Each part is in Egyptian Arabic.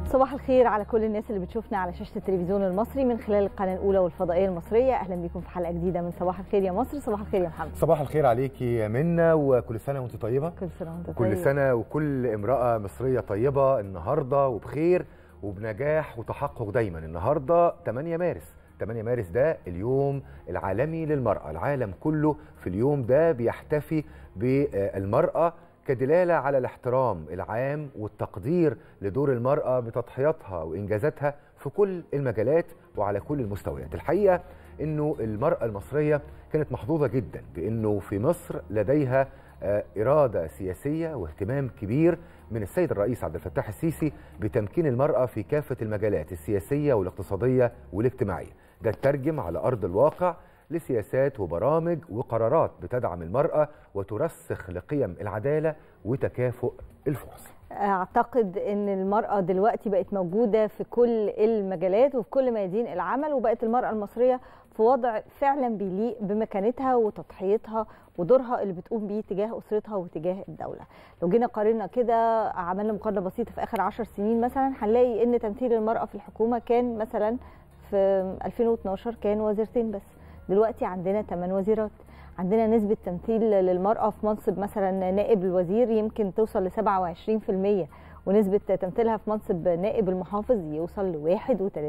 صباح الخير على كل الناس اللي بتشوفنا على شاشه التلفزيون المصري من خلال القناه الاولى والفضائيه المصريه اهلا بكم في حلقه جديده من صباح الخير يا مصر صباح الخير يا محمد صباح الخير عليكي يا منى وكل سنه وانت طيبه كل سنه وانت طيب كل سنه وكل امراه مصريه طيبه النهارده وبخير وبنجاح وتحقق دايما النهارده 8 مارس 8 مارس ده اليوم العالمي للمرأة العالم كله في اليوم ده بيحتفي بالمرأة كدلالة على الاحترام العام والتقدير لدور المرأة بتضحياتها وإنجازاتها في كل المجالات وعلى كل المستويات الحقيقة أنه المرأة المصرية كانت محظوظة جدا بأنه في مصر لديها إرادة سياسية واهتمام كبير من السيد الرئيس عبد الفتاح السيسي بتمكين المرأة في كافة المجالات السياسية والاقتصادية والاجتماعية ده ترجم على أرض الواقع لسياسات وبرامج وقرارات بتدعم المرأة وترسخ لقيم العدالة وتكافؤ الفرص اعتقد ان المراه دلوقتي بقت موجوده في كل المجالات وفي كل ميادين العمل وبقت المراه المصريه في وضع فعلا بيليق بمكانتها وتضحيتها ودورها اللي بتقوم بيه تجاه اسرتها وتجاه الدوله لو جينا قارنا كده عملنا مقارنه بسيطه في اخر 10 سنين مثلا هنلاقي ان تمثيل المراه في الحكومه كان مثلا في 2012 كان وزيرتين بس دلوقتي عندنا 8 وزيرات عندنا نسبة تمثيل للمرأة في منصب مثلا نائب الوزير يمكن توصل ل 27% ونسبة تمثيلها في منصب نائب المحافظ يوصل ل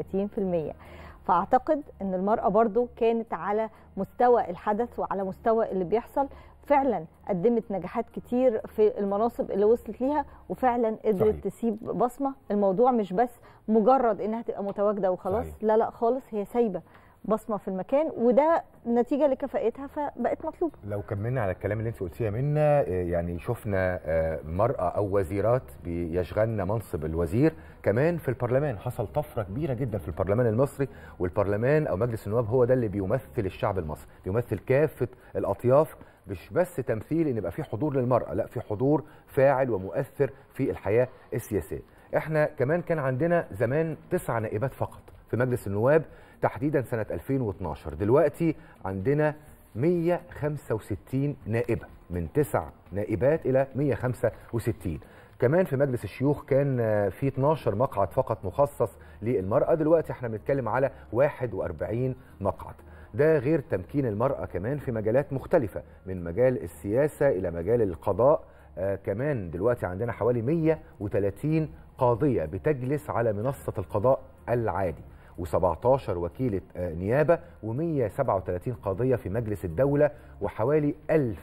31% فأعتقد أن المرأة برضو كانت على مستوى الحدث وعلى مستوى اللي بيحصل فعلا قدمت نجاحات كتير في المناصب اللي وصلت ليها وفعلا قدرت صحيح. تسيب بصمة الموضوع مش بس مجرد انها تبقى متواجدة وخلاص صحيح. لا لا خالص هي سايبة بصمه في المكان وده نتيجه لكفاءتها فبقت مطلوبه لو كملنا على الكلام اللي انت قلتيه يا منى يعني شفنا مراه او وزيرات بيشغلن منصب الوزير كمان في البرلمان حصل طفره كبيره جدا في البرلمان المصري والبرلمان او مجلس النواب هو ده اللي بيمثل الشعب المصري بيمثل كافه الاطياف مش بس تمثيل ان يبقى في حضور للمراه لا في حضور فاعل ومؤثر في الحياه السياسيه احنا كمان كان عندنا زمان تسع نائبات فقط في مجلس النواب تحديدا سنة 2012 دلوقتي عندنا 165 نائبة من تسع نائبات إلى 165 كمان في مجلس الشيوخ كان في 12 مقعد فقط مخصص للمرأة دلوقتي احنا بنتكلم على 41 مقعد ده غير تمكين المرأة كمان في مجالات مختلفة من مجال السياسة إلى مجال القضاء آه كمان دلوقتي عندنا حوالي 130 قاضية بتجلس على منصة القضاء العادي و17 وكيلة نيابة و137 قاضية في مجلس الدولة وحوالي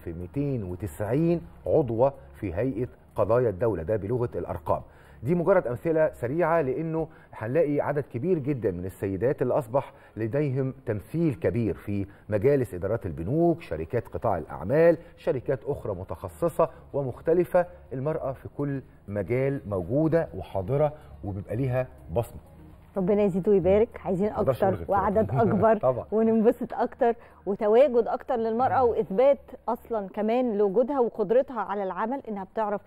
1290 عضوة في هيئة قضايا الدولة ده بلغة الأرقام دي مجرد أمثلة سريعة لأنه هنلاقي عدد كبير جدا من السيدات اللي أصبح لديهم تمثيل كبير في مجالس إدارات البنوك شركات قطاع الأعمال شركات أخرى متخصصة ومختلفة المرأة في كل مجال موجودة وحاضرة وبيبقى ليها بصمة ربنا يزيد ويبارك عايزين اكتر وعدد اكبر وننبسط اكتر وتواجد اكتر للمراه واثبات اصلا كمان لوجودها وقدرتها على العمل انها بتعرف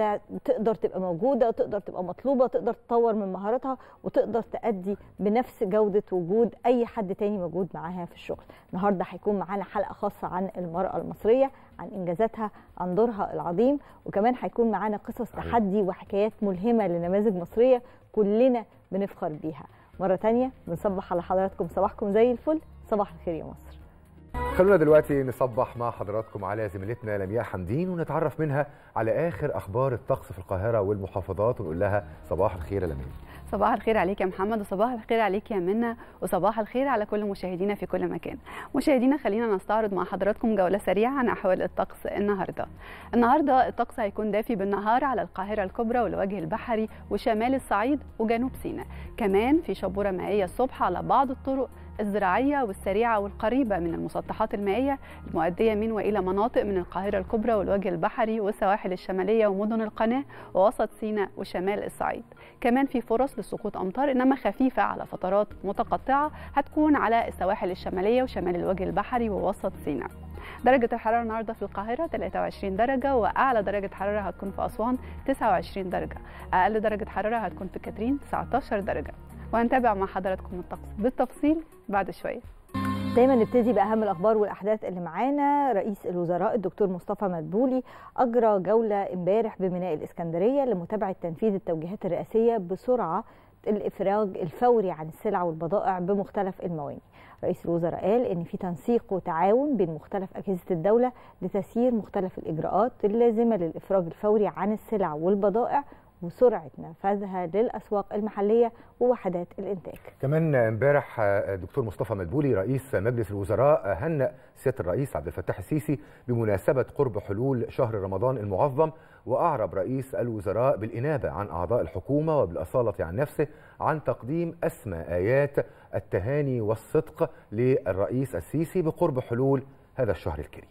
تقدر تبقى موجوده تقدر تبقى مطلوبه تقدر تطور من مهاراتها وتقدر تأدي بنفس جوده وجود اي حد تاني موجود معاها في الشغل النهارده هيكون معانا حلقه خاصه عن المراه المصريه عن انجازاتها عن دورها العظيم وكمان هيكون معانا قصص تحدي وحكايات ملهمه لنماذج مصريه كلنا بنفخر بيها مرة تانية بنصبح على حضراتكم صباحكم زي الفل صباح الخير يا مصر خلونا دلوقتي نصبح مع حضراتكم على زميلتنا لمياء حمدين ونتعرف منها على آخر أخبار الطقس في القاهرة والمحافظات ونقول لها صباح الخير يا لمياء صباح الخير عليك يا محمد وصباح الخير عليك يا منى وصباح الخير على كل مشاهدينا في كل مكان مشاهدينا خلينا نستعرض مع حضراتكم جولة سريعة عن أحوال الطقس النهاردة النهاردة الطقس هيكون دافي بالنهار على القاهرة الكبرى والوجه البحري وشمال الصعيد وجنوب سيناء كمان في شبورة مائية الصبح على بعض الطرق الزراعية والسريعة والقريبة من المسطحات المائية المؤدية من وإلى مناطق من القاهرة الكبرى والوجه البحري والسواحل الشمالية ومدن القناة ووسط سيناء وشمال الصعيد كمان في فرص لسقوط أمطار إنما خفيفة على فترات متقطعة هتكون على السواحل الشمالية وشمال الوجه البحري ووسط سيناء درجة الحرارة النهاردة في القاهرة 23 درجة وأعلى درجة حرارة هتكون في أسوان 29 درجة أقل درجة حرارة هتكون في كاترين 19 درجة وهنتابع مع حضراتكم الطقس بالتفصيل بعد شويه دايما نبتدي باهم الاخبار والاحداث اللي معانا رئيس الوزراء الدكتور مصطفى مدبولي اجرى جوله امبارح بميناء الاسكندريه لمتابعه تنفيذ التوجيهات الرئاسيه بسرعه الافراج الفوري عن السلع والبضائع بمختلف الموانئ رئيس الوزراء قال ان في تنسيق وتعاون بين مختلف اجهزه الدوله لتسيير مختلف الاجراءات اللازمه للافراج الفوري عن السلع والبضائع وسرعه نفاذها للاسواق المحليه ووحدات الانتاج. كمان امبارح دكتور مصطفى مدبولي رئيس مجلس الوزراء هنأ سياده الرئيس عبد الفتاح السيسي بمناسبه قرب حلول شهر رمضان المعظم واعرب رئيس الوزراء بالانابه عن اعضاء الحكومه وبالاصاله عن نفسه عن تقديم اسمى ايات التهاني والصدق للرئيس السيسي بقرب حلول هذا الشهر الكريم.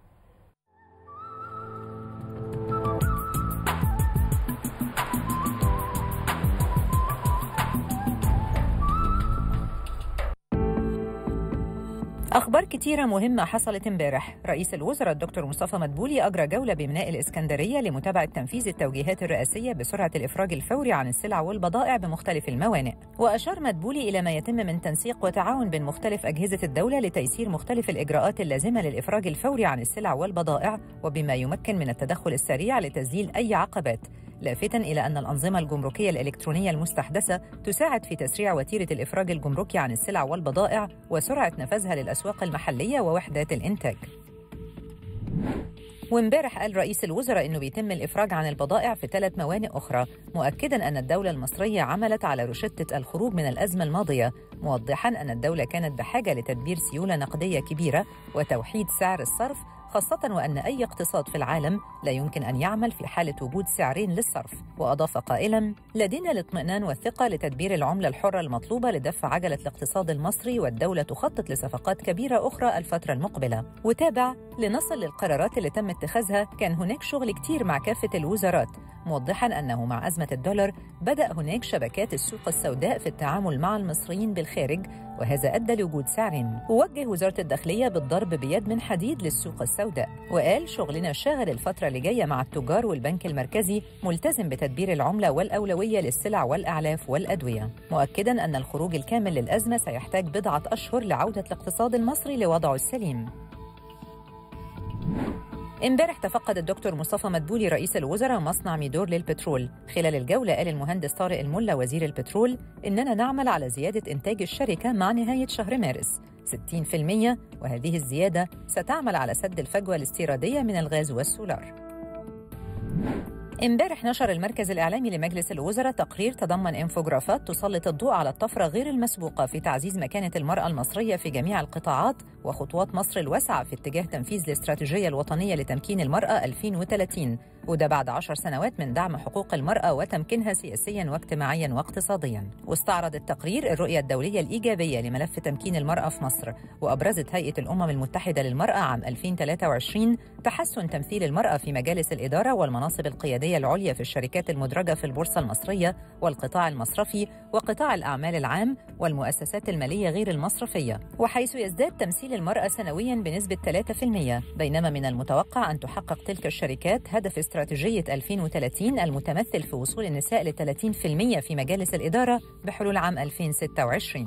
أخبار كتيرة مهمة حصلت امبارح رئيس الوزراء الدكتور مصطفى مدبولي أجرى جولة بميناء الإسكندرية لمتابعة تنفيذ التوجيهات الرئاسية بسرعة الإفراج الفوري عن السلع والبضائع بمختلف الموانئ وأشار مدبولي إلى ما يتم من تنسيق وتعاون بين مختلف أجهزة الدولة لتيسير مختلف الإجراءات اللازمة للإفراج الفوري عن السلع والبضائع وبما يمكن من التدخل السريع لتذليل أي عقبات لافتا إلى أن الأنظمة الجمركية الإلكترونية المستحدثة تساعد في تسريع وتيرة الإفراج الجمركي عن السلع والبضائع وسرعة نفاذها للأسواق المحلية ووحدات الإنتاج. وامبارح قال رئيس الوزراء انه بيتم الافراج عن البضائع في ثلاث موانئ اخرى مؤكدا ان الدوله المصريه عملت على روشته الخروج من الازمه الماضيه موضحا ان الدوله كانت بحاجه لتدبير سيوله نقديه كبيره وتوحيد سعر الصرف خاصة وأن أي اقتصاد في العالم لا يمكن أن يعمل في حالة وجود سعرين للصرف وأضاف قائلا لدينا الاطمئنان والثقة لتدبير العملة الحرة المطلوبة لدفع عجلة الاقتصاد المصري والدولة تخطط لصفقات كبيرة أخرى الفترة المقبلة وتابع لنصل للقرارات اللي تم اتخاذها كان هناك شغل كتير مع كافة الوزارات موضحا أنه مع أزمة الدولار بدأ هناك شبكات السوق السوداء في التعامل مع المصريين بالخارج وهذا أدى لوجود سعر ووجه وزارة الداخلية بالضرب بيد من حديد للسوق السوداء وقال شغلنا شاغل الفترة اللي جاية مع التجار والبنك المركزي ملتزم بتدبير العملة والأولوية للسلع والأعلاف والأدوية مؤكدا أن الخروج الكامل للأزمة سيحتاج بضعة أشهر لعودة الاقتصاد المصري لوضعه السليم امبارح تفقد الدكتور مصطفى مدبولي رئيس الوزراء مصنع ميدور للبترول خلال الجولة قال المهندس طارق الملا وزير البترول إننا نعمل على زيادة إنتاج الشركة مع نهاية شهر مارس 60% وهذه الزيادة ستعمل على سد الفجوة الاستيرادية من الغاز والسولار امبارح نشر المركز الإعلامي لمجلس الوزراء تقرير تضمن انفوجرافات تسلط الضوء على الطفرة غير المسبوقة في تعزيز مكانة المرأة المصرية في جميع القطاعات وخطوات مصر الواسعة في اتجاه تنفيذ الاستراتيجية الوطنية لتمكين المرأة 2030 وده بعد عشر سنوات من دعم حقوق المرأة وتمكينها سياسيا واجتماعيا واقتصاديا واستعرض التقرير الرؤية الدولية الإيجابية لملف تمكين المرأة في مصر وأبرزت هيئة الأمم المتحدة للمرأة عام 2023 تحسن تمثيل المرأة في مجالس الإدارة والمناصب القيادية العليا في الشركات المدرجة في البورصة المصرية والقطاع المصرفي وقطاع الأعمال العام والمؤسسات المالية غير المصرفية وحيث يزداد تمثيل المرأة سنويا بنسبة 3% بينما من المتوقع أن تحقق تلك الشركات هدف استراتيجية 2030 المتمثل في وصول النساء ل 30% في مجالس الإدارة بحلول عام 2026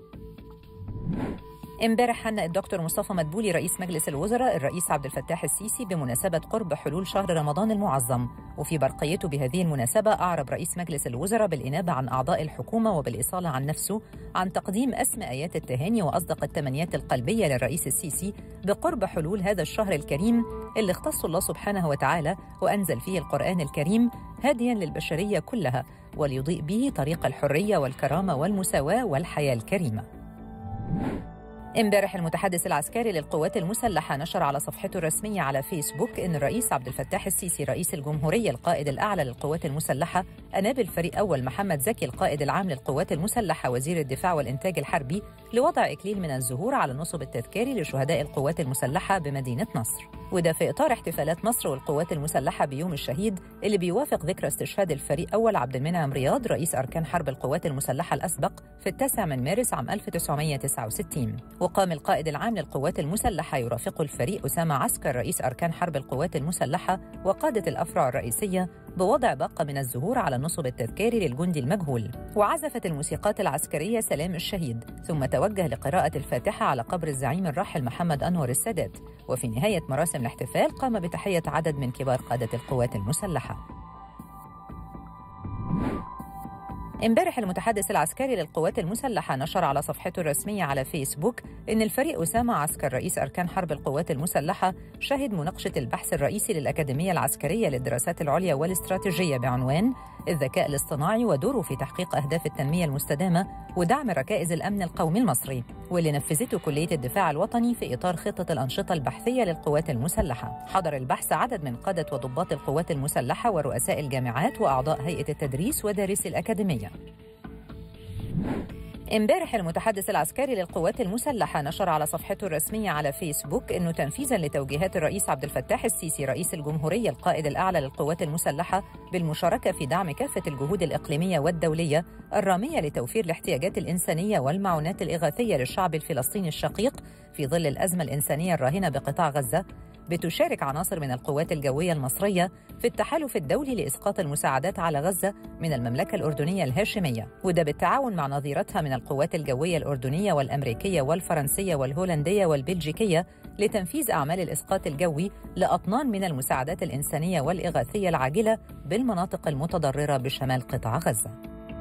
امبارح هنأ الدكتور مصطفى مدبولي رئيس مجلس الوزراء الرئيس عبد الفتاح السيسي بمناسبة قرب حلول شهر رمضان المعظم وفي برقيته بهذه المناسبة أعرب رئيس مجلس الوزراء بالإنابة عن أعضاء الحكومة وبالإصالة عن نفسه عن تقديم أسمى آيات التهاني وأصدق التمنيات القلبية للرئيس السيسي بقرب حلول هذا الشهر الكريم اللي اختص الله سبحانه وتعالى وأنزل فيه القرآن الكريم هاديا للبشرية كلها وليضيء به طريق الحرية والكرامة والمساواة والحياة الكريمة امبارح المتحدث العسكري للقوات المسلحة نشر على صفحته الرسمية على فيسبوك أن الرئيس عبد الفتاح السيسي رئيس الجمهورية القائد الأعلى للقوات المسلحة أناب الفريق أول محمد زكي القائد العام للقوات المسلحة وزير الدفاع والإنتاج الحربي لوضع إكليل من الزهور على النصب التذكاري لشهداء القوات المسلحة بمدينة نصر وده في إطار احتفالات مصر والقوات المسلحة بيوم الشهيد اللي بيوافق ذكرى استشهاد الفريق أول عبد المنعم رياض رئيس أركان حرب القوات المسلحة الأسبق في التاسع من مارس عام 1969 وقام القائد العام للقوات المسلحة يرافقه الفريق أسامة عسكر رئيس أركان حرب القوات المسلحة وقادة الأفرع الرئيسية بوضع باقة من الزهور على النصب التذكاري للجندي المجهول وعزفت الموسيقات العسكرية سلام الشهيد ثم توجه لقراءة الفاتحة على قبر الزعيم الراحل محمد أنور السادات وفي نهاية مراسم الاحتفال قام بتحية عدد من كبار قادة القوات المسلحة امبارح المتحدث العسكري للقوات المسلحة نشر على صفحته الرسمية على فيسبوك إن الفريق أسامة عسكر رئيس أركان حرب القوات المسلحة شهد مناقشة البحث الرئيسي للأكاديمية العسكرية للدراسات العليا والاستراتيجية بعنوان الذكاء الاصطناعي ودوره في تحقيق أهداف التنمية المستدامة ودعم ركائز الأمن القومي المصري واللي نفذته كلية الدفاع الوطني في إطار خطة الأنشطة البحثية للقوات المسلحة حضر البحث عدد من قادة وضباط القوات المسلحة ورؤساء الجامعات وأعضاء هيئة التدريس ودارسي الأكاديمية امبارح المتحدث العسكري للقوات المسلحة نشر على صفحته الرسمية على فيسبوك أنه تنفيذا لتوجيهات الرئيس عبد الفتاح السيسي رئيس الجمهورية القائد الأعلى للقوات المسلحة بالمشاركة في دعم كافة الجهود الإقليمية والدولية الرامية لتوفير الاحتياجات الإنسانية والمعونات الإغاثية للشعب الفلسطيني الشقيق في ظل الأزمة الإنسانية الراهنة بقطاع غزة بتشارك عناصر من القوات الجوية المصرية في التحالف الدولي لإسقاط المساعدات على غزة من المملكة الأردنية الهاشمية وده بالتعاون مع نظيرتها من القوات الجوية الأردنية والأمريكية والفرنسية والهولندية والبلجيكية لتنفيذ أعمال الإسقاط الجوي لأطنان من المساعدات الإنسانية والإغاثية العاجلة بالمناطق المتضررة بشمال قطاع غزة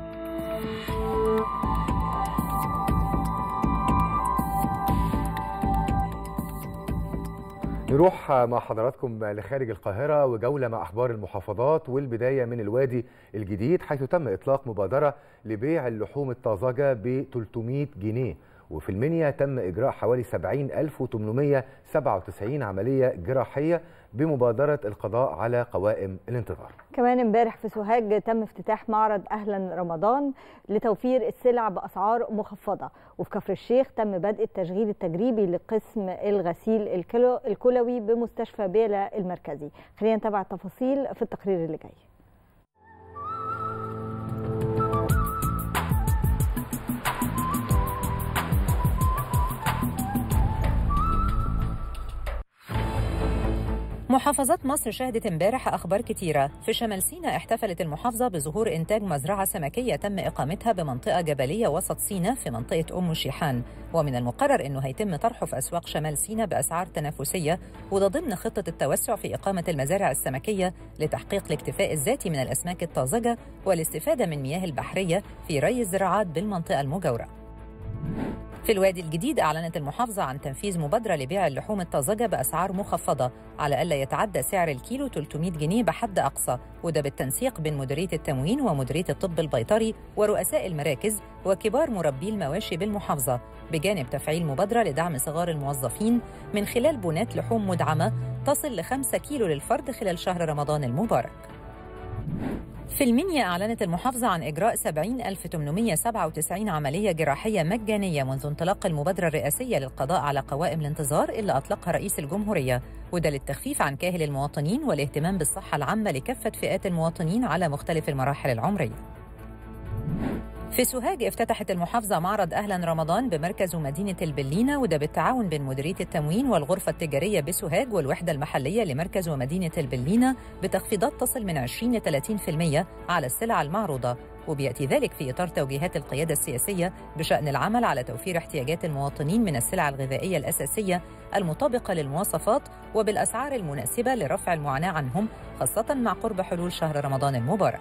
نروح مع حضراتكم لخارج القاهرة وجولة مع أخبار المحافظات والبداية من الوادي الجديد حيث تم إطلاق مبادرة لبيع اللحوم الطازجة ب 300 جنيه وفي المنيا تم إجراء حوالي 70897 عملية جراحية بمبادرة القضاء على قوائم الانتظار كمان امبارح في سوهاج تم افتتاح معرض اهلا رمضان لتوفير السلع باسعار مخفضه وفي كفر الشيخ تم بدء التشغيل التجريبي لقسم الغسيل الكلو الكلوي بمستشفى بيلا المركزي خلينا نتابع التفاصيل في التقرير اللي جاي محافظات مصر شهدت امبارح اخبار كتيره في شمال سيناء احتفلت المحافظه بظهور انتاج مزرعه سمكيه تم اقامتها بمنطقه جبليه وسط سيناء في منطقه ام شيحان ومن المقرر انه هيتم طرحه في اسواق شمال سيناء باسعار تنافسيه وده ضمن خطه التوسع في اقامه المزارع السمكيه لتحقيق الاكتفاء الذاتي من الاسماك الطازجه والاستفاده من مياه البحريه في ري الزراعات بالمنطقه المجاوره في الوادي الجديد أعلنت المحافظة عن تنفيذ مبادرة لبيع اللحوم الطازجة بأسعار مخفضة على ألا يتعدى سعر الكيلو 300 جنيه بحد أقصى وده بالتنسيق بين مديرية التموين ومديرية الطب البيطري ورؤساء المراكز وكبار مربي المواشي بالمحافظة بجانب تفعيل مبادرة لدعم صغار الموظفين من خلال بنات لحوم مدعمة تصل ل 5 كيلو للفرد خلال شهر رمضان المبارك في المنيا أعلنت المحافظة عن إجراء 70897 عملية جراحية مجانية منذ انطلاق المبادرة الرئاسية للقضاء على قوائم الانتظار اللي أطلقها رئيس الجمهورية وده للتخفيف عن كاهل المواطنين والاهتمام بالصحة العامة لكافة فئات المواطنين على مختلف المراحل العمرية في سوهاج افتتحت المحافظة معرض أهلا رمضان بمركز ومدينة البلينة وده بالتعاون بين مديرية التموين والغرفة التجارية بسوهاج والوحدة المحلية لمركز ومدينة البلينة بتخفيضات تصل من 20 ل 30% على السلع المعروضة وبيأتي ذلك في إطار توجيهات القيادة السياسية بشأن العمل على توفير احتياجات المواطنين من السلع الغذائية الأساسية المطابقة للمواصفات وبالأسعار المناسبة لرفع المعاناة عنهم خاصة مع قرب حلول شهر رمضان المبارك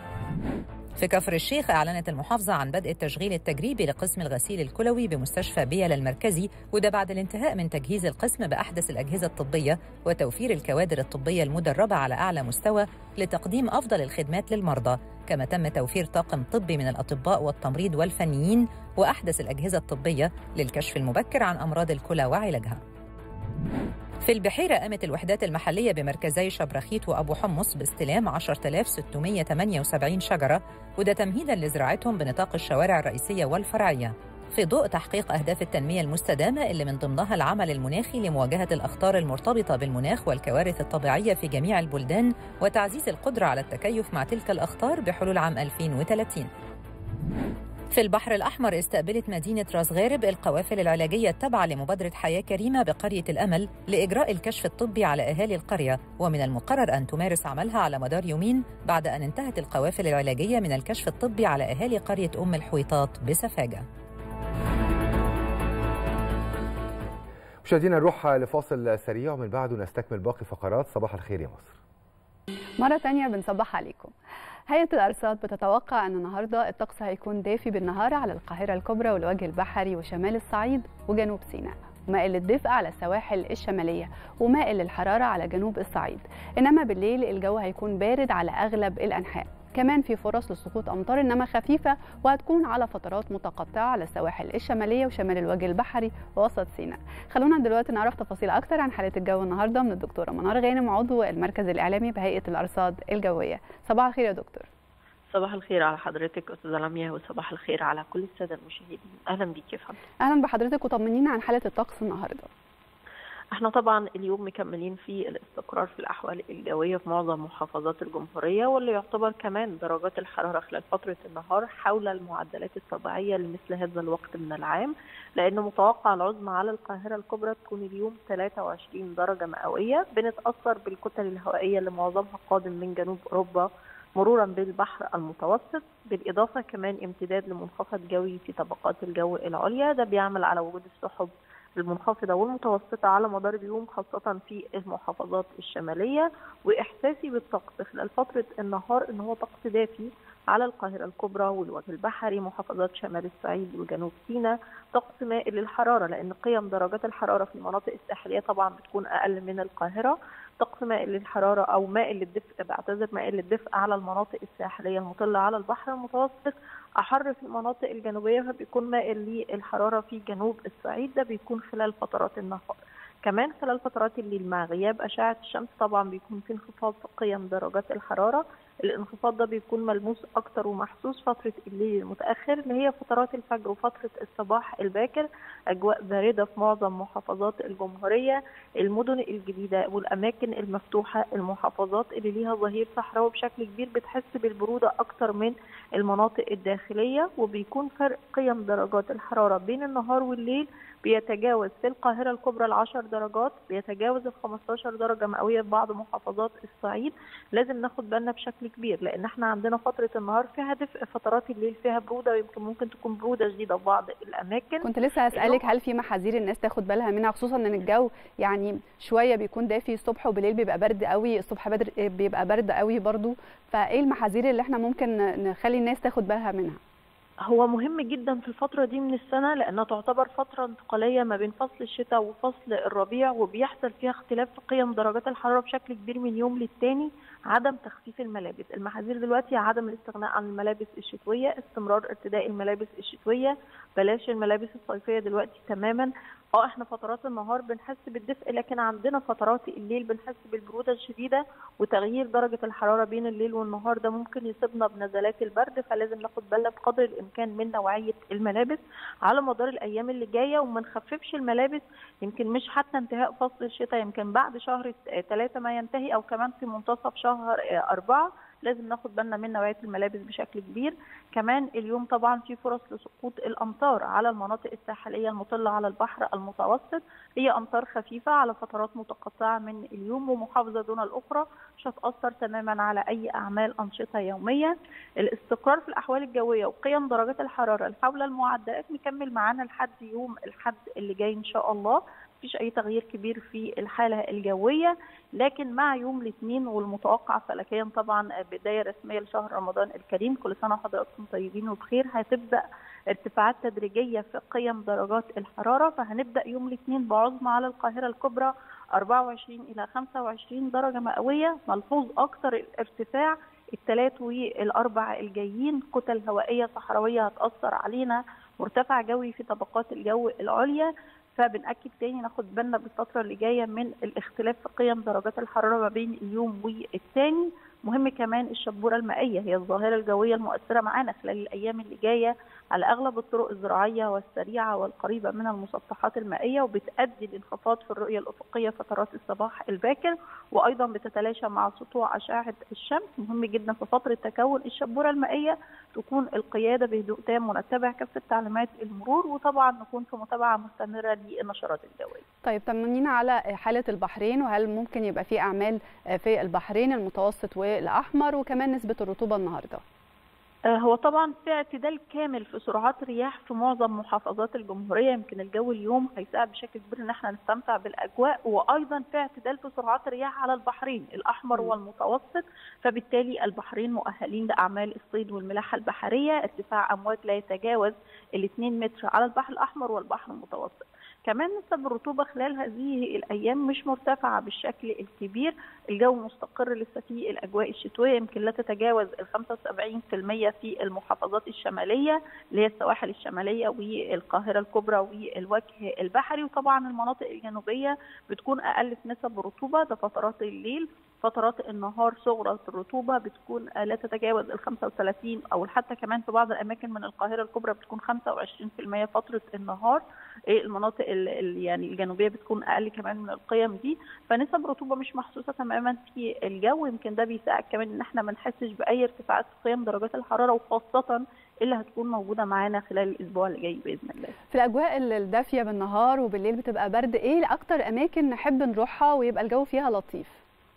في كفر الشيخ أعلنت المحافظة عن بدء التشغيل التجريبي لقسم الغسيل الكلوي بمستشفى بيلا المركزي وده بعد الانتهاء من تجهيز القسم بأحدث الأجهزة الطبية وتوفير الكوادر الطبية المدربة على أعلى مستوى لتقديم أفضل الخدمات للمرضى كما تم توفير طاقم طبي من الأطباء والتمريض والفنيين وأحدث الأجهزة الطبية للكشف المبكر عن أمراض الكلى وعلاجها في البحيرة قامت الوحدات المحلية بمركزي شبرخيت وأبو حمص باستلام 10678 شجرة وده تمهيدا لزراعتهم بنطاق الشوارع الرئيسية والفرعية في ضوء تحقيق أهداف التنمية المستدامة اللي من ضمنها العمل المناخي لمواجهة الأخطار المرتبطة بالمناخ والكوارث الطبيعية في جميع البلدان وتعزيز القدرة على التكيف مع تلك الأخطار بحلول عام 2030 في البحر الأحمر استقبلت مدينة راس غارب القوافل العلاجية التابعة لمبادرة حياة كريمة بقرية الأمل لإجراء الكشف الطبي على أهالي القرية ومن المقرر أن تمارس عملها على مدار يومين بعد أن انتهت القوافل العلاجية من الكشف الطبي على أهالي قرية أم الحويطات بسفاجة مشاهدينا نروح لفاصل سريع ومن بعده نستكمل باقي فقرات صباح الخير يا مصر مرة تانية بنصبح عليكم هيئة الأرصاد بتتوقع أن النهاردة الطقس هيكون دافي بالنهار على القاهرة الكبرى والوجه البحري وشمال الصعيد وجنوب سيناء مائل للدفء على السواحل الشمالية ومائل للحرارة على جنوب الصعيد إنما بالليل الجو هيكون بارد على أغلب الأنحاء كمان في فرص لسقوط امطار انما خفيفه وهتكون على فترات متقطعه على السواحل الشماليه وشمال الوجه البحري ووسط سيناء خلونا دلوقتي نعرف تفاصيل اكتر عن حاله الجو النهارده من الدكتوره منار غانم عضو المركز الاعلامي بهيئه الارصاد الجويه صباح الخير يا دكتور صباح الخير على حضرتك استاذه لميا وصباح الخير على كل الساده المشاهدين اهلا بيك يا فندم اهلا بحضرتك وطمنينا عن حاله الطقس النهارده احنا طبعا اليوم مكملين في الاستقرار في الاحوال الجويه في معظم محافظات الجمهوريه واللي يعتبر كمان درجات الحراره خلال فتره النهار حول المعدلات الطبيعيه لمثل هذا الوقت من العام لان متوقع العظمى على القاهره الكبرى تكون اليوم 23 درجه مئويه بنتاثر بالكتل الهوائيه اللي معظمها قادم من جنوب اوروبا مرورا بالبحر المتوسط بالاضافه كمان امتداد لمنخفض جوي في طبقات الجو العليا ده بيعمل على وجود السحب المنخفضة والمتوسطة على مدار اليوم خاصة في المحافظات الشمالية وإحساسي بالطقس خلال فترة النهار إن هو طقس دافي على القاهرة الكبرى والوجه البحري محافظات شمال الصعيد وجنوب سيناء طقس مائل للحرارة لأن قيم درجات الحرارة في المناطق الساحلية طبعا بتكون أقل من القاهرة طقس مائل للحرارة أو مائل للدفء بعتذر مائل للدفء على المناطق الساحلية المطلة على البحر المتوسط أحر في المناطق الجنوبية فبيكون مائل للحرارة في جنوب الصعيد ده بيكون خلال فترات النهار كمان خلال فترات الليل مع غياب أشعة الشمس طبعا بيكون في انخفاض في قيم درجات الحرارة الانخفاض ده بيكون ملموس أكتر ومحسوس فترة الليل المتأخر اللي هي فترات الفجر وفترة الصباح الباكر أجواء باردة في معظم محافظات الجمهورية المدن الجديدة والأماكن المفتوحة المحافظات اللي ليها ظهير صحراوي بشكل كبير بتحس بالبرودة أكتر من المناطق الداخلية وبيكون فرق قيم درجات الحرارة بين النهار والليل بيتجاوز في القاهرة الكبرى العشر درجات بيتجاوز ال 15 درجة مئوية في بعض محافظات الصعيد لازم ناخد بالنا بشكل كبير لأن احنا عندنا فترة النهار فيها دفء فترات الليل فيها برودة ويمكن ممكن تكون برودة شديدة في بعض الأماكن كنت لسه هسألك هل في محاذير الناس تاخد بالها منها خصوصا ان الجو يعني شوية بيكون دافي الصبح وبالليل بيبقى برد قوي الصبح بدر بيبقى برد قوي برضو فايه المحاذير اللي احنا ممكن نخلي الناس تاخد بالها منها هو مهم جدا في الفترة دي من السنة لأنها تعتبر فترة انتقالية ما بين فصل الشتاء وفصل الربيع وبيحصل فيها اختلاف في قيم درجات الحرارة بشكل كبير من يوم للتاني عدم تخفيف الملابس المحاذير دلوقتي عدم الاستغناء عن الملابس الشتوية استمرار ارتداء الملابس الشتوية بلاش الملابس الصيفية دلوقتي تماما اه احنا فترات النهار بنحس بالدفء لكن عندنا فترات الليل بنحس بالبروده الشديده وتغيير درجه الحراره بين الليل والنهار ده ممكن يصيبنا بنزلات البرد فلازم ناخد بالنا بقدر الامكان من نوعيه الملابس على مدار الايام اللي جايه وما نخففش الملابس يمكن مش حتى انتهاء فصل الشتاء يمكن بعد شهر ثلاثة ما ينتهي او كمان في منتصف شهر أربعة لازم ناخد بالنا من نوعيه الملابس بشكل كبير كمان اليوم طبعا في فرص لسقوط الامطار على المناطق الساحليه المطله على البحر المتوسط هي امطار خفيفه على فترات متقطعه من اليوم ومحافظه دون الاخرى مش هتاثر تماما على اي اعمال انشطه يوميه الاستقرار في الاحوال الجويه وقيم درجات الحراره حول المعدلات مكمل معانا لحد يوم الحد اللي جاي ان شاء الله مفيش اي تغيير كبير في الحاله الجويه لكن مع يوم الاثنين والمتوقع فلكيا طبعا بدايه رسميه لشهر رمضان الكريم كل سنه وحضراتكم طيبين وبخير هتبدا ارتفاعات تدريجيه في قيم درجات الحراره فهنبدا يوم الاثنين بعظمى على القاهره الكبرى 24 الى 25 درجه مئويه ملحوظ اكثر الارتفاع الثلاث والاربع الجايين كتل هوائيه صحراويه هتاثر علينا مرتفع جوي في طبقات الجو العليا فبنأكد تاني ناخد بالنا بالفترة اللي جاية من الاختلاف في قيم درجات الحرارة ما بين اليوم والتاني مهم كمان الشبورة المائية هي الظاهرة الجوية المؤثرة معانا خلال الأيام اللي جاية على أغلب الطرق الزراعية والسريعة والقريبة من المسطحات المائية وبتؤدي لانخفاض في الرؤية الأفقية فترات الصباح الباكر وأيضا بتتلاشى مع سطوع أشعة الشمس مهم جدا في فترة تكون الشبورة المائية تكون القيادة بهدوء تام ونتبع كافة تعليمات المرور وطبعا نكون في متابعة مستمرة للنشرات الجوية طيب طمنينا على حالة البحرين وهل ممكن يبقى في أعمال في البحرين المتوسط والأحمر وكمان نسبة الرطوبة النهارده هو طبعا في اعتدال كامل في سرعات الرياح في معظم محافظات الجمهوريه يمكن الجو اليوم هيساعد بشكل كبير ان احنا نستمتع بالاجواء وايضا في اعتدال في سرعات الرياح على البحرين الاحمر والمتوسط فبالتالي البحرين مؤهلين لاعمال الصيد والملاحه البحريه ارتفاع امواج لا يتجاوز ال 2 متر على البحر الاحمر والبحر المتوسط كمان نسب الرطوبة خلال هذه الأيام مش مرتفعة بالشكل الكبير الجو مستقر لسه في الأجواء الشتوية يمكن لا تتجاوز ال 75% في المحافظات الشمالية اللي هي السواحل الشمالية والقاهرة الكبرى والوجه البحري وطبعا المناطق الجنوبية بتكون أقل في نسب الرطوبة ده فترات الليل فترات النهار صغرى الرطوبة بتكون لا تتجاوز ال 35 أو حتى كمان في بعض الأماكن من القاهرة الكبرى بتكون 25% فترة النهار المناطق يعني الجنوبية بتكون أقل كمان من القيم دي فنسب رطوبة مش محسوسة تماما في الجو يمكن ده بيساعد كمان إن احنا ما نحسش بأي ارتفاعات في قيم درجات الحرارة وخاصة اللي هتكون موجودة معانا خلال الأسبوع اللي جاي بإذن الله في الأجواء الدافية بالنهار وبالليل بتبقى برد إيه أكتر أماكن نحب نروحها ويبقى الجو فيها لطيف؟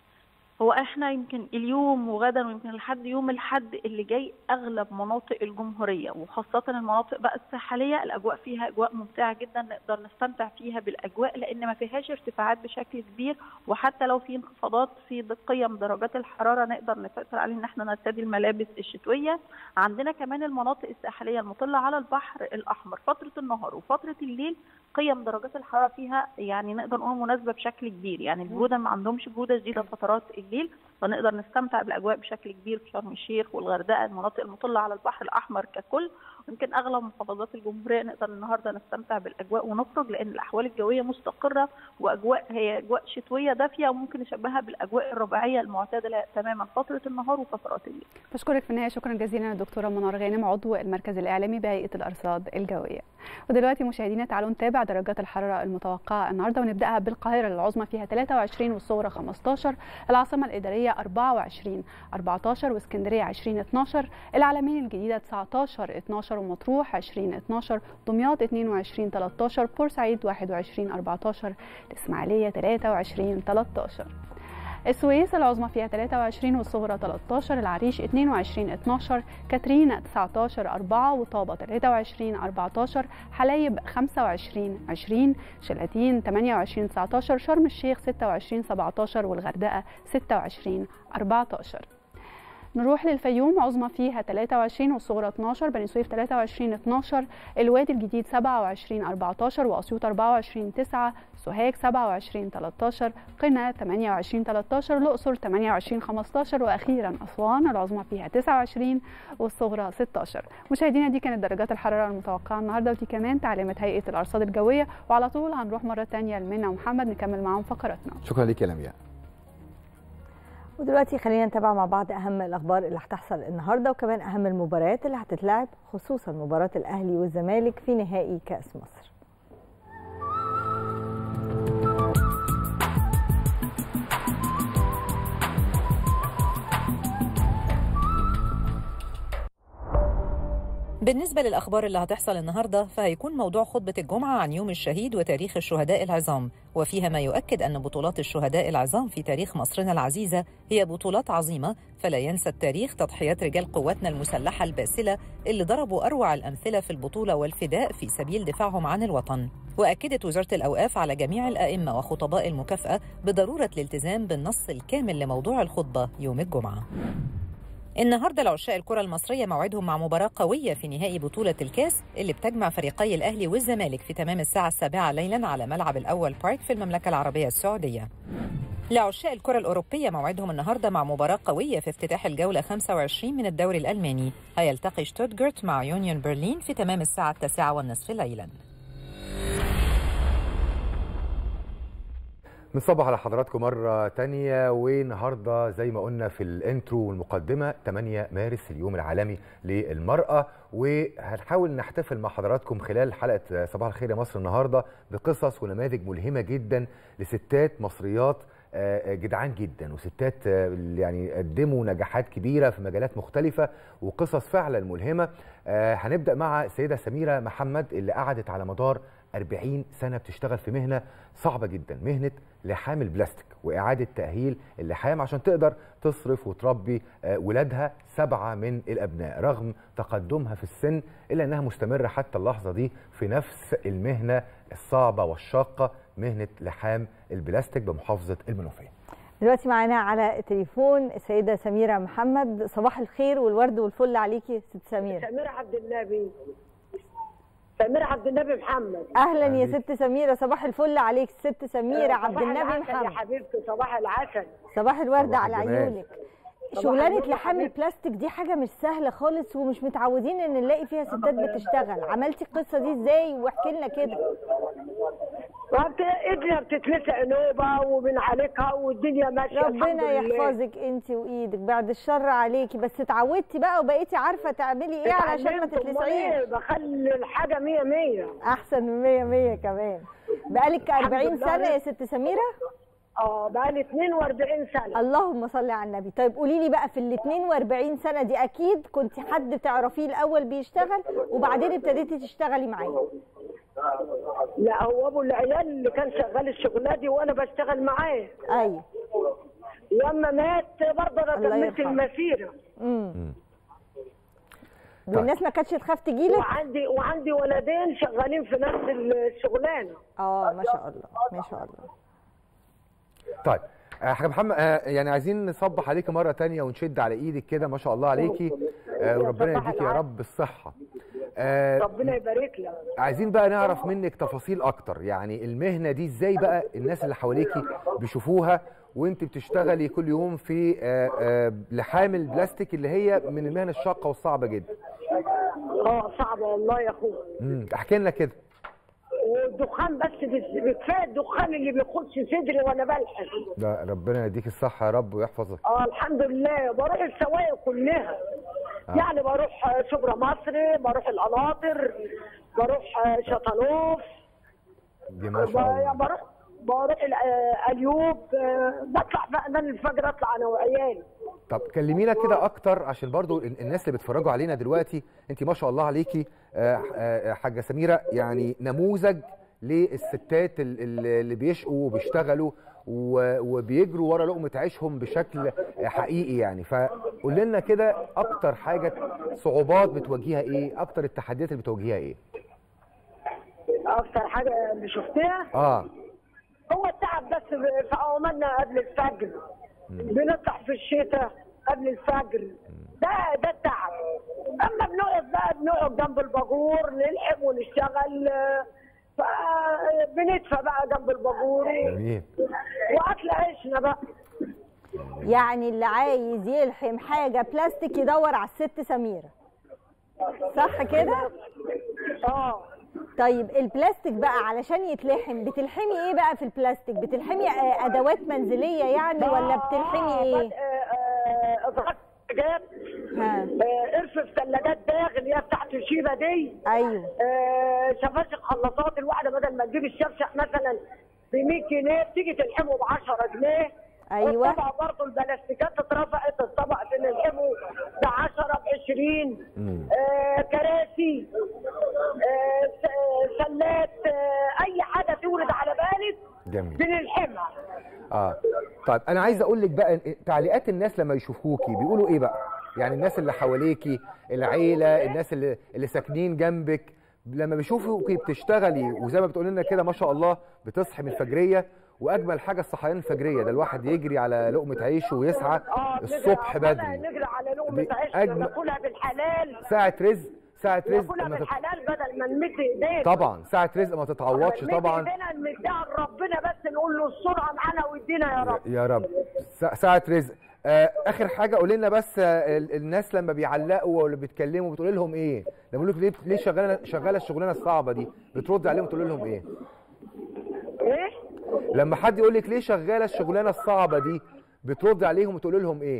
هو احنا يمكن اليوم وغدا ويمكن لحد يوم الحد اللي جاي اغلب مناطق الجمهوريه وخاصه المناطق بقى الساحليه الاجواء فيها اجواء ممتعه جدا نقدر نستمتع فيها بالاجواء لان ما فيهاش ارتفاعات بشكل كبير وحتى لو في انخفاضات في قيم درجات الحراره نقدر نسيطر عليه ان احنا نرتدي الملابس الشتويه عندنا كمان المناطق الساحليه المطله على البحر الاحمر فتره النهار وفتره الليل قيم درجات الحراره فيها يعني نقدر نقول مناسبه بشكل كبير يعني البروده ما عندهمش بروده شديده فترات الليل فنقدر نستمتع بالاجواء بشكل كبير في شرم الشيخ والغردقه المناطق المطله على البحر الاحمر ككل يمكن اغلب محافظات الجمهوريه نقدر النهارده نستمتع بالاجواء ونخرج لان الاحوال الجويه مستقره واجواء هي اجواء شتويه دافيه وممكن نشبهها بالاجواء الربيعيه المعتدله تماما فتره النهار وفترات الليل. بشكرك في النهايه شكرا جزيلا الدكتوره منار غانم عضو المركز الاعلامي بهيئه الارصاد الجويه. ودلوقتي مشاهدينا تعالوا نتابع درجات الحراره المتوقعه النهارده ونبداها بالقاهره العظمى فيها 23 والصغرى 15 العاصمه الاداريه 24 14 واسكندريه 20 12 العلمين الجديده 19 12 ومطروح 20 12 دمياط 22 13 بورسعيد 21 14 الاسماعيليه 23 13 السويس العظمى فيها 23 والصغرى 13 العريش 22 12 كاترين 19 4 وطابة 23 14 حلايب 25 20 شلاتين 28 19 شرم الشيخ 26 17 والغردقة 26 14 نروح للفيوم عظمى فيها 23 والصغرى 12 بني سويف 23 12 الوادي الجديد 27 14 واسيوط 24 9 سوهاج 27 13 قنا 28 13 الاقصر 28 15 واخيرا اسوان العظمى فيها 29 والصغرى 16 مشاهدينا دي كانت درجات الحراره المتوقعه النهارده ودي كمان تعليمات هيئه الارصاد الجويه وعلى طول هنروح مره ثانيه لمنى ومحمد نكمل معاهم فقراتنا شكرا لك يا لمياء ودلوقتي خلينا نتابع مع بعض اهم الاخبار اللي هتحصل النهارده وكمان اهم المباريات اللي هتتلعب خصوصا مباراه الاهلي والزمالك في نهائي كاس مصر بالنسبة للأخبار اللي هتحصل النهاردة فهيكون موضوع خطبة الجمعة عن يوم الشهيد وتاريخ الشهداء العظام وفيها ما يؤكد أن بطولات الشهداء العظام في تاريخ مصرنا العزيزة هي بطولات عظيمة فلا ينسى التاريخ تضحيات رجال قواتنا المسلحة الباسلة اللي ضربوا أروع الأمثلة في البطولة والفداء في سبيل دفاعهم عن الوطن وأكدت وزارة الأوقاف على جميع الأئمة وخطباء المكافأة بضرورة الالتزام بالنص الكامل لموضوع الخطبة يوم الجمعة النهارده العشاء الكره المصريه موعدهم مع مباراه قويه في نهائي بطوله الكاس اللي بتجمع فريقي الاهلي والزمالك في تمام الساعه السابعه ليلا على ملعب الاول بارك في المملكه العربيه السعوديه. لعشاء الكره الاوروبيه موعدهم النهارده مع مباراه قويه في افتتاح الجوله 25 من الدوري الالماني هيلتقي شتوتغارت مع يونيون برلين في تمام الساعه التاسعه والنصف ليلا. بنصبح على حضراتكم مرة تانية والنهاردة زي ما قلنا في الانترو والمقدمة 8 مارس اليوم العالمي للمرأة وهنحاول نحتفل مع حضراتكم خلال حلقة صباح الخير يا مصر النهاردة بقصص ونماذج ملهمة جدا لستات مصريات آه، جدعان جدا وستات آه، يعني قدموا نجاحات كبيره في مجالات مختلفه وقصص فعلا ملهمه آه، هنبدا مع السيده سميره محمد اللي قعدت على مدار 40 سنه بتشتغل في مهنه صعبه جدا مهنه لحام البلاستيك واعاده تاهيل اللحام عشان تقدر تصرف وتربي آه، ولادها سبعه من الابناء رغم تقدمها في السن الا انها مستمره حتى اللحظه دي في نفس المهنه الصعبه والشاقه مهنه لحام البلاستيك بمحافظه المنوفيه دلوقتي معانا على التليفون السيده سميره محمد صباح الخير والورد والفل عليكي ست سميره سمير عبد النبي سمير عبد النبي محمد اهلا يا أهلا. ست سميره صباح الفل عليك ست سميره عبد صباح النبي العسل يا محمد حبيبتي صباح العسل صباح الورد صباح على الجمال. عيونك شغلانه النور يا لحام حبيبتي. البلاستيك دي حاجه مش سهله خالص ومش متعودين ان نلاقي فيها ستات بتشتغل عملتي القصه دي ازاي واحكي لنا كده وانت ايدنا بتتلسع نوبه وبنعالجها والدنيا ماشيه الحمد ربنا لله. يحفظك انت وايدك بعد الشر عليكي بس اتعودتي بقى وبقيتي عارفه تعملي ايه علشان ما اتعلمت، أمال تتلسعيش إيه؟ بخلي الحاجه مية مية احسن من 100 100 كمان بقالك 40 لله. سنه يا ست سميره اه بقالي 42 سنه اللهم صل على النبي طيب قولي لي بقى في ال 42 سنه دي اكيد كنت حد تعرفيه الاول بيشتغل وبعدين ابتديتي تشتغلي معاه لا هو ابو العيال اللي كان شغال الشغلانه دي وانا بشتغل معاه ايوه لما مات برضه انا الله كملت يرحمه. المسيره امم والناس ما كانتش تخاف تجيلك وعندي وعندي ولدين شغالين في نفس الشغلانه اه ما شاء الله ما شاء الله طيب آه، حاج محمد آه، يعني عايزين نصبح عليكي مره تانية ونشد على ايدك كده ما شاء الله عليكي آه، وربنا صباح يديكي يا العسل. رب الصحه آه، ربنا يبارك لك عايزين بقى نعرف منك تفاصيل اكتر يعني المهنه دي ازاي بقى الناس اللي حواليكي بيشوفوها وانت بتشتغلي كل يوم في آه، آه، لحام البلاستيك اللي هي من المهن الشاقه والصعبه جدا اه صعبه والله يا اخويا امم احكي لنا كده والدخان بس بس- كفايه الدخان اللي بيخش صدري وانا بلحق ده ربنا يديك الصحه يا رب ويحفظك اه الحمد لله بروح السواق كلها آه. يعني بروح آه، شبرا مصري بروح القناطر بروح آه، شطنوف دي ما ب- شاء الله بروح بروح ال- آه، اليوب آه، بطلع بقى من الفجر اطلع انا وعيالي طب كلمينا كده اكتر عشان برضو ال- الناس اللي بيتفرجوا علينا دلوقتي انت ما شاء الله عليكي آه، آه، حاجه سميره يعني نموذج للستات ال- ال- اللي بيشقوا وبيشتغلوا و- وبيجروا ورا لقمه عيشهم بشكل حقيقي يعني فقول لنا كده اكتر حاجه صعوبات بتواجهها ايه اكتر التحديات اللي بتواجهها ايه اكتر حاجه اللي شفتها اه هو التعب بس في عملنا قبل الفجر بنطلع في الشتاء قبل الفجر ده ده التعب اما بنقعد بقى بنقعد جنب الباجور نلحق ونشتغل آه، فبندفى بقى جنب الباجور جميل واكل عيشنا بقى يعني اللي عايز يلحم حاجه بلاستيك يدور على الست سميره صح كده اه طيب البلاستيك بقى علشان يتلحم بتلحمي ايه بقى في البلاستيك بتلحمي آه، ادوات منزليه يعني ولا بتلحمي ايه اضغط ثلاجات ها آه، قرف في ثلاجات داخل اللي هي بتاعت الشيبه دي ايوه آه، شفاشق خلاطات الواحده بدل ما تجيب الشفشق مثلا ب 100 جنيه بتيجي تلحمه ب 10 جنيه أيوة. والطبق برضه البلاستيكات اترفعت الطبق بنلحمه ب 10 ب 20 مم. آه كراسي آه س- سلات آه اي حاجه تورد على بالك جميل بنلحمها اه طيب انا عايز اقول لك بقى تعليقات الناس لما يشوفوكي بيقولوا ايه بقى يعني الناس اللي حواليكي العيله الناس اللي اللي ساكنين جنبك لما بيشوفوكي بتشتغلي وزي ما بتقول لنا كده ما شاء الله بتصحي من الفجريه واجمل حاجه الصحيان الفجريه ده الواحد يجري على لقمه عيشه ويسعى اه الصبح نجري- بدري نجري على دي لقمه عيش أجمل- ناكلها بالحلال ساعه رزق ساعه رزق ناكلها ما تت... بالحلال بدل ما نمد ايدينا طبعا ساعه رزق ما تتعوضش نمد طبعا ايدينا نمدها لربنا بس نقول له السرعه معانا ويدينا يا رب يا رب سا- ساعة رزق آه اخر حاجه قول لنا بس آه ال- الناس لما بيعلقوا ولا بيتكلموا بتقول لهم ايه لما بيقول لك ليه ليه شغاله شغاله الشغلانه الصعبه دي بترد عليهم تقول لهم ايه ايه لما حد يقول لك ليه شغاله الشغلانه الصعبه دي بترد عليهم وتقول لهم ايه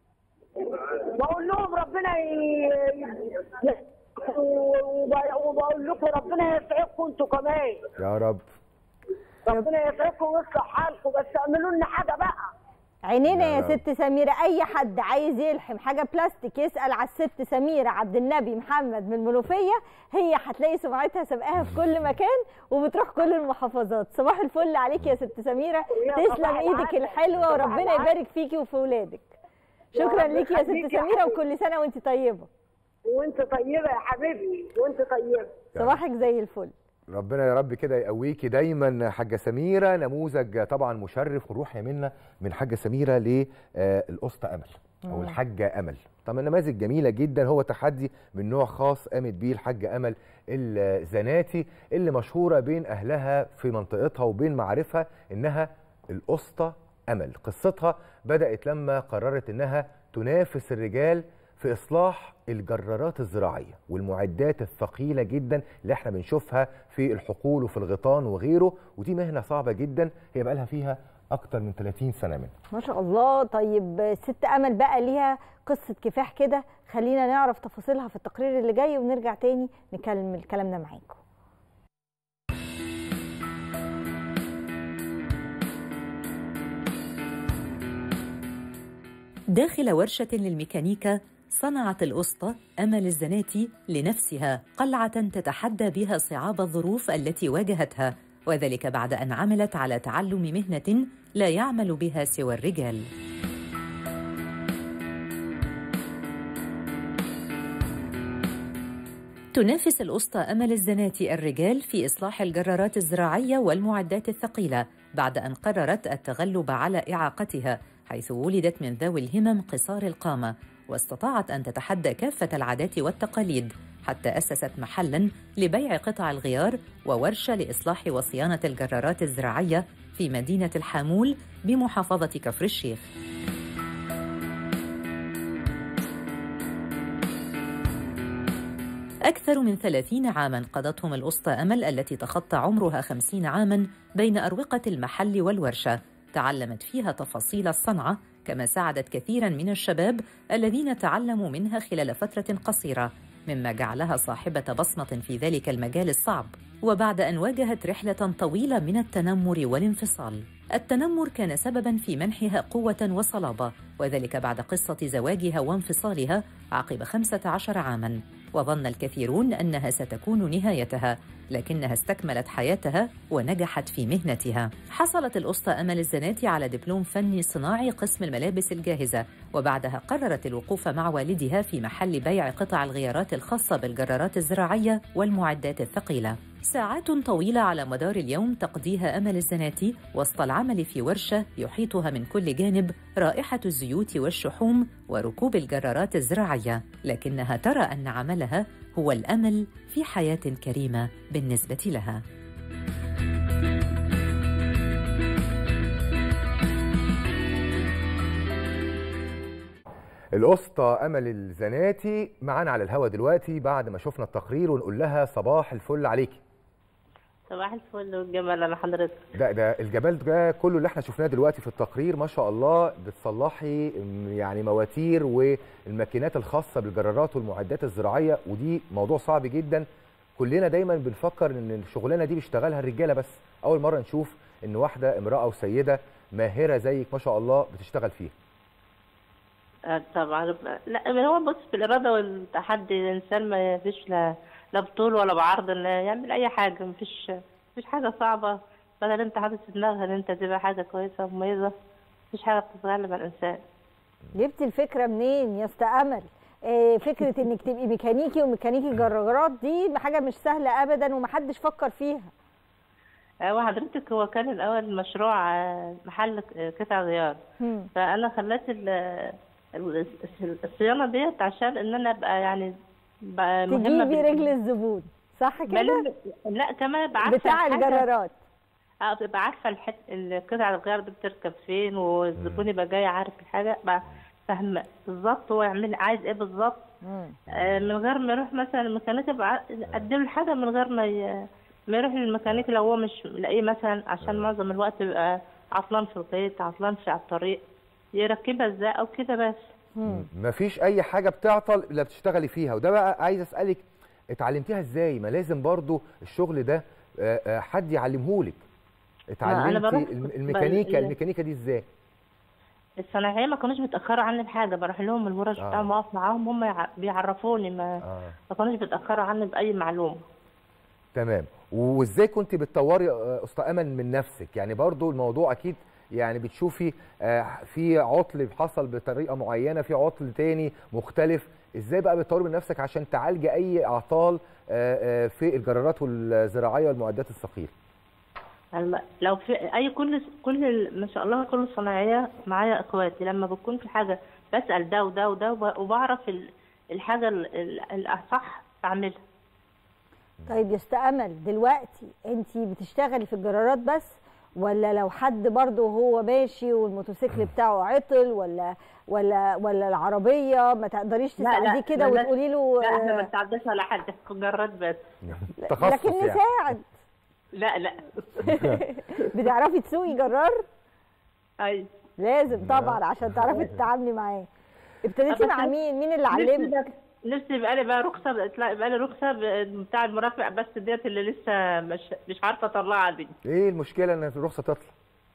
بقول لهم ربنا ي... ي- وب- وبقول لكم ربنا يسعدكم انتوا كمان يا رب ربنا يسعدكم ويصلح حالكم بس اعملوا لنا حاجه بقى عينينا يا لا، لا. ست سميرة أي حد عايز يلحم حاجة بلاستيك يسأل على الست سميرة عبد النبي محمد من المنوفية هي هتلاقي سمعتها سابقاها في كل مكان وبتروح كل المحافظات صباح الفل عليك يا ست سميرة ويا تسلم صباح ايدك العسل. الحلوة صباح وربنا العسل. يبارك فيكي وفي ولادك يا شكرا رب ليكي يا ست يخليكي يا سميرة حبيبتي. وكل سنة وانت طيبة وانت طيبه يا حبيبتي وانت طيبه صباحك زي الفل ربنا يا رب كده يقويكي دايما حاجه سميره نموذج طبعا مشرف ونروح يا منا من حاجه سميره للاسطى امل او الحاجه امل طبعا نماذج جميله جدا هو تحدي من نوع خاص قامت بيه الحاجه امل الزناتي اللي مشهوره بين اهلها في منطقتها وبين معارفها انها الاسطى امل قصتها بدات لما قررت انها تنافس الرجال في اصلاح الجرارات الزراعيه والمعدات الثقيله جدا اللي احنا بنشوفها في الحقول وفي الغيطان وغيره ودي مهنه صعبه جدا هي بقى لها فيها اكتر من 30 سنه منها ما شاء الله طيب ست امل بقى ليها قصه كفاح كده خلينا نعرف تفاصيلها في التقرير اللي جاي ونرجع تاني نكمل كلامنا معاكم داخل ورشة للميكانيكا صنعت الأسطى أمل الزناتي لنفسها قلعة تتحدى بها صعاب الظروف التي واجهتها وذلك بعد أن عملت على تعلم مهنة لا يعمل بها سوى الرجال تنافس الأسطى أمل الزناتي الرجال في إصلاح الجرارات الزراعية والمعدات الثقيلة بعد أن قررت التغلب على إعاقتها حيث ولدت من ذوي الهمم قصار القامة واستطاعت أن تتحدى كافة العادات والتقاليد حتى أسست محلاً لبيع قطع الغيار وورشة لإصلاح وصيانة الجرارات الزراعية في مدينة الحامول بمحافظة كفر الشيخ أكثر من ثلاثين عاماً قضتهم الأسطى أمل التي تخطى عمرها خمسين عاماً بين أروقة المحل والورشة تعلمت فيها تفاصيل الصنعة كما ساعدت كثيراً من الشباب الذين تعلموا منها خلال فترة قصيرة مما جعلها صاحبة بصمة في ذلك المجال الصعب وبعد أن واجهت رحلة طويلة من التنمر والانفصال التنمر كان سبباً في منحها قوة وصلابة وذلك بعد قصة زواجها وانفصالها عقب 15 عاماً وظن الكثيرون أنها ستكون نهايتها لكنها استكملت حياتها ونجحت في مهنتها حصلت الأسطى أمل الزناتي على دبلوم فني صناعي قسم الملابس الجاهزة وبعدها قررت الوقوف مع والدها في محل بيع قطع الغيارات الخاصة بالجرارات الزراعية والمعدات الثقيلة ساعات طويلة على مدار اليوم تقضيها أمل الزناتي وسط العمل في ورشة يحيطها من كل جانب رائحة الزيوت والشحوم وركوب الجرارات الزراعية لكنها ترى أن عملها هو الأمل في حياة كريمة بالنسبة لها الاسطى امل الزناتي معانا على الهوا دلوقتي بعد ما شفنا التقرير ونقول لها صباح الفل عليكي صباح الفل والجمال على حضرتك ده ده الجمال ده كله اللي احنا شفناه دلوقتي في التقرير ما شاء الله بتصلحي م- يعني مواتير والماكينات الخاصه بالجرارات والمعدات الزراعيه ودي موضوع صعب جدا كلنا دايما بنفكر ان الشغلانه دي بيشتغلها الرجاله بس اول مره نشوف ان واحده امراه وسيده ماهره زيك ما شاء الله بتشتغل فيها آه، طبعا لا ما هو بص في الاراده والتحدي الانسان ما فيش لا لا بطول ولا بعرض انه يعمل اي حاجه ما فيش مفيش حاجه صعبه بدل انت حاطط في دماغك ان انت تبقى حاجه كويسه ومميزه مفيش حاجه بتتغلب على الانسان جبتي الفكره منين يا استا امل آه، فكره انك تبقي ميكانيكي وميكانيكي جرارات دي حاجه مش سهله ابدا ومحدش فكر فيها هو حضرتك هو كان الاول مشروع آه، محل آه، قطع غيار هم. فانا خليت ال- ال- الصيانه ديت عشان ان انا ابقى يعني بقى مهمه تجيبي بال- رجل الزبون صح كده بل- لا كمان ابقى عارفه بتاع الحاجة. الجرارات اه بتبقى عارفه الحت... القطع الغيار دي بتركب فين والزبون يبقى جاي عارف الحاجه بقى فاهمه بالظبط هو يعمل عايز ايه بالظبط مم. آه من غير ما يروح مثلا الميكانيكي يبقى ع- اديله الحاجه من غير ما ي... ما يروح للميكانيكي لو هو مش لاقيه مثلا عشان معظم الوقت بيبقى عطلان في البيت عطلان في على الطريق يركبها ازاي او كده بس مم. مفيش اي حاجه بتعطل الا بتشتغلي فيها وده بقى عايز اسالك اتعلمتيها ازاي ما لازم برضو الشغل ده آه، آه، حد يعلمهولك اتعلمتي بروح- الم- الميكانيكا بل- الميكانيكا دي ازاي الصناعيه ما كانوش بيتاخروا عني بحاجه بروح لهم الورش آه. بتاعهم واقف معاهم هم يع- بيعرفوني ما اه ما كانوش بيتاخروا عني باي معلومه تمام وازاي كنت بتطوري آه، اسطى امل من نفسك يعني برضو الموضوع اكيد يعني بتشوفي آه، في عطل حصل بطريقه معينه في عطل تاني مختلف ازاي بقى بتطوري من نفسك عشان تعالجي اي اعطال آه، آه، في الجرارات والزراعيه والمعدات الثقيله الم- لو في اي كل كل ال- ما شاء الله كل الصناعيه معايا اخواتي لما بكون في حاجه بسال ده وده وده وب- وبعرف ال- الحاجه ال- ال- الاصح بعملها طيب يا أستاذ امل دلوقتي انت بتشتغلي في الجرارات بس ولا لو حد برضه هو ماشي والموتوسيكل بتاعه عطل ولا ولا ولا العربيه ما تقدريش لا، لا، تساعديه كده لا، لا. وتقولي له لا احنا ما آه، بنتعداش على حد في جرات بس تخصص لكن يعني نساعد لا لا بتعرفي تسوقي جرار اي لازم طبعا عشان تعرفي تتعاملي معاه ابتديتي بس مع أنا- مين مين اللي نفسي علمك بقى- نفسي يبقى لي بقى رخصه لا يبقى لي رخصه ب- بتاع المرافق بس ديت اللي لسه مش مش عارفه اطلعها دي ايه المشكله ان الرخصه تطلع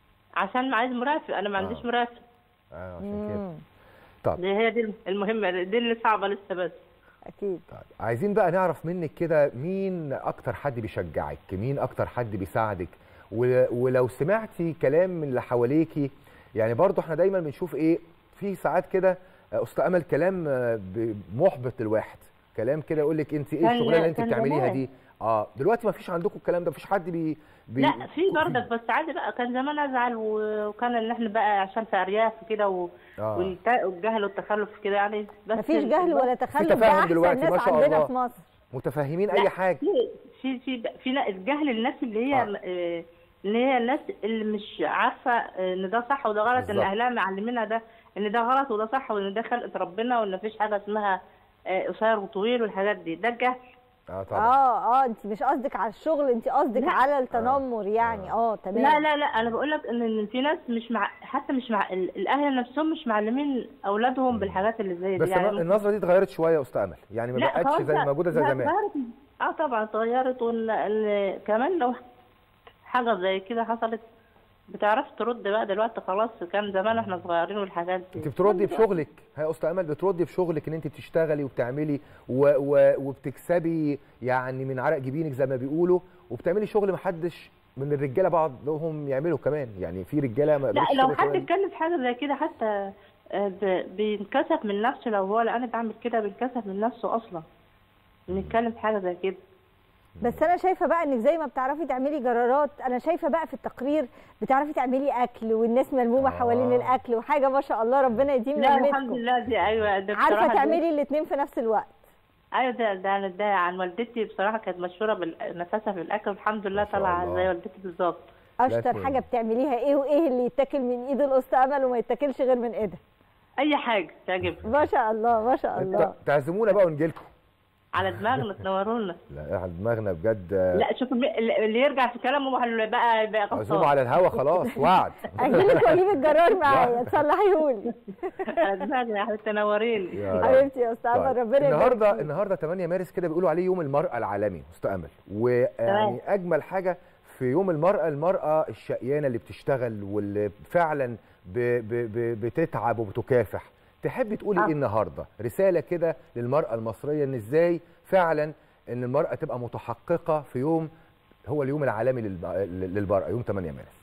عشان عايز مرافق انا ما عنديش آه. مرافق اه عشان كده مم، طب دي هي دي المهمه دي اللي صعبه لسه بس اكيد طيب عايزين بقى نعرف منك كده مين اكتر حد بيشجعك مين اكتر حد بيساعدك و- ولو سمعتي كلام من اللي حواليكي يعني برضو احنا دايما بنشوف ايه في ساعات كده آه، استاذ امل كلام آه، ب- محبط للواحد كلام كده يقول لك انت ايه كان- الشغلانه اللي انت كان بتعمليها زمان. دي اه دلوقتي ما فيش عندكم الكلام ده مفيش حد بي, بي لا في برضك بس عادي بقى كان زمان ازعل و- وكان ان احنا بقى عشان في ارياف وكده و- آه. والت- والجهل والتخلف كده يعني بس مفيش جهل ولا تخلف ده تفاهم احسن دلوقتي، ما ناس شاء عندنا الله. في مصر متفاهمين لا، اي حاجه في في في في نا- الجهل الناس اللي هي آه. آه، اللي هي الناس اللي مش عارفه آه، ان ده صح وده غلط ان بالظبط. اهلها معلمينها ده ان ده غلط وده صح وان ده خلقه ربنا وان مفيش حاجه اسمها آه، قصير وطويل والحاجات دي ده الجهل اه طبعا اه اه انت مش قصدك على الشغل انت قصدك لا. على التنمر يعني اه تمام لا لا لا انا بقول لك ان إن في ناس مش مع حتى مش مع ال- الاهل نفسهم مش معلمين اولادهم بالحاجات اللي زي دي بس يعني الن- النظره دي اتغيرت شويه يا استاذ امل يعني ما لا بقتش خلاص زي لا، موجوده زي لا، زمان اتغيرت. اه طبعا اتغيرت وال... ال- كمان لو حاجه زي كده حصلت بتعرف ترد بقى دلوقتي خلاص كان زمان احنا صغيرين والحاجات دي انت بتردي بشغلك يا استاذ امل بتردي بشغلك ان انت بتشتغلي وبتعملي و... و... وبتكسبي يعني من عرق جبينك زي ما بيقولوا وبتعملي شغل محدش من الرجاله بعضهم يعملوا كمان يعني في رجاله ما لا يقدروش لو يشتغلوا حد شغل- اتكلم في حاجه زي كده حتى آه، ب- بينكسف من نفسه لو هو لا انا بعمل كده بينكسف من نفسه اصلا نتكلم في حاجه زي كده بس انا شايفه بقى انك زي ما بتعرفي تعملي جرارات انا شايفه بقى في التقرير بتعرفي تعملي اكل والناس ملمومه آه. حوالين الاكل وحاجه ما شاء الله ربنا يديم لا الحمد نعمتكم لله دي ايوه ده عارفه بصراحة دي- تعملي الاثنين في نفس الوقت ايوه ده ده ده عن والدتي بصراحه كانت مشهوره بالنفاسه في الاكل والحمد لله ما شاء طالعه الله. زي والدتي بالظبط اشطر كويس. حاجه بتعمليها ايه وايه اللي يتاكل من ايد الاست امل وما يتاكلش غير من ايدها اي حاجه تعجبك ما شاء الله ما شاء الله ت- تعزمونا بقى ونجي لكم على دماغنا تنورونا لا على دماغنا بجد لا شوف الم- اللي يرجع في كلامه اللي بقى بقى عزومه غلطان على الهوا خلاص وعد اجيلك واجيب الجرار معايا تصلحيهولي على دماغنا يا حبيبتي تنوريني يا رب. حبيبتي يا استاذ امل طيب. ربنا يبارك النهارده فيك. النهارده 8 مارس كده بيقولوا عليه يوم المرأة العالمي استاذ امل ويعني اجمل حاجة في يوم المرأة المرأة الشقيانة اللي بتشتغل واللي فعلا ب ب ب بتتعب وبتكافح تحبي تقولي آه. ايه النهارده رسالة كده للمرأة المصرية ان ازاي فعلا ان المرأة تبقى متحققة في يوم هو اليوم العالمي للب- للمرأة يوم 8 مارس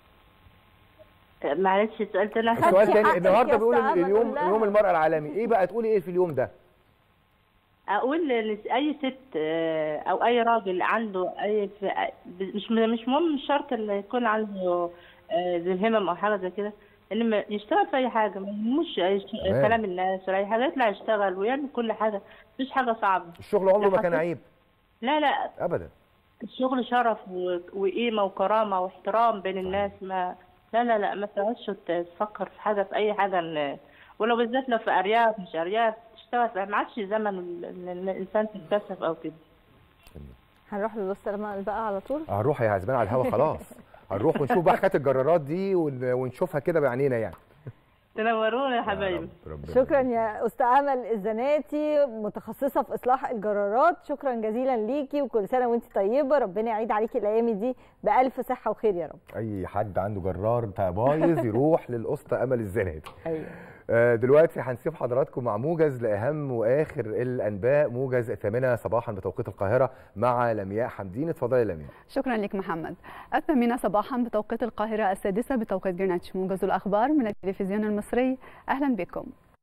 معلش السؤال تاني عشان- السؤال خدتي تاني حقك النهارده يا بيقول أستاذ أمل، اليوم قول لها. يوم المرأة العالمي ايه بقى تقولي ايه في اليوم ده اقول لاي ست آه، او اي راجل عنده اي في- مش مش مهم مش شرط ان يكون عنده آه، زي الهمم او حاجه زي كده ان ما يشتغل في اي حاجه ما يهموش أي- تمام. كلام الناس ولا اي حاجه يطلع يشتغل ويعمل كل حاجه مفيش حاجه صعبه الشغل عمره ما كان حسيت- عيب لا لا ابدا الشغل شرف و- وقيمه وكرامه واحترام بين الناس ما لا لا لا ما تقعدش تفكر في حاجه في اي حاجه إن- ولو بالذات لو في ارياف مش ارياف تشتغل في- ما عادش زمن ال- ان الانسان تتكسف او كده هنروح للاست امل بقى على طول هنروح يا عزمان على الهوا خلاص هنروح ونشوف بقى حكايه الجرارات دي ون- ونشوفها كده بعينينا يعني تنورونا يا حبايبي ربنا شكرا يا أستاذ أمل الزناتي متخصصة في إصلاح الجرارات شكرا جزيلا ليكي وكل سنة وانت طيبة ربنا يعيد عليكي الأيام دي بألف صحة وخير يا رب اي حد عنده جرار بتاع بايظ يروح للقسطى امل الزناتي أيوة. آه، دلوقتي هنسيب حضراتكم مع موجز لاهم واخر الانباء موجز الثامنه صباحا بتوقيت القاهره مع لمياء حمدين اتفضلي يا لمياء شكرا لك محمد الثامنة صباحا بتوقيت القاهرة السادسة بتوقيت جرينتش موجز الأخبار من التلفزيون المصري أهلا بكم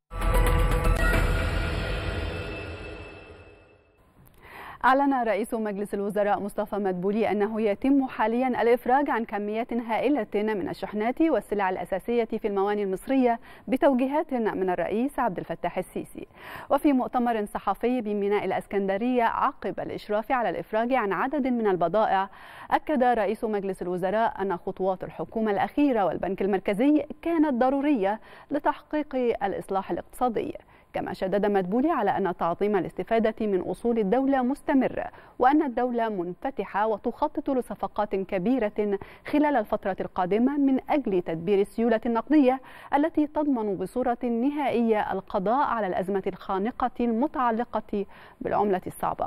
أعلن رئيس مجلس الوزراء مصطفى مدبولي أنه يتم حاليا الإفراج عن كميات هائلة من الشحنات والسلع الأساسية في الموانئ المصرية بتوجيهات من الرئيس عبد الفتاح السيسي وفي مؤتمر صحفي بميناء الأسكندرية عقب الإشراف على الإفراج عن عدد من البضائع أكد رئيس مجلس الوزراء أن خطوات الحكومة الأخيرة والبنك المركزي كانت ضرورية لتحقيق الإصلاح الاقتصادي كما شدد مدبولي على أن تعظيم الاستفادة من أصول الدولة مستمر وأن الدولة منفتحة وتخطط لصفقات كبيرة خلال الفترة القادمة من أجل تدبير السيولة النقدية التي تضمن بصورة نهائية القضاء على الأزمة الخانقة المتعلقة بالعملة الصعبة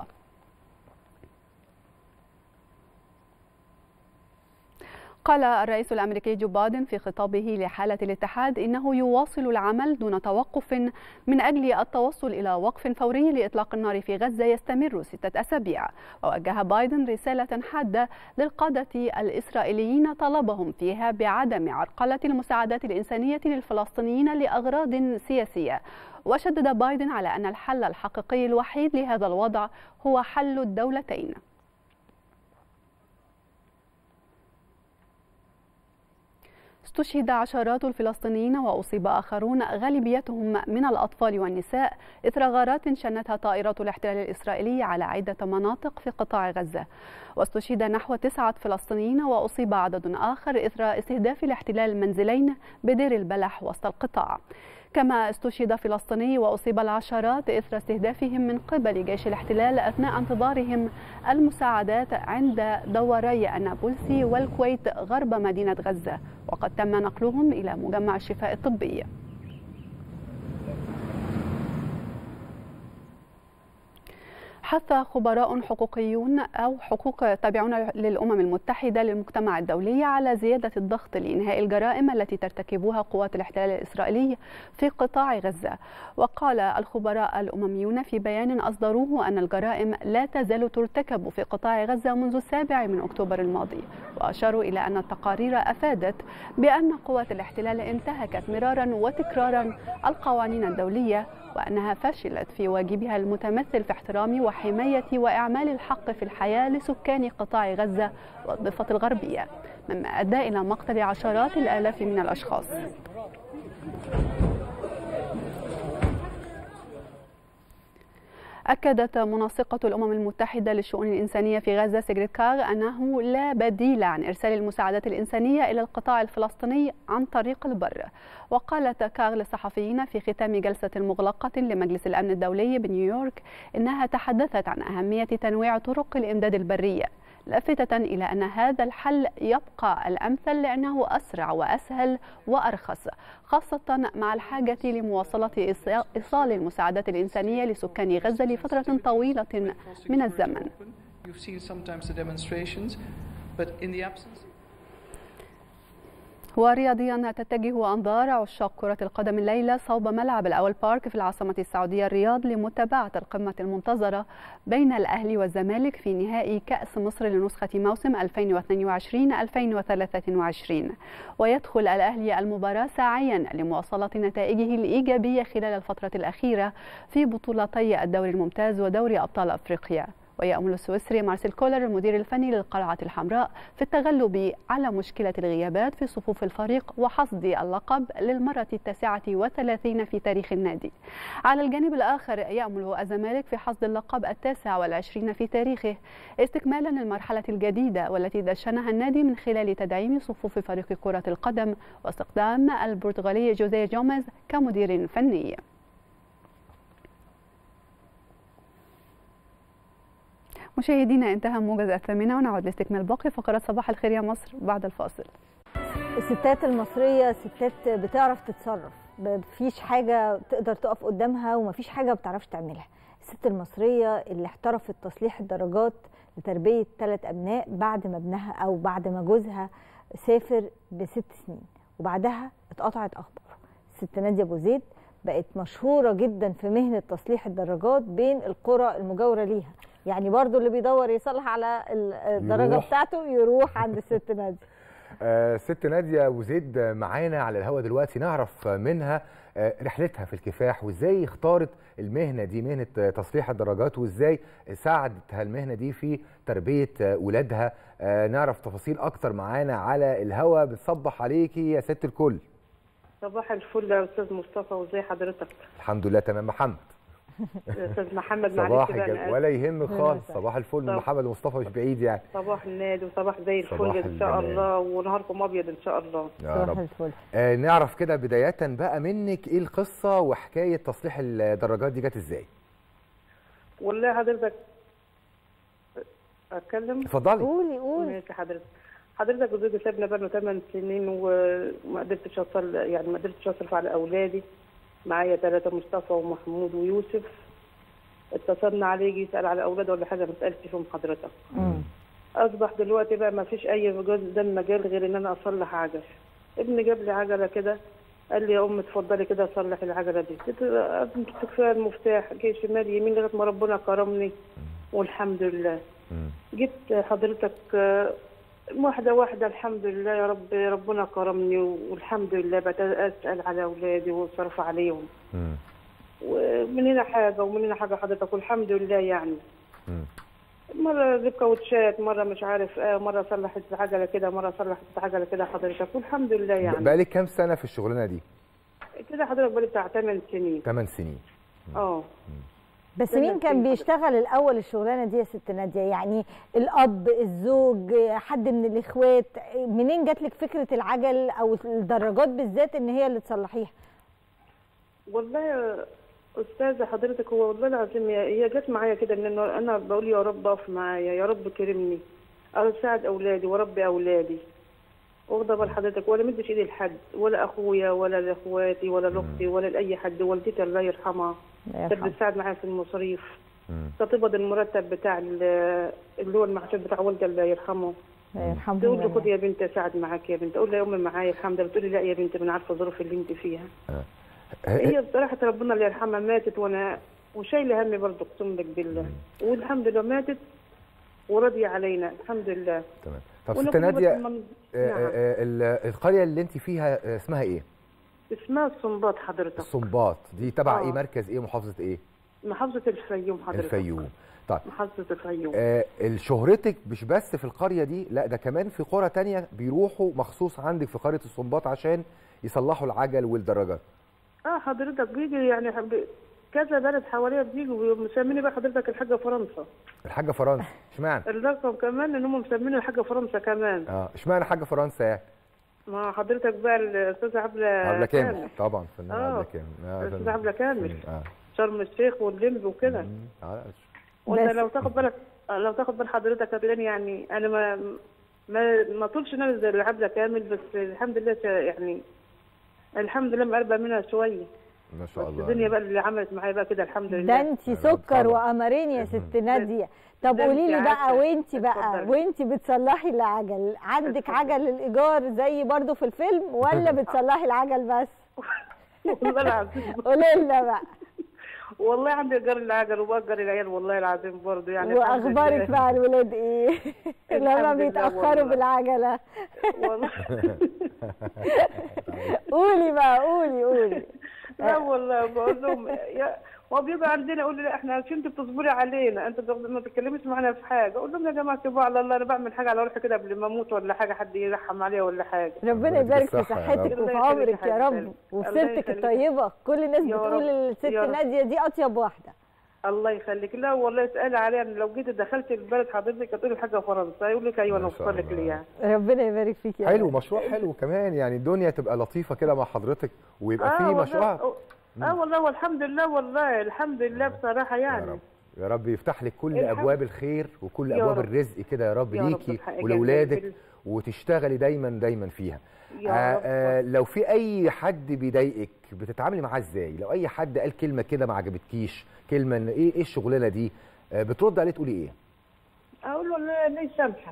قال الرئيس الامريكي جو بايدن في خطابه لحاله الاتحاد انه يواصل العمل دون توقف من اجل التوصل الى وقف فوري لاطلاق النار في غزه يستمر سته اسابيع ووجه بايدن رساله حاده للقاده الاسرائيليين طلبهم فيها بعدم عرقله المساعدات الانسانيه للفلسطينيين لاغراض سياسيه وشدد بايدن على ان الحل الحقيقي الوحيد لهذا الوضع هو حل الدولتين استشهد عشرات الفلسطينيين واصيب اخرون غالبيتهم من الاطفال والنساء اثر غارات شنتها طائرات الاحتلال الاسرائيلي على عده مناطق في قطاع غزه واستشهد نحو تسعه فلسطينيين واصيب عدد اخر اثر استهداف الاحتلال منزلين بدير البلح وسط القطاع كما استشهد فلسطيني واصيب العشرات اثر استهدافهم من قبل جيش الاحتلال اثناء انتظارهم المساعدات عند دوري النابلسي والكويت غرب مدينه غزه وقد تم نقلهم الى مجمع الشفاء الطبي حث خبراء حقوقيون أو حقوق تابعون للأمم المتحدة للمجتمع الدولي على زيادة الضغط لإنهاء الجرائم التي ترتكبها قوات الاحتلال الإسرائيلي في قطاع غزة وقال الخبراء الأمميون في بيان أصدروه أن الجرائم لا تزال ترتكب في قطاع غزة منذ السابع من أكتوبر الماضي وأشاروا إلى أن التقارير أفادت بأن قوات الاحتلال انتهكت مرارا وتكرارا القوانين الدولية وأنها فشلت في واجبها المتمثل في احترام وحماية وإعمال الحق في الحياة لسكان قطاع غزة والضفة الغربية مما أدى إلى مقتل عشرات الآلاف من الأشخاص أكدت منسقة الأمم المتحدة للشؤون الإنسانية في غزة سيجريت كاغ أنه لا بديل عن إرسال المساعدات الإنسانية إلى القطاع الفلسطيني عن طريق البر وقالت كاغ للصحفيين في ختام جلسة مغلقة لمجلس الأمن الدولي بنيويورك إنها تحدثت عن أهمية تنويع طرق الإمداد البرية لافتة إلى أن هذا الحل يبقى الأمثل لأنه أسرع وأسهل وأرخص خاصة مع الحاجة لمواصلة إيصال المساعدات الإنسانية لسكان غزة لفترة طويلة من الزمن ورياضيا تتجه أنظار عشاق كرة القدم الليلة صوب ملعب الأول بارك في العاصمة السعودية الرياض لمتابعة القمة المنتظرة بين الأهلي والزمالك في نهائي كأس مصر لنسخة موسم 2022-2023 ويدخل الأهلي المباراة ساعيا لمواصلة نتائجه الإيجابية خلال الفترة الأخيرة في بطولتي الدوري الممتاز ودوري أبطال أفريقيا ويأمل السويسري مارسيل كولر المدير الفني للقلعة الحمراء في التغلب على مشكلة الغيابات في صفوف الفريق وحصد اللقب للمرة التاسعة وثلاثين في تاريخ النادي على الجانب الآخر يأمل الزمالك في حصد اللقب التاسع والعشرين في تاريخه استكمالا للمرحلة الجديدة والتي دشنها النادي من خلال تدعيم صفوف فريق كرة القدم واستخدام البرتغالي جوزيه جوميز كمدير فني مشاهدينا انتهى موجز الثامنة ونعود لاستكمال باقي فقرات صباح الخير يا مصر بعد الفاصل الستات المصرية ستات بتعرف تتصرف مفيش حاجه تقدر تقف قدامها ومفيش حاجه ما بتعرفش تعملها الست المصريه اللي احترفت تصليح الدراجات لتربيه ثلاث ابناء بعد ما ابنها او بعد ما جوزها سافر بست سنين وبعدها اتقطعت اخباره الست ناديه ابو زيد بقت مشهوره جدا في مهنه تصليح الدراجات بين القرى المجاوره ليها يعني برضو اللي بيدور يصلح على ال- الدراجه يروح. بتاعته يروح عند الست ناديه آه، ست ناديه ابو زيد معانا على الهوا دلوقتي نعرف منها آه، رحلتها في الكفاح وازاي اختارت المهنه دي مهنه آه، تصليح الدراجات وازاي ساعدتها المهنه دي في تربيه آه، ولادها آه، نعرف تفاصيل اكتر معانا على الهوا بتصبح عليكي يا ست الكل صباح الفل يا استاذ مصطفى وازي حضرتك الحمد لله تمام محمد استاذ محمد صباح معلش بقى الجمال أنا ولا يهمك خالص وسهلا. صباح الفل طب. محمد ومصطفى مش بعيد يعني صباح النادي وصباح زي صباح الفل ان شاء الجمال. الله ونهاركم ابيض ان شاء الله يا صباح رب الفل آه، نعرف كده بدايه بقى منك ايه القصه وحكايه تصليح الدراجات دي جت ازاي والله حضرتك اتكلم اتفضلي قولي قولي ماشي حضرتك حضرتك زوجي سابنا بقى 8 سنين وما قدرتش اوصل يعني ما قدرتش اصرف على اولادي معايا ثلاثه مصطفى ومحمود ويوسف اتصلنا عليه يجي يسال على اولاده ولا حاجه ما سالتش فيهم حضرتك مم. اصبح دلوقتي بقى ما فيش اي مجال قدام مجال غير ان انا اصلح عجل ابني جاب لي عجله كده قال لي يا ام اتفضلي كده صلح العجله دي قلت له امسك فيها المفتاح جاي شمال يمين لغايه ما ربنا كرمني والحمد لله مم. جبت حضرتك آه، واحده واحده الحمد لله يا رب ربنا كرمني والحمد لله بقيت اسال على اولادي وصرف عليهم مم. ومن هنا حاجه ومن هنا حاجه حضرتك والحمد لله يعني مم. مرة جيب كاوتشات مرة مش عارف آه مرة صلحت العجلة كده مرة صلحت العجلة كده حضرتك والحمد لله يعني بقالك كام سنه في الشغلانه دي كده حضرتك بقالي بتاع 8 سنين 8 سنين اه بس ده مين اللي كان فيه بيشتغل الاول الشغلانه دي يا ست ناديه يعني الاب الزوج حد من الاخوات منين جات لك فكره العجل او الدراجات بالذات ان هي اللي تصلحيها والله يا أستاذة حضرتك هو والله العظيم هي هي جت معايا كده إن أنا أنا بقول يا رب أقف معايا يا رب كرمني أساعد أولادي وربي أولادي واخدة بال حضرتك ولا مدش إيدي لحد ولا أخويا ولا لإخواتي ولا لأختي ولا لأي حد والدتي الله يرحمها الله كانت يرحمه بتساعد معايا في المصاريف مم. تقبض المرتب بتاع ال- اللي هو المحسوب بتاع والدي الله يرحمه الله يرحمه تقول لي جميعاً. خد يا بنت اساعد معاك يا بنت اقول لها يا امي معايا الحمد لله تقول لي لا يا بنت انا عارفه الظروف اللي انت فيها هي بصراحه ربنا الله يرحمها ماتت وانا وشايله همي برضه اقسم لك بالله والحمد لله ماتت وراضيه علينا الحمد لله تمام طب وأنا ست كنت ناديه بتمنى- آه، نعم. آه، آه، ال- القريه اللي انت فيها آه، اسمها ايه اسمها الصنباط حضرتك الصنباط دي تبع آه. ايه مركز ايه محافظه ايه محافظه الفيوم حضرتك الفيوم طيب محافظه الفيوم آه شهرتك مش بس في القريه دي لا ده كمان في قرى تانية بيروحوا مخصوص عندك في قريه الصنباط عشان يصلحوا العجل والدراجات اه حضرتك بيجي يعني حب- كذا بلد حواليها بيجوا مسميني بقى حضرتك الحاجه فرنسا الحاجه فرنسا اشمعنى الرقم كمان ان هم مسميني الحاجه فرنسا كمان اه اشمعنى حاجه فرنسا يعني ما حضرتك بقى الاستاذه عبله عبله كامل طبعا فنان آه. عبله كامل آه، الأستاذة فنان. عبلة كامل. اه شرم الشيخ واللمب وكده مم. آه، وانت بس- لو تاخد بالك لو تاخد بال حضرتك هتلاقيني يعني انا ما ما ما طولش نفسي زي العبله كامل بس الحمد لله شا- يعني الحمد لله مقربه منها شويه ما شاء بس الله الدنيا بقى اللي عملت معايا بقى كده الحمد ده لله انت طبعاً. سكر وقمرين يا ست ناديه طب ده قولي لي انت بقى عارفة. وانت بقى اتفضلي. وانت بتصلحي العجل عندك اتفضلي. عجل للايجار زي برضو في الفيلم ولا بتصلحي العجل بس والله العظيم قولي لنا بقى والله عندي ايجار العجل وباجر العيال والله العظيم برضه يعني الحمد واخبارك لله. مع الولاد ايه اللي هما الحمد لله بيتاخروا والله. بالعجله والله قولي بقى قولي قولي لا والله بقول لهم يا هو بيبقى عندنا يقول لي لا احنا عشان انت بتصبري علينا انت بتاخد- ما تتكلميش معانا في حاجه اقول لهم يا جماعه سيبوا على الله انا بعمل حاجه على روحي كده قبل ما اموت ولا حاجه حد يرحم عليها ولا حاجه ربنا ربنا يديك يبارك في الصحة يا صحتك رب. وفي الله يخليك عمرك يا يا حبيبتي. رب وفي الله سيرتك يخليك. الطيبه كل الناس يا بتقول رب. الست يا رب. ناديه دي اطيب واحده الله يخليك لا والله اسالي عليها أنا لو جيت دخلت البلد حضرتك هتقولي حاجه فرنسا يقول لك ايوه ما انا شاء اوصل لك الله. ليها ربنا يبارك فيك يا حلو رب. مشروع حلو كمان يعني الدنيا تبقى لطيفه كده مع حضرتك ويبقى في والله- مشروع اه والله والحمد لله والله الحمد لله بصراحه يا يعني رب يا رب يفتح لك كل الحمد- ابواب الخير وكل يا ابواب رب. الرزق كده يا رب يا رب ليكي الحق ولولادك جميل. وتشتغلي دايما دايما فيها يا آه رب. آه لو في اي حد بيضايقك بتتعاملي معاه ازاي لو اي حد قال كلمه كده ما عجبتكيش كلمه إن ايه ايه الشغلانه دي آه بترد عليه تقولي ايه اقول له لا لا يسامحك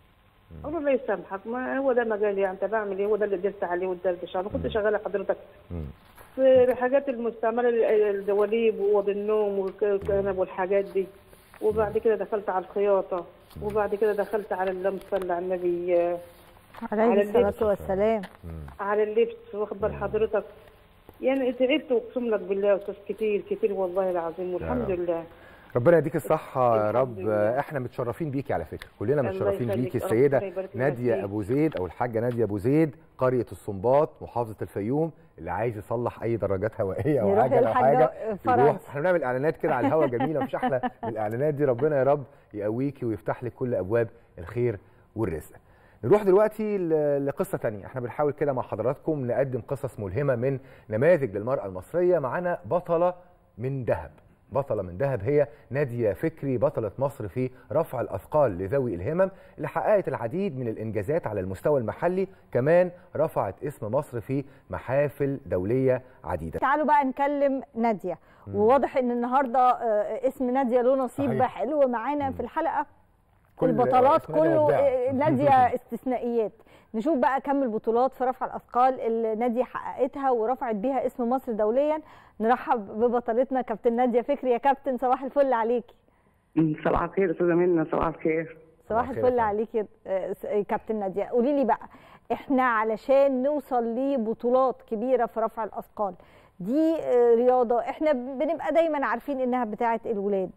اقول له لا يسامحك ما هو ده مجالي يعني انت بعمل ايه هو ده اللي قدرت عليه والدردشه انا كنت شغاله حضرتك مم. في الحاجات المستعمله ال- الدواليب واوض النوم والكنب والحاجات دي وبعد كده دخلت على الخياطه وبعد كده دخلت على اللهم صل على النبي آه، عليه على الصلاه اللبس. والسلام على اللبس واخد بال حضرتك يعني تعبت واقسم لك بالله يا استاذ كتير كتير والله العظيم والحمد رب. لله ربنا يديك الصحة يا الحمد رب لله. احنا متشرفين بيكي على فكرة كلنا الله متشرفين يخليك بيكي يا رب، السيدة ربنا يبارك لنا نادية فيك. أبو زيد أو الحاجة نادية أبو زيد قرية الصنباط محافظة الفيوم اللي عايز يصلح أي دراجات هوائية أو يروح عجلة أو للحاجة حاجة فرج. يروح احنا بنعمل إعلانات كده على الهوا جميلة مفيش أحلى من الإعلانات دي ربنا يا رب يقويكي ويفتح لك كل أبواب الخير والرزق نروح دلوقتي ل- لقصة تانية احنا بنحاول كده مع حضراتكم نقدم قصص ملهمة من نماذج للمرأة المصرية معانا بطلة من دهب بطلة من دهب هي نادية فكري بطلة مصر في رفع الأثقال لذوي الهمم اللي حققت العديد من الإنجازات على المستوى المحلي كمان رفعت اسم مصر في محافل دولية عديدة تعالوا بقى نكلم ناديه وواضح ان النهارده آه، اسم ناديه له نصيب صحيح. حلو معانا في الحلقه كل البطلات اسم نادية كله مبدعة. آه، ناديه استثنائيات نشوف بقى كم البطولات في رفع الاثقال اللي ناديه حققتها ورفعت بيها اسم مصر دوليا نرحب ببطلتنا كابتن ناديه فكري يا كابتن صباح الفل عليكي صباح الخير استاذه منى صباح الخير صباح الخير يا الفل فندم. عليكي آه، س- آه، كابتن ناديه قولي لي بقى احنا علشان نوصل لبطولات كبيره في رفع الاثقال دي آه، رياضه احنا بنبقى دايما عارفين انها بتاعه الولاد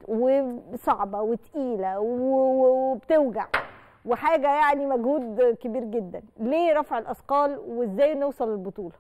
وصعبه وتقيله و- و- وبتوجع وحاجه يعني مجهود كبير جدا ليه رفع الاثقال وازاي نوصل للبطوله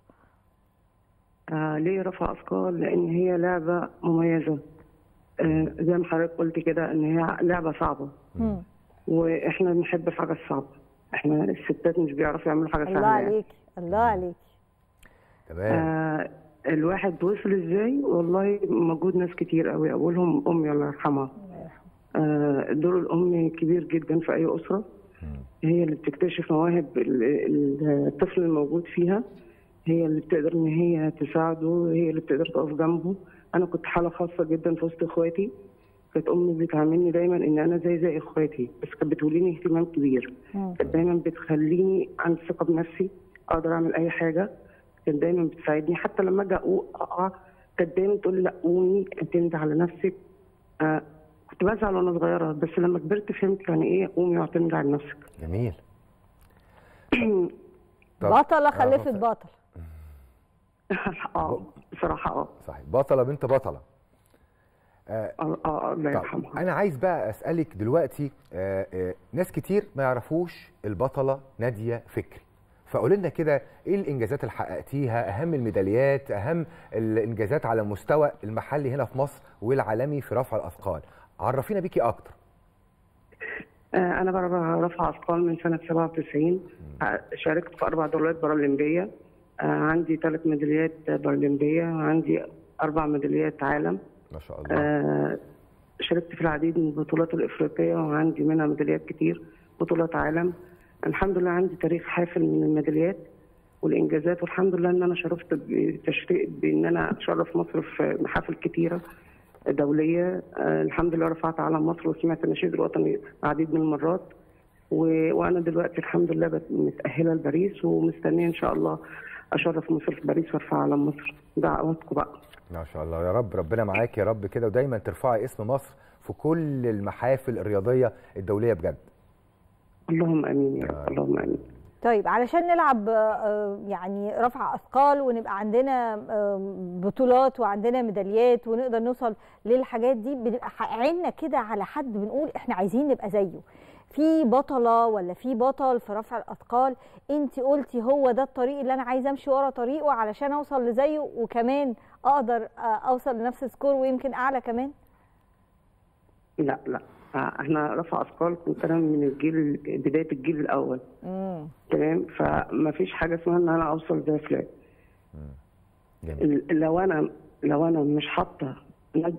آه ليه رفع اثقال لان هي لعبه مميزه آه زي ما حضرتك قلت كده ان هي لعبه صعبه مم. واحنا بنحب الحاجه الصعبه احنا الستات مش بيعرفوا يعملوا حاجه سهله الله يعني. عليكي الله عليكي تمام آه الواحد وصل ازاي والله مجهود ناس كتير قوي اولهم امي الله يرحمها آه دور الام كبير جدا في اي اسره هي اللي بتكتشف مواهب ال- ال- الطفل الموجود فيها هي اللي بتقدر ان هي تساعده هي اللي بتقدر تقف جنبه انا كنت حاله خاصه جدا في وسط اخواتي كانت امي بتعاملني دايما ان انا زي زي اخواتي بس كانت بتوليني اهتمام كبير مم. كانت دايما بتخليني عندي ثقه بنفسي اقدر اعمل اي حاجه كانت دايما بتساعدني حتى لما اجي أقو- اقع كانت دايما تقول لي لا قومي اعتمدي على نفسك آه كنت بزعل وانا صغيره بس لما كبرت فهمت يعني ايه قومي واعتمدي على نفسك جميل طب- بطله آه، خلفت بطل اه بصراحه اه صحيح بطلة بنت بطلة آه اه اه الله طب يرحمها انا عايز بقى اسالك دلوقتي آه آه ناس كتير ما يعرفوش البطله ناديه فكري فقول لنا كده ايه الانجازات اللي حققتيها اهم الميداليات اهم الانجازات على المستوى المحلي هنا في مصر والعالمي في رفع الاثقال عرفينا بيكي اكتر آه انا بقى رفع اثقال من سنه 97 آه، شاركت في اربع دورات بارالمبيه آه عندي ثلاث ميداليات بارالمبيه عندي اربع ميداليات عالم ما شاء الله آه، شاركت في العديد من البطولات الافريقيه وعندي منها ميداليات كتير بطولات عالم الحمد لله عندي تاريخ حافل من الميداليات والانجازات والحمد لله ان انا شرفت بتشريف بان انا اشرف مصر في محافل كتيره دوليه آه، الحمد لله رفعت علم مصر وسمعت النشيد الوطني عديد من المرات و... وانا دلوقتي الحمد لله بت- متاهله لباريس ومستنيه ان شاء الله اشرف مصر في باريس وارفع علم مصر دعواتكم بقى ما شاء الله يا رب ربنا معاك يا رب كده ودايما ترفعي اسم مصر في كل المحافل الرياضيه الدوليه بجد اللهم امين يا رب اللهم امين طيب علشان نلعب آه، يعني رفع اثقال ونبقى عندنا آه، بطولات وعندنا ميداليات ونقدر نوصل للحاجات دي بنبقى عيننا كده على حد بنقول احنا عايزين نبقى زيه في بطله ولا في بطل في رفع الاثقال انت قلتي هو ده الطريق اللي انا عايزه امشي ورا طريقه علشان اوصل لزيه وكمان اقدر آه، اوصل لنفس السكور ويمكن اعلى كمان لا لا آه، احنا رفع اثقال كنت انا من الجيل بدايه الجيل الاول امم تمام فما فيش حاجه اسمها ان انا اوصل زي فلان جميل ال- لو انا لو انا مش حاطه ناديه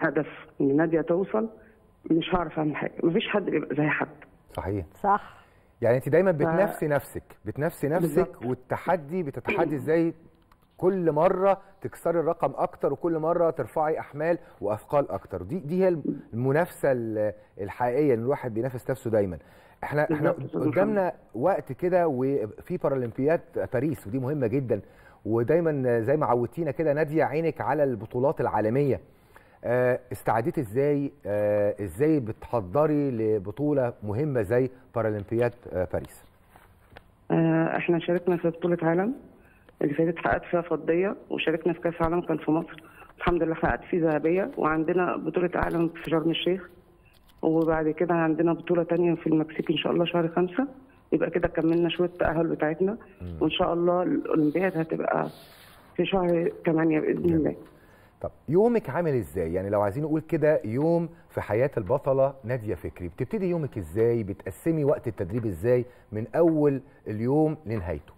هدف ان ناديه توصل مش هعرف اعمل حاجه مفيش حد بيبقى زي حد صحيح صح يعني انت دايما بتنافسي نفسك بتنافسي نفسك بالظبط. والتحدي بتتحدي ازاي كل مره تكسري الرقم اكتر وكل مره ترفعي احمال واثقال اكتر دي دي هي المنافسه ال- الحقيقيه ان الواحد بينافس نفسه دايما احنا احنا بالظبط، أستاذ قدامنا وقت كده وفي بارالمبياد باريس ودي مهمه جدا ودايما زي ما عودتينا كده ناديه عينك على البطولات العالميه آه، استعديت ازاي آه، ازاي بتحضري لبطوله مهمه زي بارالمبياد آه، باريس آه، احنا شاركنا في بطولة عالم اللي فاتت حققت فيها فضية وشاركنا في كأس عالم كان في مصر الحمد لله حققت فيه ذهبية وعندنا بطولة عالم في شرم الشيخ وبعد كده عندنا بطولة تانية في المكسيك إن شاء الله شهر خمسة يبقى كده كملنا شوية التأهل بتاعتنا وإن شاء الله الأولمبياد هتبقى في شهر 8 بإذن الله طب يومك عامل ازاي يعني لو عايزين نقول كده يوم في حياه البطله ناديه فكري بتبتدي يومك ازاي بتقسمي وقت التدريب ازاي من اول اليوم لنهايته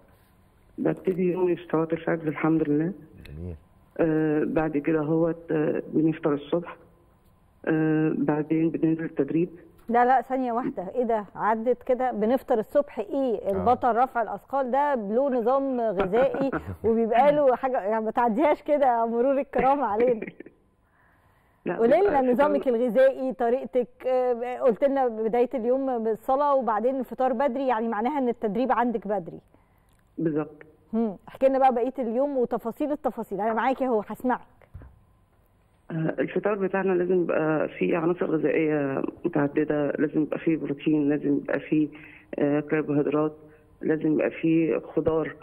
ببتدي يومي في صلاة الفجر الحمد لله جميل آه بعد كده هو بنفطر الصبح آه بعدين بننزل التدريب لا لا ثانية واحدة ايه ده عدت كده بنفطر الصبح ايه البطل رفع الاثقال ده له نظام غذائي وبيبقى له حاجة يعني ما تعديهاش كده مرور الكرام علينا لا، قولي لنا بيبقى نظامك الفطار- الغذائي طريقتك آه، قلت لنا بداية اليوم بالصلاة وبعدين الفطار بدري يعني معناها ان التدريب عندك بدري بالظبط هم، احكي لنا بقى بقية اليوم وتفاصيل التفاصيل انا معاكي اهو هسمعك آه، الفطار بتاعنا لازم يبقى فيه عناصر غذائية متعددة لازم يبقى فيه بروتين لازم يبقى فيه آه، كربوهيدرات لازم يبقى فيه خضار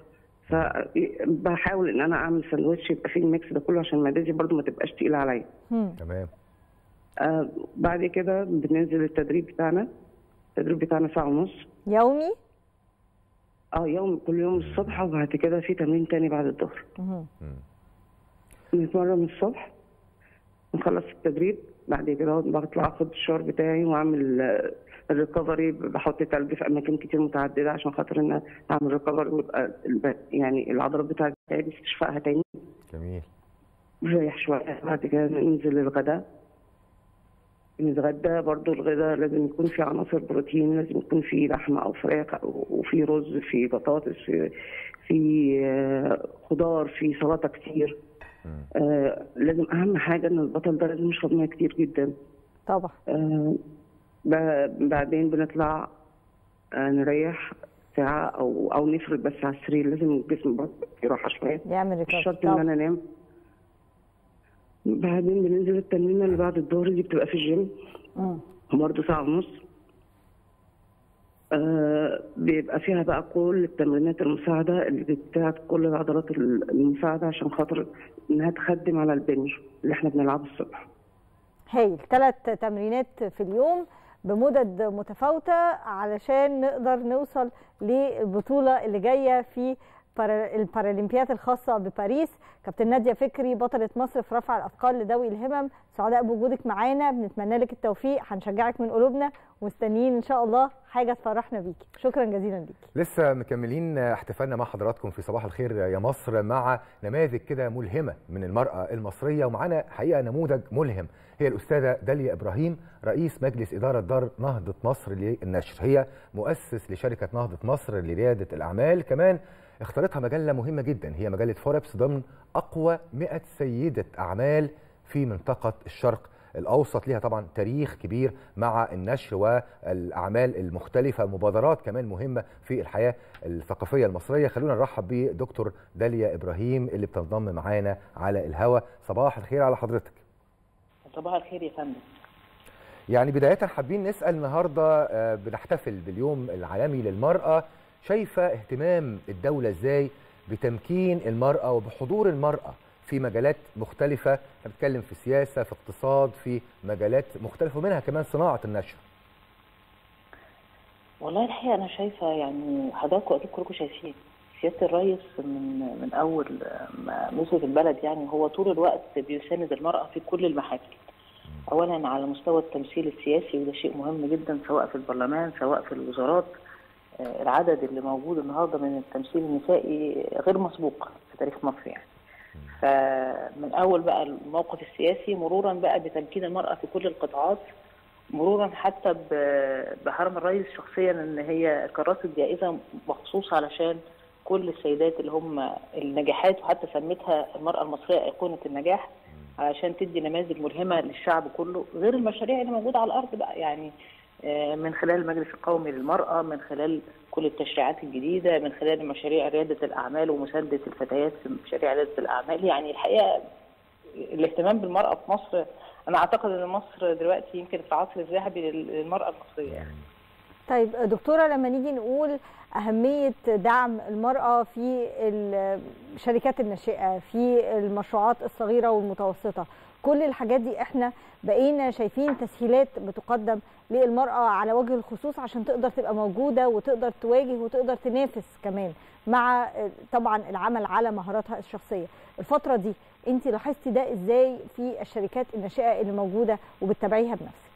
فبحاول ان انا اعمل ساندوتش يبقى فيه الميكس ده كله عشان معدتي برضو ما تبقاش تقيله عليا هم، تمام آه بعد كده بننزل التدريب بتاعنا التدريب بتاعنا ساعه ونص يومي اه يوم كل يوم الصبح وبعد كده في تمرين تاني بعد الظهر هم. نتمرن الصبح نخلص التدريب بعد كده بطلع اخد الشاور بتاعي واعمل آه، الريكفري بحط تلج في اماكن كتير متعدده عشان خاطر ان اعمل ريكفري ويبقى الب- يعني العضلات بتاعتي تعيد استشفائها تاني جميل نريح شويه بعد كده ننزل الغداء نتغدى برضو الغداء لازم يكون في عناصر بروتين لازم يكون في لحمه او فراخ أو- وفي رز في بطاطس في في آه، خضار في سلطه كتير آه لازم اهم حاجه ان البطل ده لازم يشرب ميه كتير جدا طبعا آه ب- بعدين بنطلع آه نريح ساعه او او نفرد بس على السرير لازم الجسم برضه يروح شويه يعمل مش ريكفري شرط ان طبعا انا انام بعدين بننزل التمرينه اللي بعد الظهر دي بتبقى في الجيم مم. برضه ساعه ونص آه بيبقى فيها بقى كل التمرينات المساعده اللي بتساعد كل العضلات المساعده عشان خاطر انها تخدم على البنج اللي احنا بنلعبه الصبح هايل ثلاث تمرينات في اليوم بمدد متفاوتة علشان نقدر نوصل للبطولة اللي جاية في بارا- البارالمبيات الخاصة بباريس كابتن نادية فكري بطلة مصر في رفع الأثقال لذوي الهمم سعداء بوجودك معانا بنتمنى لك التوفيق هنشجعك من قلوبنا ومستنيين إن شاء الله حاجة تفرحنا بيكي شكرا جزيلا ليكي لسه مكملين احتفالنا مع حضراتكم في صباح الخير يا مصر مع نماذج كده ملهمه من المراه المصريه ومعانا حقيقه نموذج ملهم هي الاستاذه داليا ابراهيم رئيس مجلس اداره دار نهضه مصر للنشر هي مؤسس لشركه نهضه مصر لرياده الاعمال كمان اختارتها مجله مهمه جدا هي مجله فوربس ضمن اقوى 100 سيده اعمال في منطقه الشرق الاوسط ليها طبعا تاريخ كبير مع النشر والاعمال المختلفه مبادرات كمان مهمه في الحياه الثقافيه المصريه خلونا نرحب بدكتور داليا ابراهيم اللي بتنضم معانا على الهوا صباح الخير على حضرتك صباح الخير يا فندم يعني بدايه حابين نسال النهارده آه، بنحتفل باليوم العالمي للمراه شايفه اهتمام الدوله ازاي بتمكين المراه وبحضور المراه في مجالات مختلفه احنا بنتكلم في سياسه في اقتصاد في مجالات مختلفه ومنها كمان صناعه النشر والله الحقيقه انا شايفه يعني حضراتكم اكيد كلكم شايفين سياده الرئيس من من اول ما مسك البلد يعني هو طول الوقت بيساند المراه في كل المحافل اولا على مستوى التمثيل السياسي وده شيء مهم جدا سواء في البرلمان سواء في الوزارات آه، العدد اللي موجود النهارده من التمثيل النسائي غير مسبوق في تاريخ مصر يعني فمن اول بقى الموقف السياسي مرورا بقى بتمكين المراه في كل القطاعات مرورا حتى ب- بحرم الرئيس شخصيا ان هي كرست جائزه مخصوص علشان كل السيدات اللي هم النجاحات وحتى سميتها المراه المصريه ايقونه النجاح علشان تدي نماذج ملهمه للشعب كله غير المشاريع اللي موجوده على الارض بقى يعني آه، من خلال المجلس القومي للمراه من خلال كل التشريعات الجديده من خلال مشاريع رياده الاعمال ومسانده الفتيات في مشاريع رياده الاعمال يعني الحقيقه الاهتمام بالمراه في مصر انا اعتقد ان مصر دلوقتي يمكن في العصر الذهبي لل- للمراه المصريه يعني طيب دكتورة لما نيجي نقول أهمية دعم المرأة في الشركات الناشئة في المشروعات الصغيرة والمتوسطة كل الحاجات دي احنا بقينا شايفين تسهيلات بتقدم للمرأة على وجه الخصوص عشان تقدر تبقى موجودة وتقدر تواجه وتقدر تنافس كمان مع طبعا العمل على مهاراتها الشخصية الفترة دي انت لاحظتي ده ازاي في الشركات الناشئة اللي موجودة وبتتابعيها بنفسك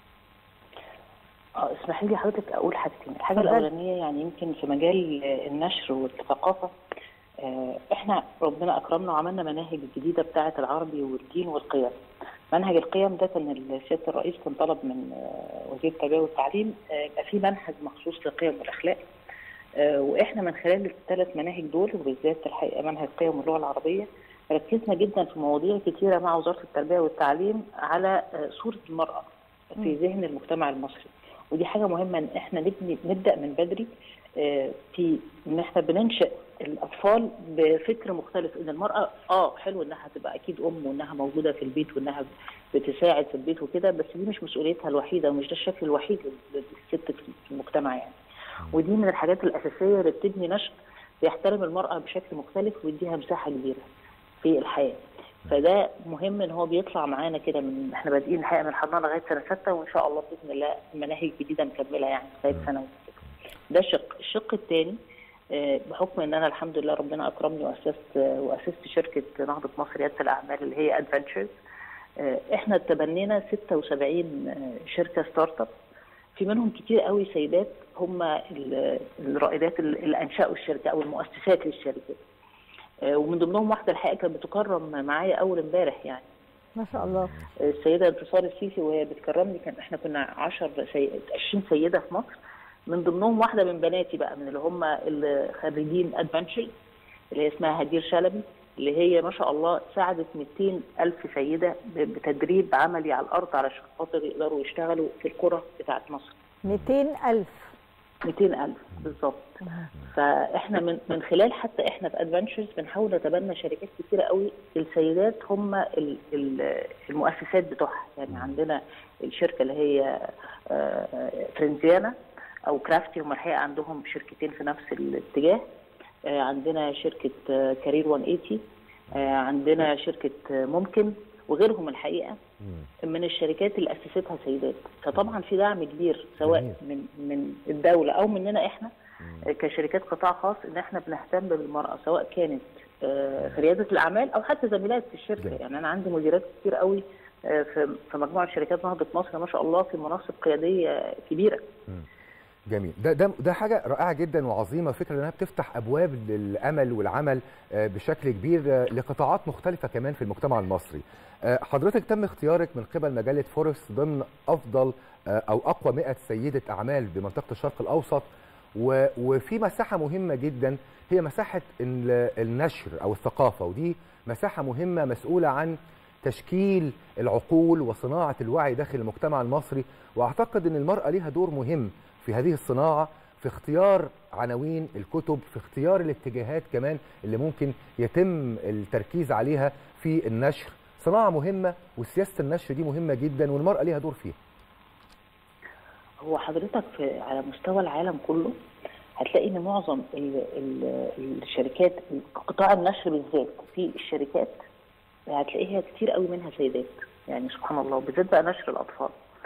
اه اسمحي لي حضرتك اقول حاجتين الحاجه اتفضلي. الاولانيه يعني يمكن في مجال آه، النشر والثقافه آه، احنا ربنا اكرمنا وعملنا مناهج جديده بتاعه العربي والدين والقيم منهج القيم ده كان سياده الرئيس كان طلب من آه، وزير التربيه والتعليم آه، يبقى في منهج مخصوص للقيم والاخلاق آه، واحنا من خلال الثلاث مناهج دول وبالذات الحقيقه منهج القيم واللغه العربيه ركزنا جدا في مواضيع كتيره مع وزاره التربيه والتعليم على آه، صوره المراه في ذهن المجتمع المصري ودي حاجه مهمه ان احنا نبني نبدا من بدري آه، في ان احنا بننشئ الاطفال بفكر مختلف ان المراه اه حلو انها تبقى اكيد ام وانها موجوده في البيت وانها بتساعد في البيت وكده بس دي مش مسؤوليتها الوحيده ومش ده الشكل الوحيد للست في المجتمع يعني ودي من الحاجات الاساسيه اللي بتبني نشء بيحترم المراه بشكل مختلف ويديها مساحه كبيره في الحياه فده مهم ان هو بيطلع معانا كده من احنا بادئين الحقيقه من الحضانه لغايه سنه سته وان شاء الله باذن الله مناهج جديده نكملها يعني لغايه ثانوي ده شق الشق الثاني بحكم ان انا الحمد لله ربنا اكرمني واسست آه، واسست شركه نهضه مصر رياده الاعمال اللي هي ادفنتشرز احنا تبنينا 76 آه، شركه ستارت اب في منهم كتير قوي سيدات هم ال- الرائدات اللي انشاوا الشركه او المؤسسات للشركه آه، ومن ضمنهم واحده الحقيقه كانت بتكرم معايا اول امبارح يعني ما شاء الله السيده انتصار السيسي وهي بتكرمني كان احنا كنا 10 سي... 20 سيده في مصر من ضمنهم واحده من بناتي بقى من اللي هم الخريجين ادفنتشر اللي هي اسمها هدير شلبي اللي هي ما شاء الله ساعدت 200 ألف سيدة ب- بتدريب عملي على الأرض علشان خاطر يقدروا يشتغلوا في القرى بتاعت مصر 200 ألف 200 ألف بالظبط فاحنا من من خلال حتى احنا في ادفنتشرز بنحاول نتبنى شركات كتيره قوي السيدات هم ال- ال- المؤسسات بتوعها يعني عندنا الشركه اللي هي آه، فرنزيانا او كرافتي هم الحقيقه عندهم شركتين في نفس الاتجاه آه، عندنا شركه آه، كارير 180 آه، عندنا شركه آه، ممكن وغيرهم الحقيقه من الشركات اللي اسستها سيدات فطبعا في دعم كبير سواء من من الدوله او مننا احنا كشركات قطاع خاص ان احنا بنهتم بالمراه سواء كانت آه، في رياده الاعمال او حتى زميلات في الشركه يعني انا عندي مديرات كتير قوي آه، في في مجموعه شركات نهضه مصر ما شاء الله في مناصب قياديه كبيره جميل ده ده ده حاجه رائعه جدا وعظيمه فكره انها بتفتح ابواب للامل والعمل آه، بشكل كبير آه، لقطاعات مختلفه كمان في المجتمع المصري آه، حضرتك تم اختيارك من قبل مجله فورس ضمن افضل آه، او اقوى 100 سيده اعمال بمنطقه الشرق الاوسط و- وفي مساحه مهمه جدا هي مساحه ال- النشر او الثقافه ودي مساحه مهمه مسؤوله عن تشكيل العقول وصناعه الوعي داخل المجتمع المصري واعتقد ان المراه ليها دور مهم في هذه الصناعه في اختيار عناوين الكتب في اختيار الاتجاهات كمان اللي ممكن يتم التركيز عليها في النشر صناعه مهمه وسياسه النشر دي مهمه جدا والمراه ليها دور فيها هو حضرتك في على مستوى العالم كله هتلاقي ان معظم ال ال الشركات قطاع النشر بالذات في الشركات هتلاقيها كتير قوي منها سيدات يعني سبحان الله بالذات بقى نشر الاطفال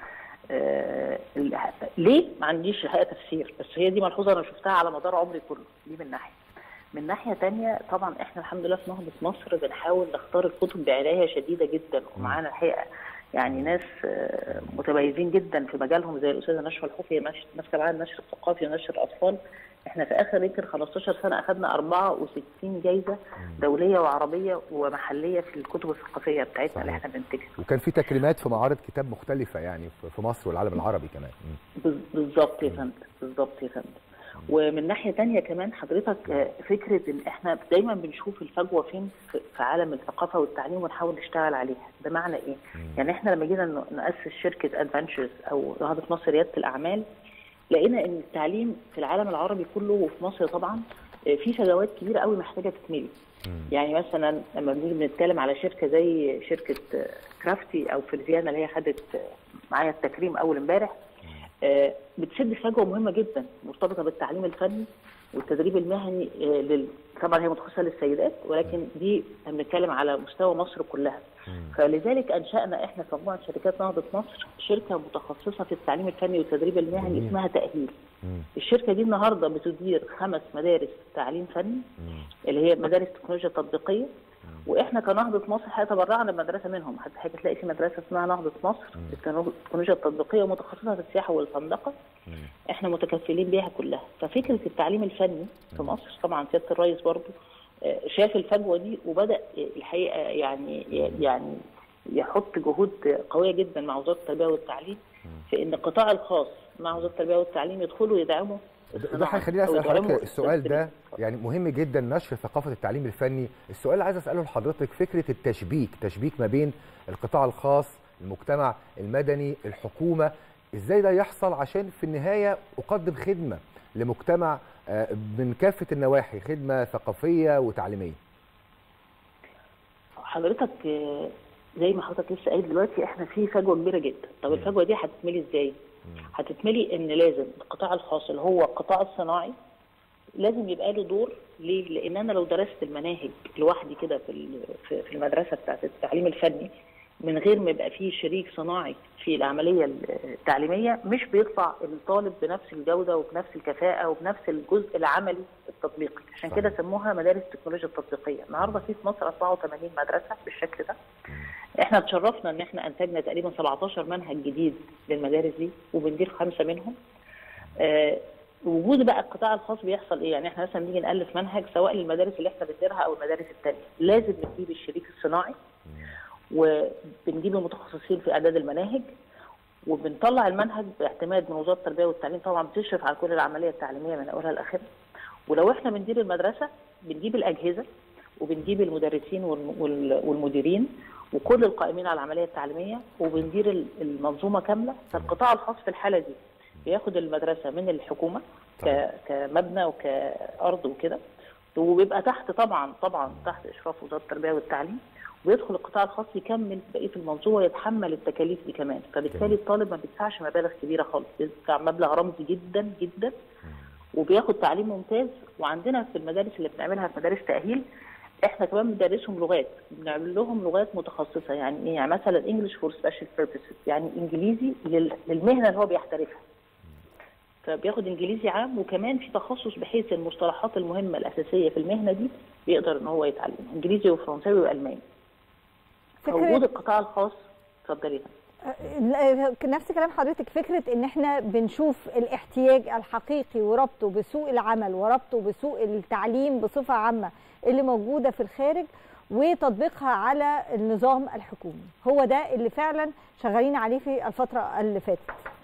آه ال- ليه ما عنديش الحقيقه تفسير بس هي دي ملحوظه انا شفتها على مدار عمري كله دي من ناحيه من ناحيه تانية طبعا احنا الحمد لله في نهضه مصر بنحاول نختار الكتب بعنايه شديده جدا ومعانا الحقيقه يعني ناس آه، متميزين جدا في مجالهم زي الاستاذه نشوى الحوفي ماش- ماسكه معانا النشر الثقافي ونشر الاطفال احنا في اخر يمكن 15 سنه اخذنا 64 جايزه دوليه وعربيه ومحليه في الكتب الثقافيه بتاعتنا اللي احنا بننتجها وكان في تكريمات في معارض كتاب مختلفه يعني في- في مصر والعالم العربي كمان مم. بز- بالظبط يا فندم بالظبط يا فندم ومن ناحيه تانية كمان حضرتك آه، فكره ان احنا دايما بنشوف الفجوه فين في في عالم الثقافه والتعليم ونحاول نشتغل عليها بمعنى ايه يعني احنا لما جينا ن- ناسس شركه ادفنتشرز او نهضه مصر رياده الاعمال لقينا ان التعليم في العالم العربي كله وفي مصر طبعا آه، في فجوات كبيره قوي محتاجه تتملي يعني مثلا لما بنيجي بنتكلم على شركه زي شركه آه، كرافتي او فيلفيانا اللي هي خدت آه، معايا التكريم اول امبارح آه، بتسد فجوه مهمه جدا مرتبطه بالتعليم الفني والتدريب المهني آه، لل... طبعا هي متخصصه للسيدات ولكن دي بنتكلم على مستوى مصر كلها فلذلك انشانا احنا في مجموعه شركات نهضه مصر شركه متخصصه في التعليم الفني والتدريب المهني جميل. اسمها تاهيل الشركه دي النهارده بتدير خمس مدارس تعليم فني اللي هي مدارس التكنولوجيا التطبيقيه واحنا كنهضه مصر حقيقه تبرعنا بمدرسه منهم حتى حضرتك تلاقي في مدرسه اسمها نهضه مصر التكنولوجيا التطبيقيه ومتخصصه في السياحه والفندقه احنا متكفلين بيها كلها ففكره التعليم الفني في مصر طبعا سياده الرئيس برضو آه، شاف الفجوه دي وبدا آه، الحقيقه يعني يعني يحط جهود قويه جدا مع وزاره التربيه والتعليم في ان القطاع الخاص مع وزاره التربيه والتعليم يدخلوا يدعموا ده الصناعة هيخليني أو اسال يدعموا حضرتك السؤال ده التدريب. يعني مهم جدا نشر ثقافه التعليم الفني السؤال اللي عايز اساله لحضرتك فكره التشبيك تشبيك ما بين القطاع الخاص المجتمع المدني الحكومه ازاي ده يحصل عشان في النهايه اقدم خدمه لمجتمع آه، من كافه النواحي خدمه ثقافيه وتعليميه حضرتك آه، زي ما حضرتك لسه قايل دلوقتي احنا في فجوه كبيره جدا طب الفجوه دي هتتملي ازاي هتتملي ان لازم القطاع الخاص اللي هو القطاع الصناعي لازم يبقى له دور ليه لان انا لو درست المناهج لوحدي كده في ال- في في المدرسه بتاعت التعليم الفني من غير ما يبقى فيه شريك صناعي في العمليه التعليميه مش بيطلع الطالب بنفس الجوده وبنفس الكفاءه وبنفس الجزء العملي التطبيقي عشان كده سموها مدارس التكنولوجيا التطبيقيه النهارده في في مصر 84 مدرسه بالشكل ده احنا اتشرفنا ان احنا انتجنا تقريبا 17 منهج جديد للمدارس دي وبندير خمسه منهم آه وجود بقى القطاع الخاص بيحصل ايه يعني احنا مثلا نيجي نالف منهج سواء للمدارس اللي احنا بنديرها او المدارس الثانيه لازم نجيب الشريك الصناعي وبنجيب المتخصصين في اعداد المناهج وبنطلع المنهج باعتماد من وزاره التربيه والتعليم طبعا بتشرف على كل العمليه التعليميه من اولها لاخرها ولو احنا بندير المدرسه بنجيب الاجهزه وبنجيب المدرسين والم- وال- والمديرين وكل القائمين على العمليه التعليميه وبندير ال- المنظومه كامله فالقطاع الخاص في الحاله دي بياخد المدرسه من الحكومه ك- كمبنى وكارض وكده وبيبقى تحت طبعا طبعا تحت اشراف وزاره التربيه والتعليم ويدخل القطاع الخاص يكمل بقيه المنظومه ويتحمل التكاليف دي كمان فبالتالي الطالب ما بيدفعش مبالغ كبيره خالص بيدفع مبلغ رمزي جدا جدا وبياخد تعليم ممتاز وعندنا في المدارس اللي بنعملها في مدارس تاهيل احنا كمان بندرسهم لغات بنعمل لهم لغات متخصصه يعني ايه يعني مثلا انجلش فور سبيشال بيربسز يعني انجليزي لل- للمهنه اللي هو بيحترفها فبياخد انجليزي عام وكمان في تخصص بحيث المصطلحات المهمه الاساسيه في المهنه دي بيقدر ان هو يتعلمها انجليزي وفرنساوي والماني فوجود القطاع الخاص اتفضلي لا، نفس كلام حضرتك فكره ان احنا بنشوف الاحتياج الحقيقي وربطه بسوق العمل وربطه بسوق التعليم بصفه عامه اللي موجوده في الخارج وتطبيقها على النظام الحكومي هو ده اللي فعلا شغالين عليه في الفتره اللي فاتت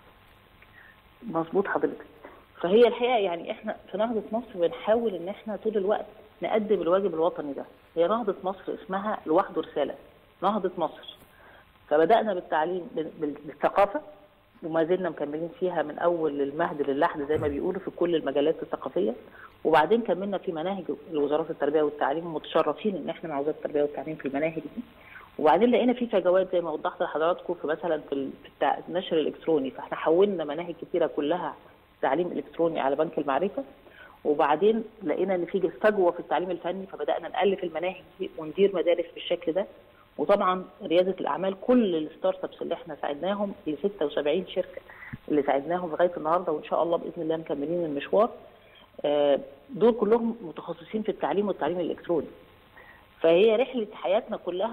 مظبوط حضرتك فهي الحقيقه يعني احنا في نهضه مصر بنحاول ان احنا طول الوقت نقدم الواجب الوطني ده هي نهضه مصر اسمها لوحده رساله نهضه مصر فبدانا بالتعليم بال- بال- بالثقافه وما زلنا مكملين فيها من اول المهد للحد زي ما بيقولوا في كل المجالات الثقافيه وبعدين كملنا في مناهج لوزارات التربيه والتعليم متشرفين ان احنا مع وزاره التربيه والتعليم في المناهج دي وبعدين لقينا في فجوات زي ما وضحت لحضراتكم في مثلا في ال- في التع- النشر الالكتروني فاحنا حولنا مناهج كتيره كلها تعليم الكتروني على بنك المعرفه وبعدين لقينا ان في فجوه في التعليم الفني فبدانا نالف المناهج دي وندير مدارس بالشكل ده وطبعا رياده الاعمال كل الستارت ابس اللي احنا ساعدناهم ل 76 شركه اللي ساعدناهم لغايه النهارده وان شاء الله باذن الله مكملين المشوار آه، دول كلهم متخصصين في التعليم والتعليم الالكتروني فهي رحله حياتنا كلها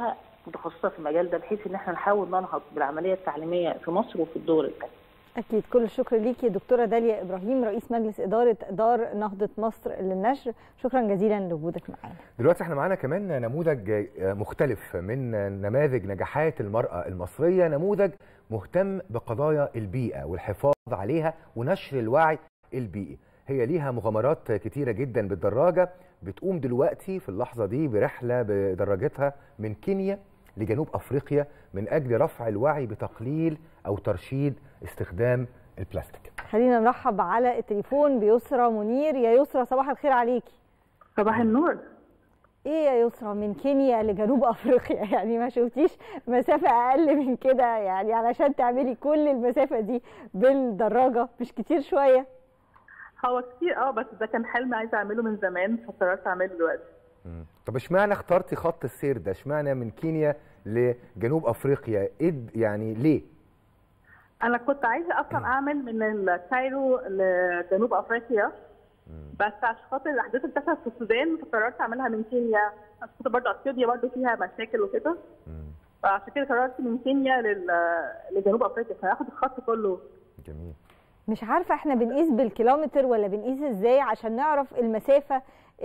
متخصصه في المجال ده بحيث ان احنا نحاول ننهض بالعمليه التعليميه في مصر وفي الدول الثانيه اكيد كل الشكر ليكي دكتوره داليا ابراهيم رئيس مجلس اداره دار نهضه مصر للنشر شكرا جزيلا لوجودك معانا دلوقتي احنا معانا كمان نموذج مختلف من نماذج نجاحات المرأة المصرية نموذج مهتم بقضايا البيئة والحفاظ عليها ونشر الوعي البيئي هي ليها مغامرات كتيرة جدا بالدراجة بتقوم دلوقتي في اللحظة دي برحلة بدراجتها من كينيا لجنوب أفريقيا من أجل رفع الوعي بتقليل أو ترشيد استخدام البلاستيك خلينا نرحب على التليفون بيسرى منير يا يسرى صباح الخير عليكي صباح النور ايه يا يسرى من كينيا لجنوب افريقيا يعني ما شفتيش مسافه اقل من كده يعني علشان تعملي كل المسافه دي بالدراجه مش كتير شويه هو كتير اه بس ده كان حلم عايزه اعمله من زمان فقررت اعمله دلوقتي طب اشمعنى اخترتي خط السير ده اشمعنى من كينيا لجنوب افريقيا ايه يعني ليه انا كنت عايزه اصلا اعمل من الكايرو لجنوب افريقيا بس عشان خاطر الاحداث اللي بتحصل في السودان فقررت اعملها من كينيا عشان خاطر برضه اثيوبيا برضه فيها مشاكل وكده فعشان كده قررت من كينيا لل... لجنوب افريقيا فهاخد الخط كله جميل مش عارفه احنا بنقيس بالكيلومتر ولا بنقيس ازاي عشان نعرف المسافه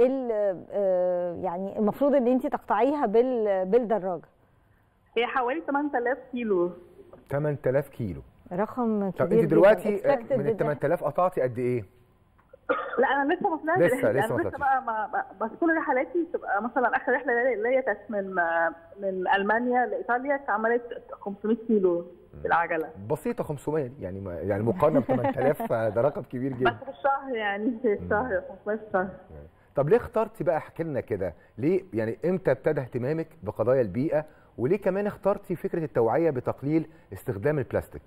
يعني المفروض ان انت تقطعيها بال... بالدراجه هي حوالي 8000 كيلو 8000 كيلو رقم كبير طب انت دلوقتي من ال 8000 قطعتي قد ايه؟ لا انا لسه ما طلعتش لسه لسه انا لسه بقى ما بس كل رحلاتي تبقى مثلا اخر رحله اللي هي كانت من من المانيا لايطاليا عملت 500 كيلو بالعجله بسيطه 500 يعني ما يعني مقارنه ب 8000 ده رقم كبير جدا بس في الشهر يعني في الشهر 500 في الشهر طب ليه اخترتي بقى احكي لنا كده ليه يعني امتى ابتدى اهتمامك بقضايا البيئه وليه كمان اخترتي فكره التوعيه بتقليل استخدام البلاستيك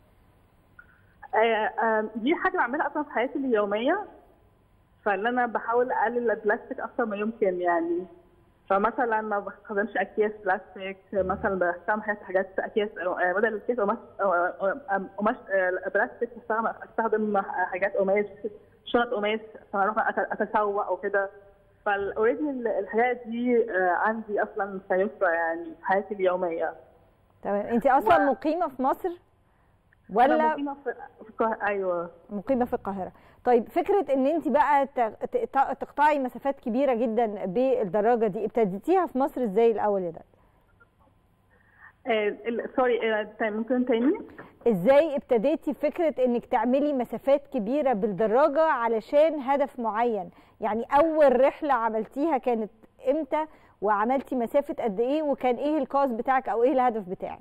دي حاجه بعملها اصلا في حياتي اليوميه فاللي انا بحاول اقلل البلاستيك اكثر ما يمكن يعني فمثلا ما بستخدمش اكياس بلاستيك مثلا بستعمل حاجات حاجات اكياس بدل الاكياس قماش قماش بلاستيك بستعمل استخدم حاجات قماش شنط قماش عشان اروح اتسوق او كده فالاوريدي الحاجات دي عندي اصلا سيسرى يعني في حياتي اليوميه تمام انت اصلا و... مقيمه في مصر ولا أنا مقيمه في القاهره ايوه مقيمه في القاهره طيب فكره ان انت بقى تقطعي مسافات كبيره جدا بالدراجه دي ابتديتيها في مصر ازاي الاول يا ده سوري ممكن تاني ازاي ابتديتي فكره انك تعملي مسافات كبيره بالدراجه علشان هدف معين يعني اول رحله عملتيها كانت امتى وعملتي مسافه قد ايه وكان ايه الكاز بتاعك او ايه الهدف بتاعك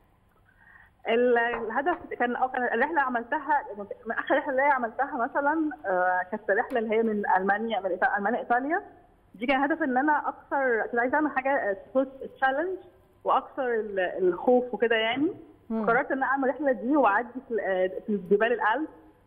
الهدف كان كان الرحله عملتها من اخر رحله اللي هي عملتها مثلا كانت رحله اللي هي من المانيا من المانيا ايطاليا دي كان هدف ان انا اكسر كنت عايزه اعمل حاجه تشالنج واكسر الخوف وكده يعني قررت ان انا اعمل الرحله دي واعدي في جبال الألب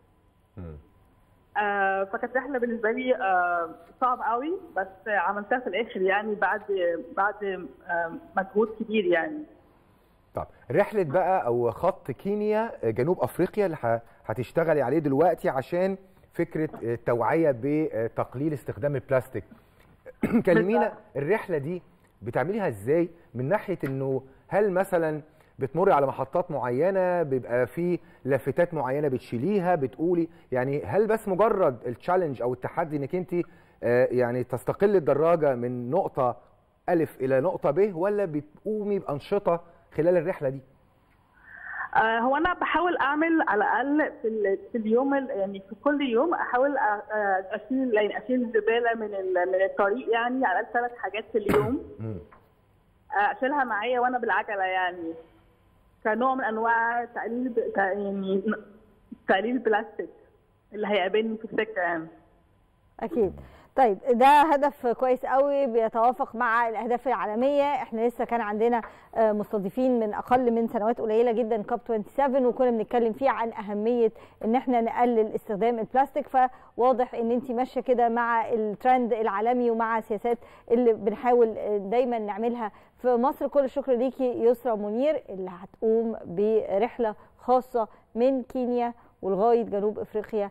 آه فكانت رحله بالنسبه لي آه صعب قوي بس عملتها في الاخر يعني بعد بعد آه مجهود كبير يعني طب رحله بقى او خط كينيا جنوب افريقيا اللي هتشتغلي عليه دلوقتي عشان فكره التوعيه بتقليل استخدام البلاستيك كلمينا الرحله دي بتعمليها ازاي من ناحيه انه هل مثلا بتمر على محطات معينه بيبقى في لافتات معينه بتشيليها بتقولي يعني هل بس مجرد التشالنج او التحدي انك انت يعني تستقل الدراجه من نقطه الف الى نقطه ب ولا بتقومي بانشطه خلال الرحله دي؟ آه هو انا بحاول اعمل على الاقل في, في اليوم يعني في كل يوم احاول اشيل يعني اشيل زباله من من الطريق يعني على الاقل ثلاث حاجات في اليوم اشيلها معايا وانا بالعجله يعني كنوع من انواع تقليل يعني تقليل البلاستيك اللي هيقابلني في السكه يعني اكيد طيب ده هدف كويس قوي بيتوافق مع الاهداف العالميه احنا لسه كان عندنا مستضيفين من اقل من سنوات قليله جدا كاب 27 وكنا بنتكلم فيه عن اهميه ان احنا نقلل استخدام البلاستيك فواضح ان انت ماشيه كده مع الترند العالمي ومع السياسات اللي بنحاول دايما نعملها في مصر كل الشكر ليكي يسرى منير اللي هتقوم برحله خاصه من كينيا ولغايه جنوب افريقيا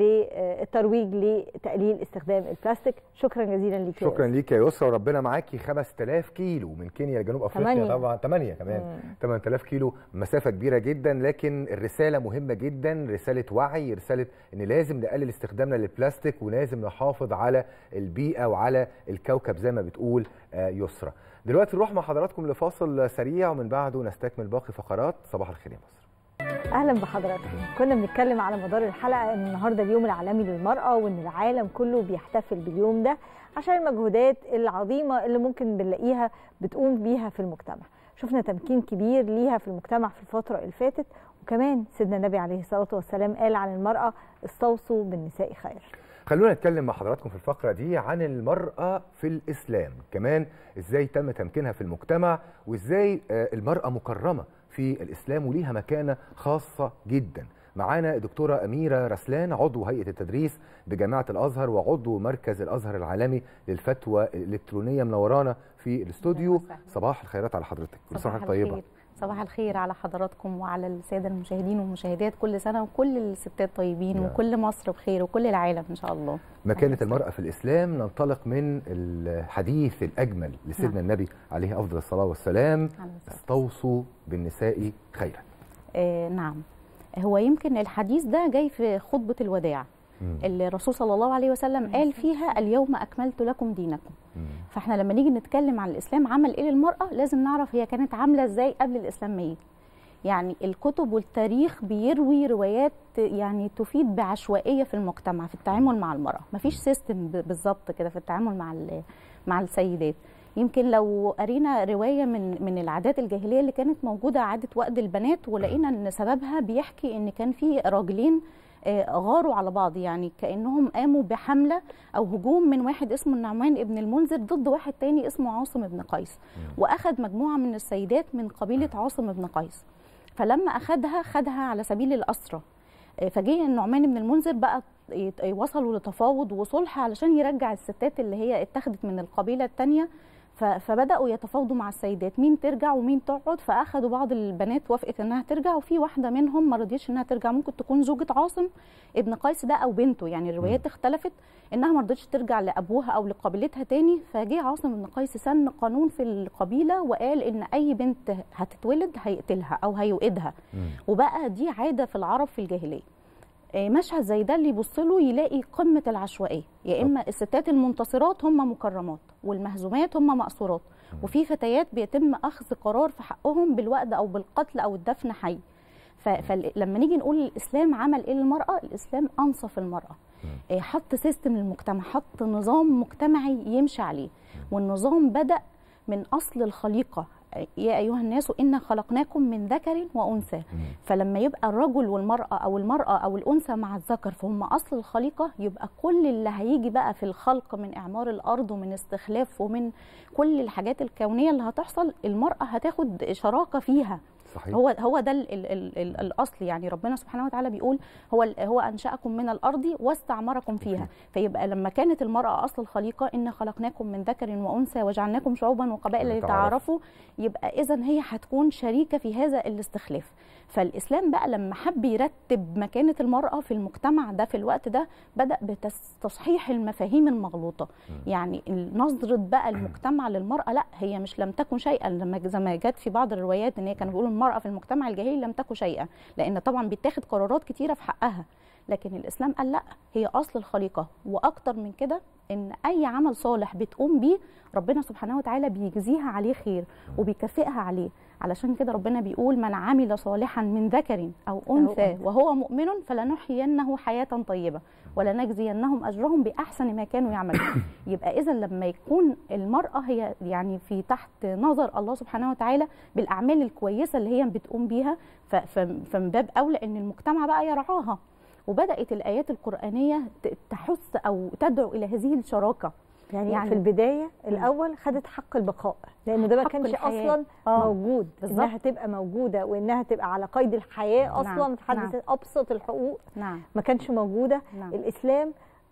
للترويج لتقليل استخدام البلاستيك شكرا جزيلا ليك يا شكرا ياسر. ليك يا يسرا وربنا معاكي 5000 كيلو من كينيا لجنوب افريقيا تمانية. طبعا 8 كمان مم. 8000 كيلو مسافه كبيره جدا لكن الرساله مهمه جدا رساله وعي رساله ان لازم نقلل استخدامنا للبلاستيك ولازم نحافظ على البيئه وعلى الكوكب زي ما بتقول آه، يسرا دلوقتي نروح مع حضراتكم لفاصل سريع ومن بعده نستكمل باقي فقرات صباح الخير يا مصر اهلا بحضراتكم كنا بنتكلم على مدار الحلقه ان النهارده اليوم العالمي للمراه وان العالم كله بيحتفل باليوم ده عشان المجهودات العظيمه اللي ممكن بنلاقيها بتقوم بيها في المجتمع شفنا تمكين كبير ليها في المجتمع في الفتره اللي فاتت وكمان سيدنا النبي عليه الصلاه والسلام قال عن المراه استوصوا بالنساء خير خلونا نتكلم مع حضراتكم في الفقرة دي عن المرأة في الإسلام كمان إزاي تم تمكينها في المجتمع وإزاي آه، المرأة مكرمة في الإسلام وليها مكانة خاصة جدا معانا الدكتورة أميرة رسلان عضو هيئة التدريس بجامعة الأزهر وعضو مركز الأزهر العالمي للفتوى الإلكترونية منورانا في الاستوديو صباح الخيرات على حضرتك كل سنة وحضرتك طيبة الخير صباح الخير على حضراتكم وعلى الساده المشاهدين والمشاهدات كل سنه وكل الستات طيبين نعم. وكل مصر بخير وكل العالم ان شاء الله مكانة المرأة في الإسلام ننطلق من الحديث الأجمل لسيدنا نعم. النبي عليه أفضل الصلاة والسلام عليه الصلاة استوصوا بالنساء خيرا آه نعم هو يمكن الحديث ده جاي في خطبه الوداع اللي الرسول صلى الله عليه وسلم قال فيها اليوم اكملت لكم دينكم فاحنا لما نيجي نتكلم عن الاسلام عمل ايه للمراه لازم نعرف هي كانت عامله ازاي قبل الاسلام ما يجي يعني الكتب والتاريخ بيروي روايات يعني تفيد بعشوائيه في المجتمع في التعامل مع المراه مفيش سيستم ب- بالظبط كده في التعامل مع ال- مع السيدات يمكن لو قرينا روايه من من العادات الجاهليه اللي كانت موجوده عاده وقت البنات ولقينا ان سببها بيحكي ان كان في راجلين آه، غاروا على بعض يعني كانهم قاموا بحمله او هجوم من واحد اسمه النعمان ابن المنذر ضد واحد تاني اسمه عاصم بن قيس واخد مجموعه من السيدات من قبيله عاصم بن قيس فلما اخدها خدها على سبيل الاسرى آه، فجه النعمان بن المنذر بقى يت- وصلوا لتفاوض وصلح علشان يرجع الستات اللي هي اتخذت من القبيله الثانيه فبداوا يتفاوضوا مع السيدات مين ترجع ومين تقعد فاخدوا بعض البنات وافقت انها ترجع وفي واحده منهم ما رضيتش انها ترجع ممكن تكون زوجة عاصم ابن قيس ده او بنته يعني الروايات اختلفت انها ما رضتش ترجع لابوها او لقبيلتها تاني فجه عاصم بن قيس سن قانون في القبيله وقال ان اي بنت هتتولد هيقتلها او هيوئدها وبقى دي عاده في العرب في الجاهليه آه، مشهد زي ده اللي يبص له يلاقي قمه العشوائيه يا اما الستات المنتصرات هم مكرمات والمهزومات هم مأسورات وفي فتيات بيتم اخذ قرار في حقهم بالوأد او بالقتل او الدفن حي ف- فلما نيجي نقول الاسلام عمل ايه للمراه الاسلام انصف المراه آه، حط سيستم للمجتمع حط نظام مجتمعي يمشي عليه والنظام بدا من اصل الخليقه آه، يا ايها الناس انا خلقناكم من ذكر وانثى فلما يبقى الرجل والمراه او المراه او الانثى مع الذكر فهم اصل الخليقه يبقى كل اللي هيجي بقى في الخلق من اعمار الارض ومن استخلاف ومن كل الحاجات الكونيه اللي هتحصل المراه هتاخد شراكه فيها صحيح. هو هو ده ال ال ال ال الاصل يعني ربنا سبحانه وتعالى بيقول هو ال- هو انشاكم من الارض واستعمركم فيها فيبقى لما كانت المراه اصل الخليقه ان خلقناكم من ذكر وانثى وجعلناكم شعوبا وقبائل لتعارفوا. لتعارفوا يبقى اذا هي هتكون شريكه في هذا الاستخلاف فالاسلام بقى لما حب يرتب مكانه المراه في المجتمع ده في الوقت ده بدا بتصحيح المفاهيم المغلوطه يعني نظره بقى المجتمع للمراه لا هي مش لم تكن شيئا لما زي ما جت في بعض الروايات ان هي كانوا بيقولوا المراه في المجتمع الجاهلي لم تكن شيئا لان طبعا بيتاخد قرارات كتيره في حقها لكن الاسلام قال لا هي اصل الخليقه واكتر من كده ان اي عمل صالح بتقوم بيه ربنا سبحانه وتعالى بيجزيها عليه خير وبيكافئها عليه علشان كده ربنا بيقول من عمل صالحا من ذكر او انثى أنثى. وهو مؤمن فلنحيينه حياه طيبه ولنجزينهم اجرهم باحسن ما كانوا يعملون يبقى اذا لما يكون المراه هي يعني في تحت نظر الله سبحانه وتعالى بالاعمال الكويسه اللي هي بتقوم بيها ف- ف- فمن باب اولى ان المجتمع بقى يرعاها وبدات الايات القرانيه ت- تحث او تدعو الى هذه الشراكه يعني, يعني في البدايه الاول خدت حق البقاء لان ده ما حق كانش الحياة. اصلا آه، موجود بالظبط. انها تبقى موجوده وانها تبقى على قيد الحياه نعم، اصلا في حد نعم. ذات ابسط الحقوق نعم ما كانش موجوده نعم. الاسلام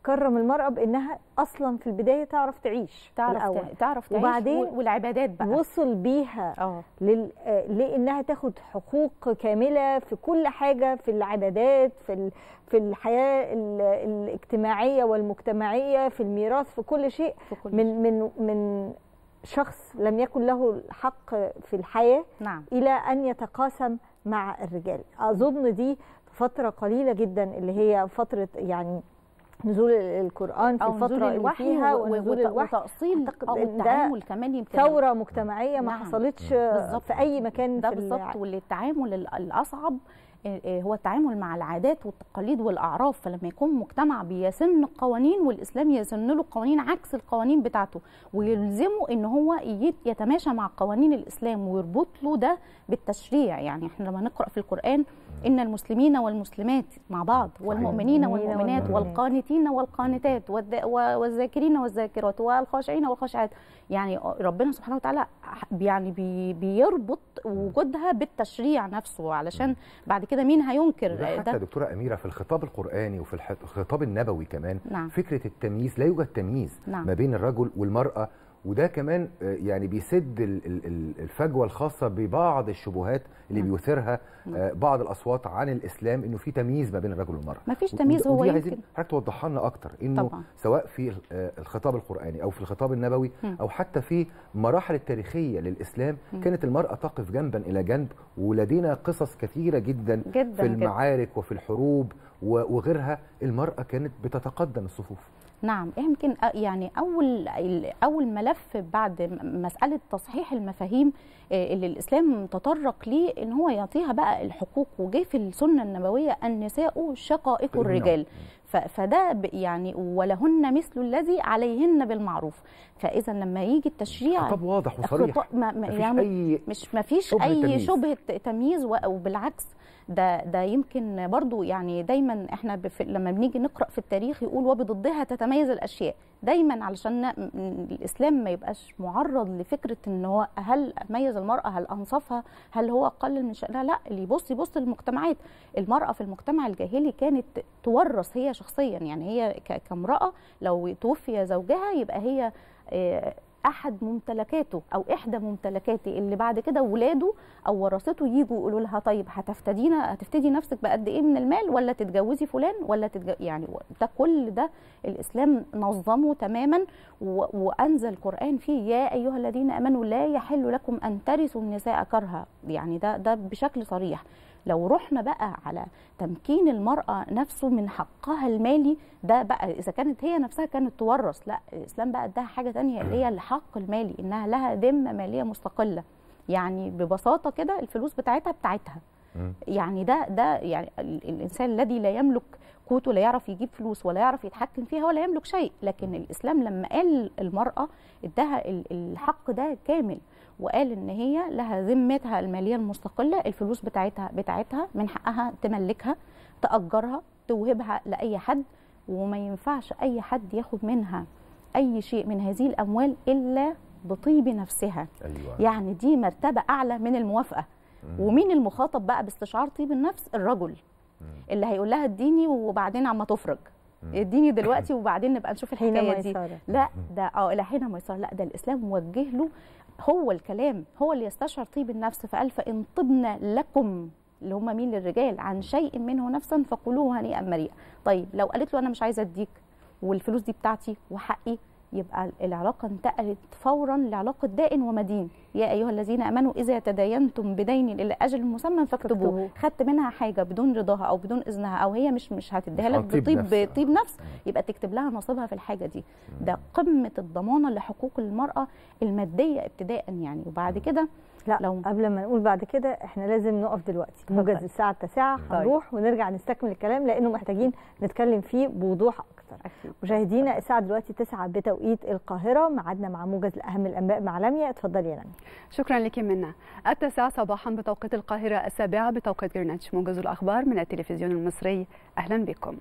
كرم المراه بانها اصلا في البدايه تعرف تعيش تعرف الأول. تع- تعرف تعيش وبعدين و- والعبادات بقى وصل بيها اه لل... آه، لانها تاخد حقوق كامله في كل حاجه في العبادات في ال... في الحياه ال... الاجتماعيه والمجتمعيه في الميراث في كل شيء في كل من من من شخص لم يكن له الحق في الحياه نعم الى ان يتقاسم مع الرجال اظن دي فتره قليله جدا اللي هي فتره يعني نزول القران في أو الفتره نزول اللي الوحي فيها و- ونزول وت- الوحي وتأصيل أعتقد أو إن ده التعامل كمان يمكن ثوره مجتمعيه ما نعم. حصلتش بالظبط. في اي مكان ده في بالظبط الع- واللي التعامل ال- الاصعب آه، آه، هو التعامل مع العادات والتقاليد والاعراف فلما يكون مجتمع بيسن القوانين والاسلام يسن له قوانين عكس القوانين بتاعته ويلزمه ان هو يت- يتماشى مع قوانين الاسلام ويربط له ده بالتشريع يعني احنا لما نقرا في القران ان المسلمين والمسلمات مع بعض والمؤمنين والمؤمنات والمؤمنات. والقانتين والقانتات والذ- و- والذاكرين والذاكرات والخاشعين والخاشعات يعني ربنا سبحانه وتعالى يعني بي بيربط وجودها بالتشريع نفسه علشان بعد كده مين هينكر وده حتى ده دكتوره اميره في الخطاب القراني وفي الح- الخطاب النبوي كمان نعم. فكره التمييز لا يوجد تمييز نعم. ما بين الرجل والمراه وده كمان آه، يعني بيسد ال- ال- ال- الفجوه الخاصه ببعض الشبهات اللي نعم. بيثيرها آه، بعض الاصوات عن الاسلام انه في تمييز ما بين الرجل والمراه مفيش و- تمييز وده- هو ودي يمكن عايزين حضرتك توضحها لنا اكتر انه طبعاً. سواء في آه، الخطاب القراني او في الخطاب النبوي مم. او حتى في مراحل التاريخيه للاسلام مم. كانت المراه تقف جنبا الى جنب ولدينا قصص كثيره جدا جدا في جدا. المعارك وفي الحروب و- وغيرها المراه كانت بتتقدم الصفوف نعم يمكن أ- يعني اول اول ملف بعد م- مساله تصحيح المفاهيم آه، اللي الاسلام تطرق ليه ان هو يعطيها بقى الحقوق وجه في السنه النبويه النساء شقائق فإنه. الرجال ف- فده ب- يعني ولهن مثل الذي عليهن بالمعروف فاذا لما يجي التشريع خطاب واضح وصريح خطا- ما ما مفيش يعني أي مش ما فيش شبهة اي تمييز. شبهه تمييز و- وبالعكس ده ده يمكن برضو يعني دايما احنا بف... لما بنيجي نقرا في التاريخ يقول وبضدها تتميز الاشياء دايما علشان ن- م- الاسلام ما يبقاش معرض لفكره ان هو هل ميز المراه هل انصفها هل هو قلل من شأنها لا اللي يبص يبص للمجتمعات المراه في المجتمع الجاهلي كانت تورث هي شخصيا يعني هي ك- كامراه لو توفي زوجها يبقى هي آه، احد ممتلكاته او احدى ممتلكاته اللي بعد كده ولاده او ورثته يجوا يقولوا لها طيب هتفتدينا هتفتدي نفسك بقد ايه من المال ولا تتجوزي فلان ولا تتج... يعني ده كل ده الاسلام نظمه تماما و... وانزل القران فيه يا ايها الذين امنوا لا يحل لكم ان ترثوا النساء كرها يعني ده ده بشكل صريح لو رحنا بقى على تمكين المرأة نفسه من حقها المالي ده بقى إذا كانت هي نفسها كانت تورث لا الإسلام بقى اداها حاجة تانية اللي هي الحق المالي إنها لها ذمة مالية مستقلة يعني ببساطة كده الفلوس بتاعتها بتاعتها مم. يعني ده ده يعني ال- الانسان الذي لا يملك قوته لا يعرف يجيب فلوس ولا يعرف يتحكم فيها ولا يملك شيء لكن الاسلام لما قال المراه اداها ال- الحق ده كامل وقال ان هي لها ذمتها الماليه المستقله الفلوس بتاعتها بتاعتها من حقها تملكها تاجرها توهبها لاي حد وما ينفعش اي حد ياخد منها اي شيء من هذه الاموال الا بطيب نفسها ايوه يعني دي مرتبه اعلى من الموافقه ومين المخاطب بقى باستشعار طيب النفس الرجل اللي هيقول لها اديني وبعدين عما تفرج اديني دلوقتي وبعدين نبقى نشوف حين الحكايه دي ميسرة. لا ده اه الى حين ميسره لا ده الاسلام موجه له هو الكلام هو اللي يستشعر طيب النفس فقال فان طبن لكم اللي هم مين للرجال عن شيء منه نفسا فكلوه هنيئا مريئا طيب لو قالت له انا مش عايزه اديك والفلوس دي بتاعتي وحقي يبقى العلاقة انتقلت فورا لعلاقة دائن ومدين يا أيها الذين آمنوا إذا تداينتم بدين إلى أجل مسمى فاكتبوه فاكتبوه. خدت منها حاجة بدون رضاها أو بدون إذنها أو هي مش مش هتديها مش لك هتطيب بطيب نفسها. بطيب نفس يبقى تكتب لها نصيبها في الحاجة دي ده قمة الضمانة لحقوق المرأة المادية ابتداء يعني وبعد كده لا لو- قبل ما نقول بعد كده احنا لازم نقف دلوقتي اتفضل. موجز الساعه التاسعة هنروح ونرجع نستكمل الكلام لانه محتاجين نتكلم فيه بوضوح اكتر أكيد. مشاهدينا الساعه دلوقتي 9 بتوقيت القاهره ميعادنا مع موجز لاهم الانباء مع لميا اتفضلي يا لميا شكرا لك منا التاسعة صباحا بتوقيت القاهرة السابعة بتوقيت جرينتش موجز الأخبار من التلفزيون المصري أهلا بكم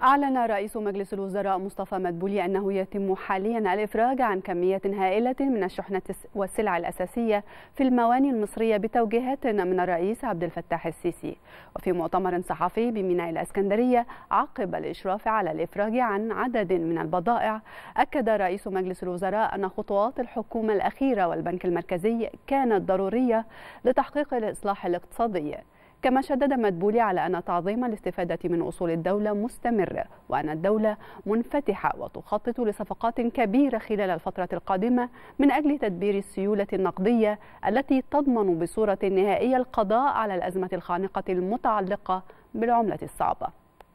أعلن رئيس مجلس الوزراء مصطفى مدبولي أنه يتم حاليا الإفراج عن كمية هائلة من الشحنة والسلع الأساسية في المواني المصرية بتوجيهات من الرئيس عبد الفتاح السيسي وفي مؤتمر صحفي بميناء الإسكندرية عقب الإشراف على الإفراج عن عدد من البضائع أكد رئيس مجلس الوزراء أن خطوات الحكومة الأخيرة والبنك المركزي كانت ضرورية لتحقيق الإصلاح الاقتصادي كما شدد مدبولي على أن تعظيم الاستفادة من أصول الدولة مستمر وأن الدولة منفتحة وتخطط لصفقات كبيرة خلال الفترة القادمة من أجل تدبير السيولة النقدية التي تضمن بصورة نهائية القضاء على الأزمة الخانقة المتعلقة بالعملة الصعبة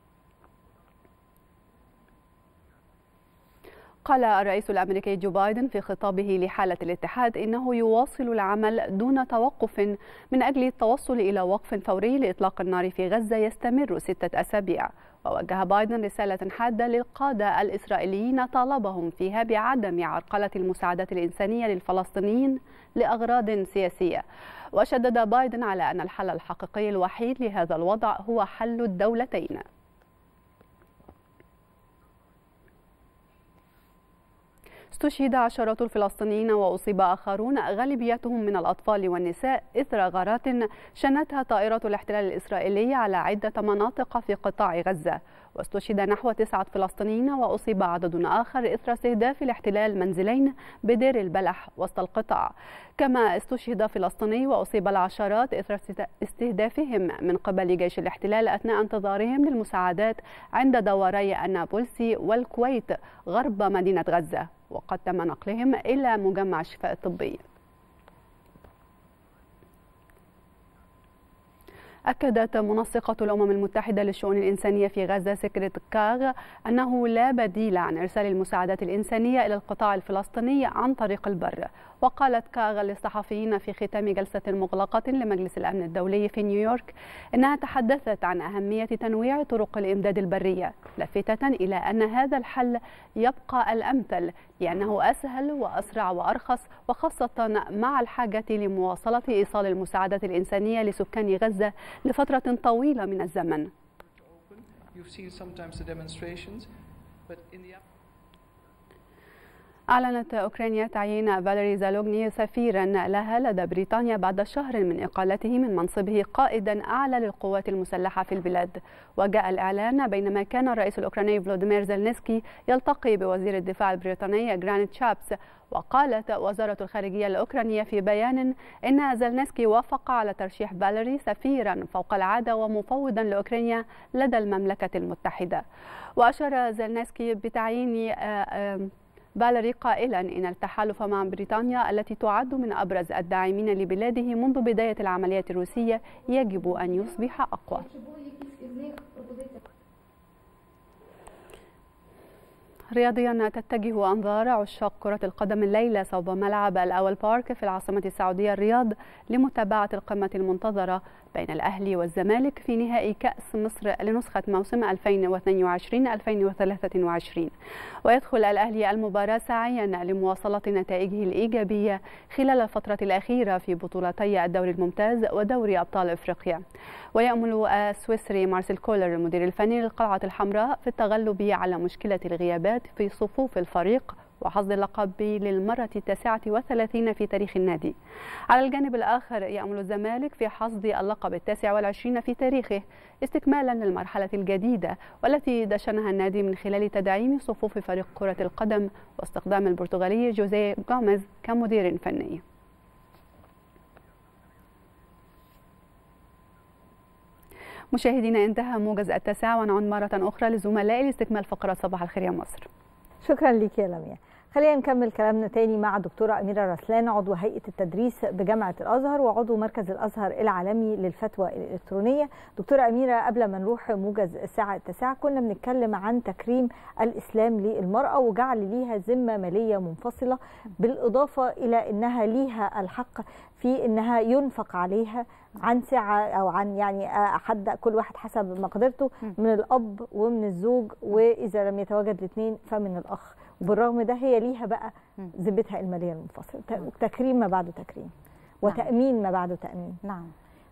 قال الرئيس الامريكي جو بايدن في خطابه لحاله الاتحاد انه يواصل العمل دون توقف من اجل التوصل الى وقف فوري لاطلاق النار في غزه يستمر سته اسابيع ووجه بايدن رساله حاده للقاده الاسرائيليين طالبهم فيها بعدم عرقله المساعدات الانسانيه للفلسطينيين لاغراض سياسيه وشدد بايدن على ان الحل الحقيقي الوحيد لهذا الوضع هو حل الدولتين استشهد عشرات الفلسطينيين وأصيب آخرون غالبيتهم من الأطفال والنساء إثر غارات شنتها طائرة الاحتلال الإسرائيلي على عدة مناطق في قطاع غزة واستشهد نحو تسعة فلسطينيين وأصيب عدد آخر إثر استهداف الاحتلال منزلين بدير البلح وسط القطاع كما استشهد فلسطيني وأصيب العشرات إثر استهدافهم من قبل جيش الاحتلال أثناء انتظارهم للمساعدات عند دواري النابلسي والكويت غرب مدينة غزة وقد تم نقلهم إلى مجمع الشفاء الطبي أكدت منسقة الأمم المتحدة للشؤون الإنسانية في غزة سكرت كاغ أنه لا بديل عن إرسال المساعدات الإنسانية إلى القطاع الفلسطيني عن طريق البر وقالت كاغ للصحفيين في ختام جلسة مغلقة لمجلس الأمن الدولي في نيويورك إنها تحدثت عن أهمية تنويع طرق الإمداد البرية لافتة إلى أن هذا الحل يبقى الأمثل لأنه أسهل وأسرع وأرخص وخاصة مع الحاجة لمواصلة إيصال المساعدات الإنسانية لسكان غزة لفترة طويلة من الزمن. أعلنت أوكرانيا تعيين فاليري زالوغني سفيرا لها لدى بريطانيا بعد شهر من إقالته من منصبه قائدا أعلى للقوات المسلحة في البلاد وجاء الإعلان بينما كان الرئيس الأوكراني فلوديمير زيلنسكي يلتقي بوزير الدفاع البريطاني جرانيت شابس وقالت وزارة الخارجية الأوكرانية في بيان إن زيلنسكي وافق على ترشيح فاليري سفيرا فوق العادة ومفوضا لأوكرانيا لدى المملكة المتحدة وأشار زيلنسكي بتعيين فاليري قائلا إن التحالف مع بريطانيا التي تعد من أبرز الداعمين لبلاده منذ بداية العمليات الروسية يجب أن يصبح أقوى رياضيا تتجه أنظار عشاق كرة القدم الليلة صوب ملعب الأول بارك في العاصمة السعودية الرياض لمتابعة القمة المنتظرة بين الأهلي والزمالك في نهائي كأس مصر لنسخة موسم 2022-2023 ويدخل الأهلي المباراة سعيا لمواصلة نتائجه الإيجابية خلال الفترة الأخيرة في بطولتي الدوري الممتاز ودوري أبطال إفريقيا ويأمل السويسري مارسيل كولر المدير الفني للقلعة الحمراء في التغلب على مشكلة الغيابات في صفوف الفريق وحصد اللقب للمرة التاسعة والثلاثين في تاريخ النادي على الجانب الآخر يأمل الزمالك في حصد اللقب التاسع والعشرين في تاريخه استكمالا للمرحلة الجديدة والتي دشنها النادي من خلال تدعيم صفوف فريق كرة القدم واستخدام البرتغالي جوزيه غوميز كمدير فني مشاهدينا انتهى موجز التاسعة ونعود مرة أخرى لزملائي لاستكمال فقرة صباح الخير يا مصر شكرا لك يا لميا خلينا نكمل كلامنا تاني مع دكتورة أميرة رسلان عضو هيئة التدريس بجامعة الأزهر وعضو مركز الأزهر العالمي للفتوى الإلكترونية دكتورة أميرة قبل ما نروح موجز الساعة التاسعة كنا بنتكلم عن تكريم الإسلام للمرأة وجعل ليها ذمة مالية منفصلة بالإضافة إلى أنها ليها الحق في أنها ينفق عليها عن سعة أو عن يعني حد كل واحد حسب مقدرته من الأب ومن الزوج وإذا لم يتواجد الاثنين فمن الأخ وبالرغم ده هي ليها بقى ذمتها الماليه المنفصله تكريم ما بعده تكريم وتامين ما بعده تامين نعم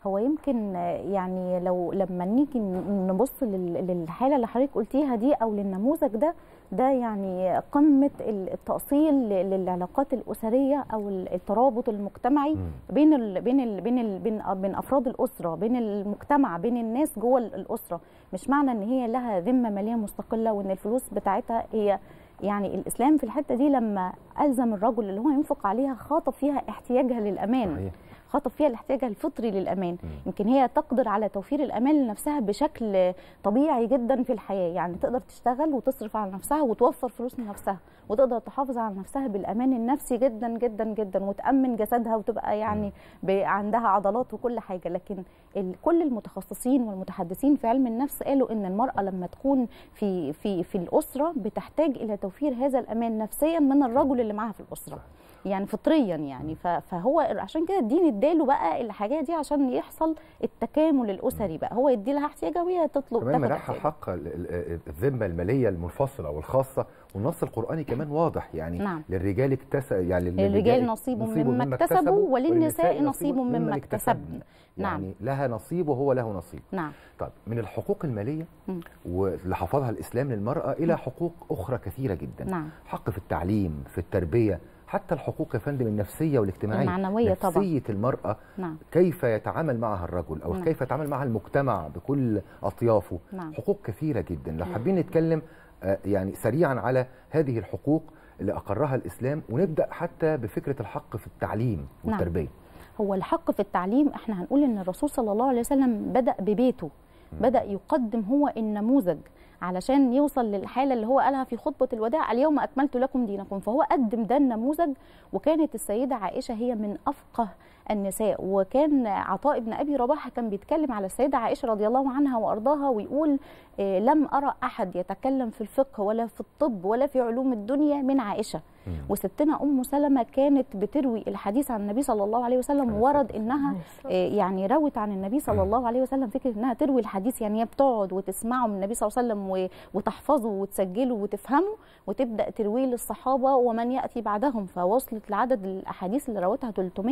هو يمكن يعني لو لما نيجي نبص للحاله اللي حضرتك قلتيها دي او للنموذج ده ده يعني قمه التاصيل للعلاقات الاسريه او الترابط المجتمعي بين ال بين ال بين ال بين بين افراد الاسره بين المجتمع بين الناس جوه الاسره مش معنى ان هي لها ذمه ماليه مستقله وان الفلوس بتاعتها هي يعني الاسلام في الحته دي لما الزم الرجل اللي هو ينفق عليها خاطب فيها احتياجها للامان صحيح. خاطب فيها الاحتياج الفطري للامان م. يمكن هي تقدر على توفير الامان لنفسها بشكل طبيعي جدا في الحياه يعني تقدر تشتغل وتصرف على نفسها وتوفر فلوس لنفسها وتقدر تحافظ على نفسها بالامان النفسي جدا جدا جدا وتامن جسدها وتبقى يعني عندها عضلات وكل حاجه لكن كل المتخصصين والمتحدثين في علم النفس قالوا ان المراه لما تكون في في في الاسره بتحتاج الى توفير هذا الامان نفسيا من الرجل اللي معاها في الاسره يعني فطريا يعني فهو عشان كده الدين اداله بقى الحاجات دي عشان يحصل التكامل الاسري بقى هو يدي لها احتياجها وهي تطلب كمان منحها حق الذمه الماليه المنفصله والخاصه والنص القراني كمان واضح يعني نعم. للرجال اكتسب يعني للرجال نصيب مما اكتسبوا وللنساء نصيب مما اكتسبن نعم يعني لها نصيب وهو له نصيب نعم طب من الحقوق الماليه واللي حفظها الاسلام للمراه الى حقوق اخرى كثيره جدا نعم. حق في التعليم في التربيه حتى الحقوق يا فندم النفسيه والاجتماعيه المعنويه نفسيه طبعا نفسيه المراه نعم. كيف يتعامل معها الرجل او نعم. كيف يتعامل معها المجتمع بكل اطيافه نعم. حقوق كثيره جدا لو حابين نتكلم آه يعني سريعا على هذه الحقوق اللي اقرها الاسلام ونبدا حتى بفكره الحق في التعليم والتربيه نعم. هو الحق في التعليم احنا هنقول ان الرسول صلى الله عليه وسلم بدا ببيته م. بدا يقدم هو النموذج علشان يوصل للحاله اللي هو قالها في خطبه الوداع اليوم اكملت لكم دينكم فهو قدم ده النموذج وكانت السيده عائشه هي من افقه النساء وكان عطاء بن ابي رباح كان بيتكلم على السيده عائشه رضي الله عنها وارضاها ويقول إيه لم ارى احد يتكلم في الفقه ولا في الطب ولا في علوم الدنيا من عائشه وستنا ام سلمه كانت بتروي الحديث عن النبي صلى الله عليه وسلم ورد انها إيه يعني روت عن النبي صلى الله عليه وسلم فكره انها تروي الحديث يعني هي بتقعد وتسمعه من النبي صلى الله عليه وسلم وتحفظه وتسجله وتفهمه وتبدا ترويه للصحابه ومن ياتي بعدهم فوصلت لعدد الاحاديث اللي روتها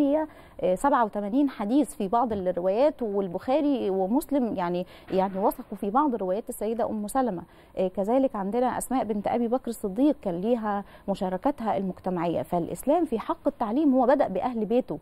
387 حديث في بعض الروايات والبخاري ومسلم يعني يعني وثقوا في بعض روايات السيده ام سلمه كذلك عندنا اسماء بنت ابي بكر الصديق كان ليها مشاركتها المجتمعيه فالاسلام في حق التعليم هو بدا باهل بيته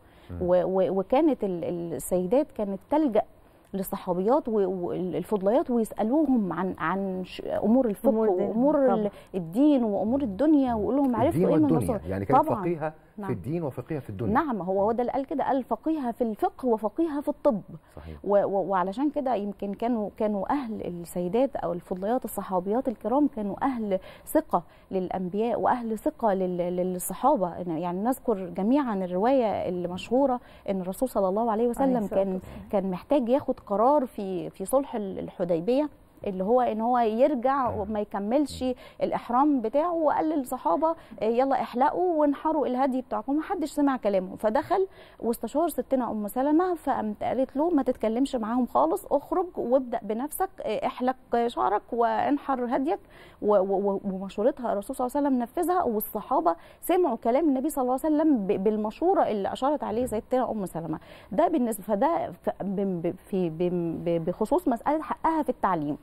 وكانت السيدات كانت تلجا للصحابيات والفضليات ويسالوهم عن عن امور الفقه أمور الدين. وامور طبعا. الدين وامور الدنيا ويقول لهم عرفتوا الدين ايه من والدنيا الرسول يعني كانت طبعاً. فقيهه نعم. في الدين وفقيهه في الدنيا نعم هو هو ده اللي قال كده قال فقيهه في الفقه وفقيهه في الطب صحيح و و وعلشان كده يمكن كانوا كانوا اهل السيدات او الفضليات الصحابيات الكرام كانوا اهل ثقه للانبياء واهل ثقه لل- للصحابه يعني نذكر جميعا الروايه المشهوره ان الرسول صلى الله عليه وسلم الصلاة كان كان محتاج ياخد قرار في في صلح الحديبيه اللي هو ان هو يرجع وما يكملش الاحرام بتاعه وقال للصحابه آه، يلا احلقوا وانحروا الهدي بتاعكم محدش سمع كلامه فدخل واستشار ستنا ام سلمه فقامت قالت له ما تتكلمش معاهم خالص اخرج وابدا بنفسك آه، احلق شعرك وانحر هديك و- و- ومشورتها الرسول صلى الله عليه وسلم نفذها والصحابه سمعوا كلام النبي صلى الله عليه وسلم ب- بالمشوره اللي اشارت عليه سيدتنا ام سلمه ده بالنسبه فده ف- ب- ب- في ب- بخصوص مساله حقها في التعليم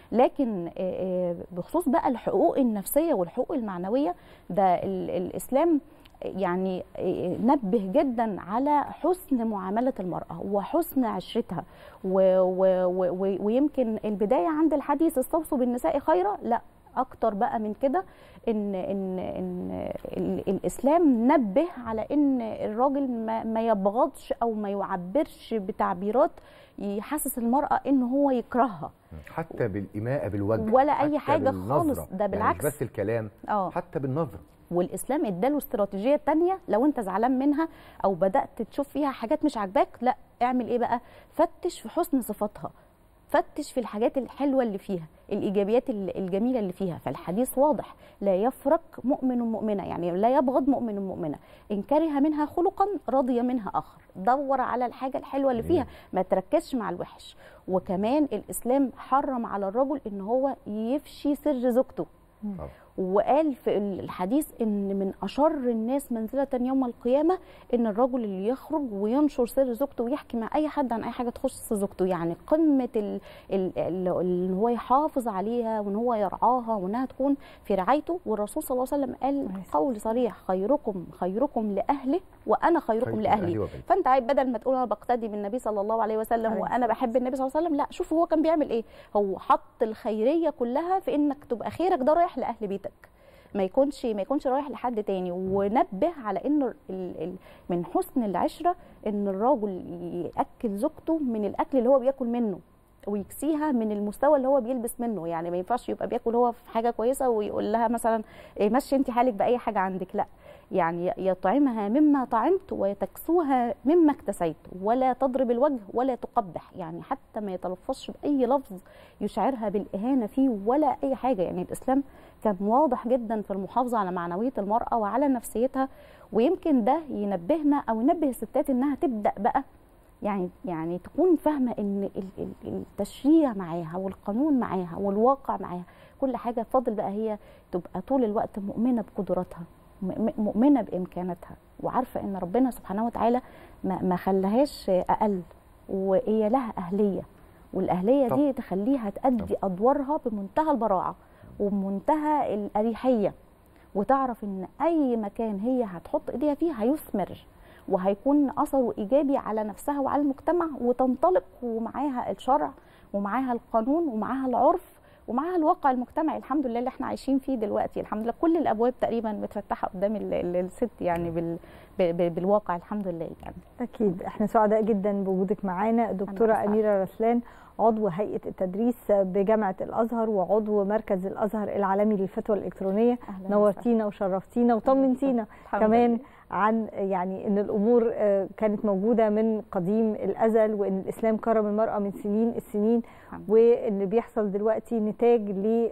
لكن آه، آه، بخصوص بقى الحقوق النفسيه والحقوق المعنويه ده ال- الاسلام يعني آه، نبه جدا على حسن معامله المراه وحسن عشرتها و و و و ويمكن البدايه عند الحديث استوصوا بالنساء خيرا لا اكتر بقى من كده ان ان ان ال- الاسلام نبه على ان الراجل ما, ما يبغضش او ما يعبرش بتعبيرات يحسس المراه ان هو يكرهها حتى بالإماءة بالوجه ولا أي حتى حاجة بالنظرة. خالص، ده يعني بالعكس. مش بس الكلام اه حتى بالنظرة والاسلام اداله استراتيجيه تانية لو انت زعلان منها او بدات تشوف فيها حاجات مش عاجباك لا اعمل ايه بقى فتش في حسن صفاتها فتش في الحاجات الحلوه اللي فيها الايجابيات ال- الجميله اللي فيها فالحديث واضح لا يفرق مؤمن مؤمنه يعني لا يبغض مؤمن مؤمنه ان كره منها خلقا رضي منها اخر دور على الحاجه الحلوه اللي فيها ما تركزش مع الوحش وكمان الاسلام حرم على الرجل ان هو يفشي سر زوجته وقال في الحديث ان من اشر الناس منزله يوم القيامه ان الرجل اللي يخرج وينشر سر زوجته ويحكي مع اي حد عن اي حاجه تخص زوجته يعني قمه ال- ال- ال- ان هو يحافظ عليها وان هو يرعاها وانها تكون في رعايته والرسول صلى الله عليه وسلم قال قول صريح خيركم خيركم لاهله وانا خيركم خيركم لاهلي لأهلي وبيتي. فانت عيب بدل ما تقول انا بقتدي بالنبي صلى الله عليه وسلم عليه وانا بحب النبي صلى الله عليه وسلم لا شوف هو كان بيعمل ايه هو حط الخيريه كلها في انك تبقى خيرك ده رايح لاهل بيتك ما يكونش ما يكونش رايح لحد تاني ونبه على انه ال ال من حسن العشره ان الراجل ياكل زوجته من الاكل اللي هو بياكل منه ويكسيها من المستوى اللي هو بيلبس منه يعني ما ينفعش يبقى بياكل هو في حاجه كويسه ويقول لها مثلا إيه مشي انت حالك باي حاجه عندك لا يعني يطعمها مما طعمت وتكسوها مما اكتسيت ولا تضرب الوجه ولا تقبح يعني حتى ما يتلفظش باي لفظ يشعرها بالاهانه فيه ولا اي حاجه يعني الاسلام كان واضح جدا في المحافظه على معنويه المراه وعلى نفسيتها ويمكن ده ينبهنا او ينبه الستات انها تبدا بقى يعني يعني تكون فاهمه ان ال- ال- التشريع معاها والقانون معاها والواقع معاها كل حاجه فاضل بقى هي تبقى طول الوقت مؤمنه بقدراتها م- مؤمنه بامكاناتها وعارفه ان ربنا سبحانه وتعالى ما ما خلاهاش اقل وهي لها اهليه والاهليه طب. دي تخليها تأدي ادوارها بمنتهى البراعه وبمنتهى الاريحيه وتعرف ان اي مكان هي هتحط ايديها فيه هيثمر وهيكون اثره ايجابي على نفسها وعلى المجتمع وتنطلق ومعاها الشرع ومعاها القانون ومعاها العرف ومعاها الواقع المجتمعي الحمد لله اللي احنا عايشين فيه دلوقتي الحمد لله كل الابواب تقريبا متفتحه قدام ال- ال- الست يعني بال ب- ب- بالواقع الحمد لله يعني اكيد احنا سعداء جدا بوجودك معانا دكتوره أسعد. اميره رسلان عضو هيئه التدريس بجامعه الازهر وعضو مركز الازهر العالمي للفتوى الالكترونيه أهلاً نورتينا وشرفتينا وطمنتينا الحمد كمان لله. عن يعني ان الامور آه، كانت موجوده من قديم الازل وان الاسلام كرم المراه من سنين السنين واللي بيحصل دلوقتي نتاج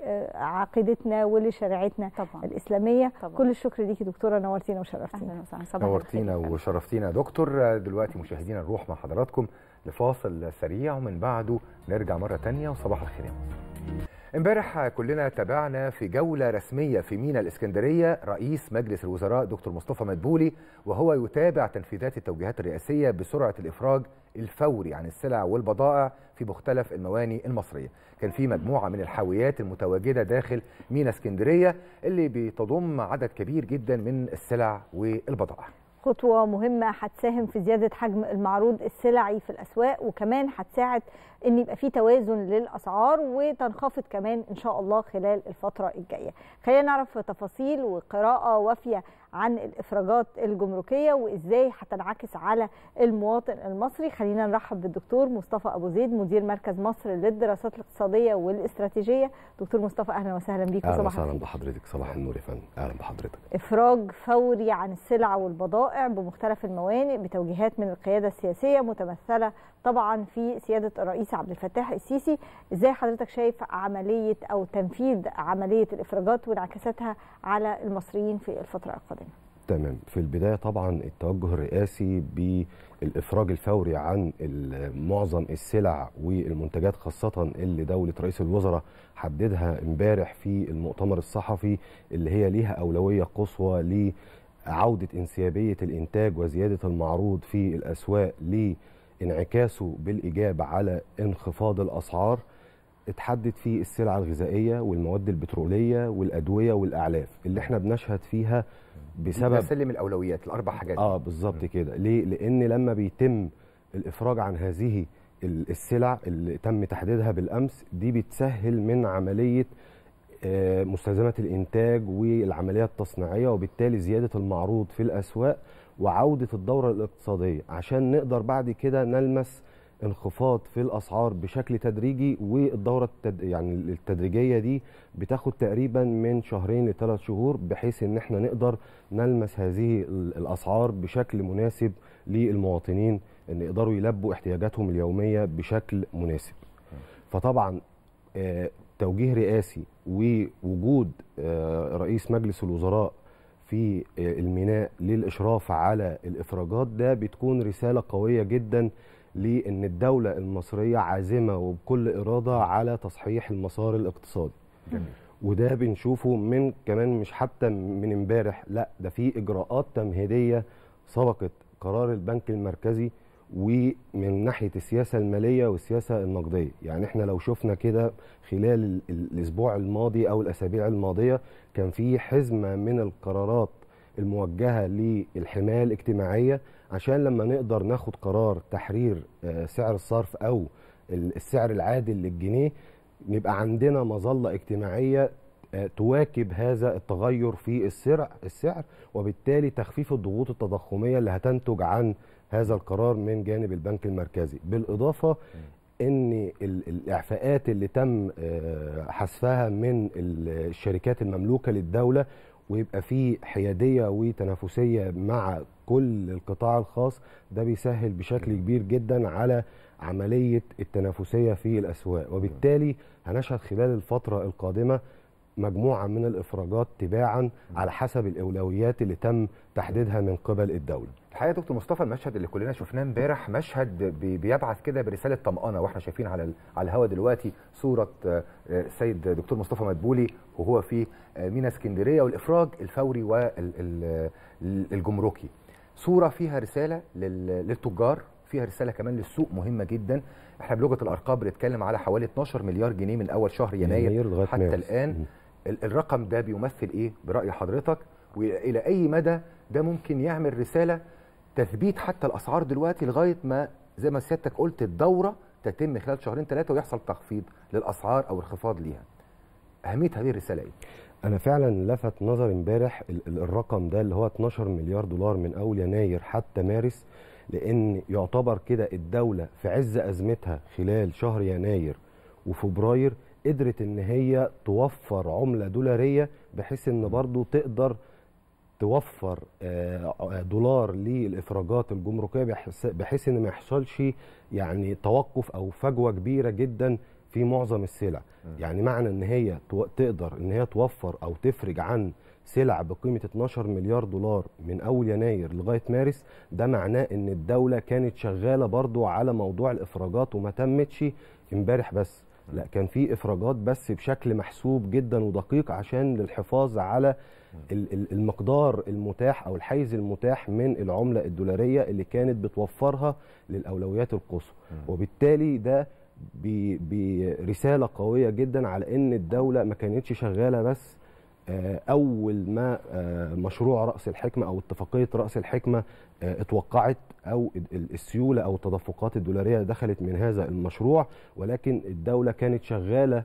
لعقيدتنا ولشريعتنا طبعا. الاسلاميه طبعا. كل الشكر ليكي دكتوره نورتينا وشرفتينا اهلا وسهلا صباح نورتينا الخير. وشرفتينا يا دكتور دلوقتي مشاهدينا نروح مع حضراتكم لفاصل سريع ومن بعده نرجع مرة تانية وصباح الخير يا مصر. امبارح كلنا تابعنا في جولة رسمية في مينا الإسكندرية رئيس مجلس الوزراء دكتور مصطفى مدبولي وهو يتابع تنفيذات التوجيهات الرئاسية بسرعة الإفراج الفوري عن السلع والبضائع في مختلف المواني المصرية كان في مجموعة من الحاويات المتواجدة داخل مينا اسكندرية اللي بتضم عدد كبير جدا من السلع والبضائع خطوة مهمة هتساهم في زيادة حجم المعروض السلعي في الأسواق وكمان هتساعد إن يبقى في توازن للأسعار وتنخفض كمان إن شاء الله خلال الفترة الجاية. خلينا نعرف تفاصيل وقراءة وافية عن الإفراجات الجمركية وإزاي هتنعكس على المواطن المصري. خلينا نرحب بالدكتور مصطفى أبو زيد مدير مركز مصر للدراسات الاقتصادية والاستراتيجية. دكتور مصطفى أهلا وسهلا بيك اهلا وصباح وسهلا الخير. بحضرتك صباح النور يا فندم اهلا بحضرتك إفراج فوري عن السلع والبضائع بمختلف الموانئ بتوجيهات من القيادة السياسية متمثلة طبعا في سيادة الرئيس عبد الفتاح السيسي إزاي حضرتك شايف عملية أو تنفيذ عملية الإفراجات وانعكاساتها على المصريين في الفترة القادمة تمام في البدايه طبعا التوجه الرئاسي بالافراج الفوري عن ال- معظم السلع والمنتجات خاصه اللي دوله رئيس الوزراء حددها امبارح في المؤتمر الصحفي اللي هي ليها اولويه قصوى لعوده انسيابيه الانتاج وزياده المعروض في الاسواق لانعكاسه بالايجاب على انخفاض الاسعار اتحدد فيه السلع الغذائيه والمواد البتروليه والادويه والاعلاف اللي احنا بنشهد فيها بسبب ده سلم الاولويات الاربع حاجات اه بالظبط كده ليه لان لما بيتم الافراج عن هذه ال- السلع اللي تم تحديدها بالامس دي بتسهل من عمليه آه، مستلزمات الانتاج والعمليه التصنيعيه وبالتالي زياده المعروض في الاسواق وعوده الدوره الاقتصاديه عشان نقدر بعد كده نلمس انخفاض في الاسعار بشكل تدريجي والدوره التد... يعني التدريجيه دي بتاخد تقريبا من شهرين لثلاث شهور بحيث ان احنا نقدر نلمس هذه ال- الاسعار بشكل مناسب للمواطنين ان يقدروا يلبوا احتياجاتهم اليوميه بشكل مناسب. فطبعا آه، توجيه رئاسي ووجود آه، رئيس مجلس الوزراء في آه، الميناء للاشراف على الافراجات ده بتكون رساله قويه جدا لان الدوله المصريه عازمه وبكل اراده على تصحيح المسار الاقتصادي. جميل. وده بنشوفه من كمان مش حتى من امبارح لا ده في اجراءات تمهيديه سبقت قرار البنك المركزي ومن ناحيه السياسه الماليه والسياسه النقديه يعني احنا لو شفنا كده خلال ال- ال- الاسبوع الماضي او الاسابيع الماضيه كان في حزمه من القرارات الموجهه للحمايه الاجتماعيه عشان لما نقدر ناخد قرار تحرير آه، سعر الصرف او ال- السعر العادل للجنيه نبقى عندنا مظله اجتماعيه آه، تواكب هذا التغير في السعر السعر وبالتالي تخفيف الضغوط التضخميه اللي هتنتج عن هذا القرار من جانب البنك المركزي بالاضافه ان ال- الاعفاءات اللي تم آه، حذفها من ال- الشركات المملوكه للدوله ويبقى في حياديه وتنافسيه مع كل القطاع الخاص ده بيسهل بشكل كبير جدا على عمليه التنافسيه في الاسواق وبالتالي هنشهد خلال الفتره القادمه مجموعه من الافراجات تباعا على حسب الاولويات اللي تم تحديدها من قبل الدوله الحقيقه يا دكتور مصطفى المشهد اللي كلنا شفناه امبارح مشهد بي- بيبعث كده برساله طمانه واحنا شايفين على ال- على الهواء دلوقتي صوره آه، آه، السيد دكتور مصطفى مدبولي وهو في آه، مينا اسكندريه والافراج الفوري والجمركي صوره فيها رساله لل- للتجار فيها رساله كمان للسوق مهمه جدا احنا بلغه الارقام بنتكلم على حوالي 12 مليار جنيه من اول شهر يناير, يناير لغاية حتى مارس. الان ال- الرقم ده بيمثل ايه براي حضرتك والى اي مدى ده ممكن يعمل رساله تثبيت حتى الاسعار دلوقتي لغايه ما زي ما سيادتك قلت الدوره تتم خلال شهرين ثلاثه ويحصل تخفيض للاسعار او انخفاض ليها اهميه هذه الرساله ايه انا فعلا لفت نظر امبارح ال- ال- الرقم ده اللي هو 12 مليار دولار من اول يناير حتى مارس لان يعتبر كده الدوله في عز ازمتها خلال شهر يناير وفبراير قدرت ان هي توفر عمله دولاريه بحيث ان برضو تقدر توفر آه، دولار للافراجات الجمركيه بحيث- بحيث ان ما يحصلش يعني توقف او فجوه كبيره جدا في معظم السلع يعني معنى ان هي تو- تقدر ان هي توفر او تفرج عن سلع بقيمه 12 مليار دولار من اول يناير لغايه مارس ده معناه ان الدوله كانت شغاله برضو على موضوع الافراجات وما تمتش امبارح بس لا كان في افراجات بس بشكل محسوب جدا ودقيق عشان للحفاظ على ال- ال- المقدار المتاح او الحيز المتاح من العمله الدولاريه اللي كانت بتوفرها للاولويات القصوى وبالتالي ده بي- برساله قويه جدا على ان الدوله ما كانتش شغاله بس آه، اول ما آه، مشروع راس الحكمه او اتفاقيه راس الحكمه آه، اتوقعت او ال- ال- السيوله او التدفقات الدولاريه دخلت من هذا المشروع ولكن الدوله كانت شغاله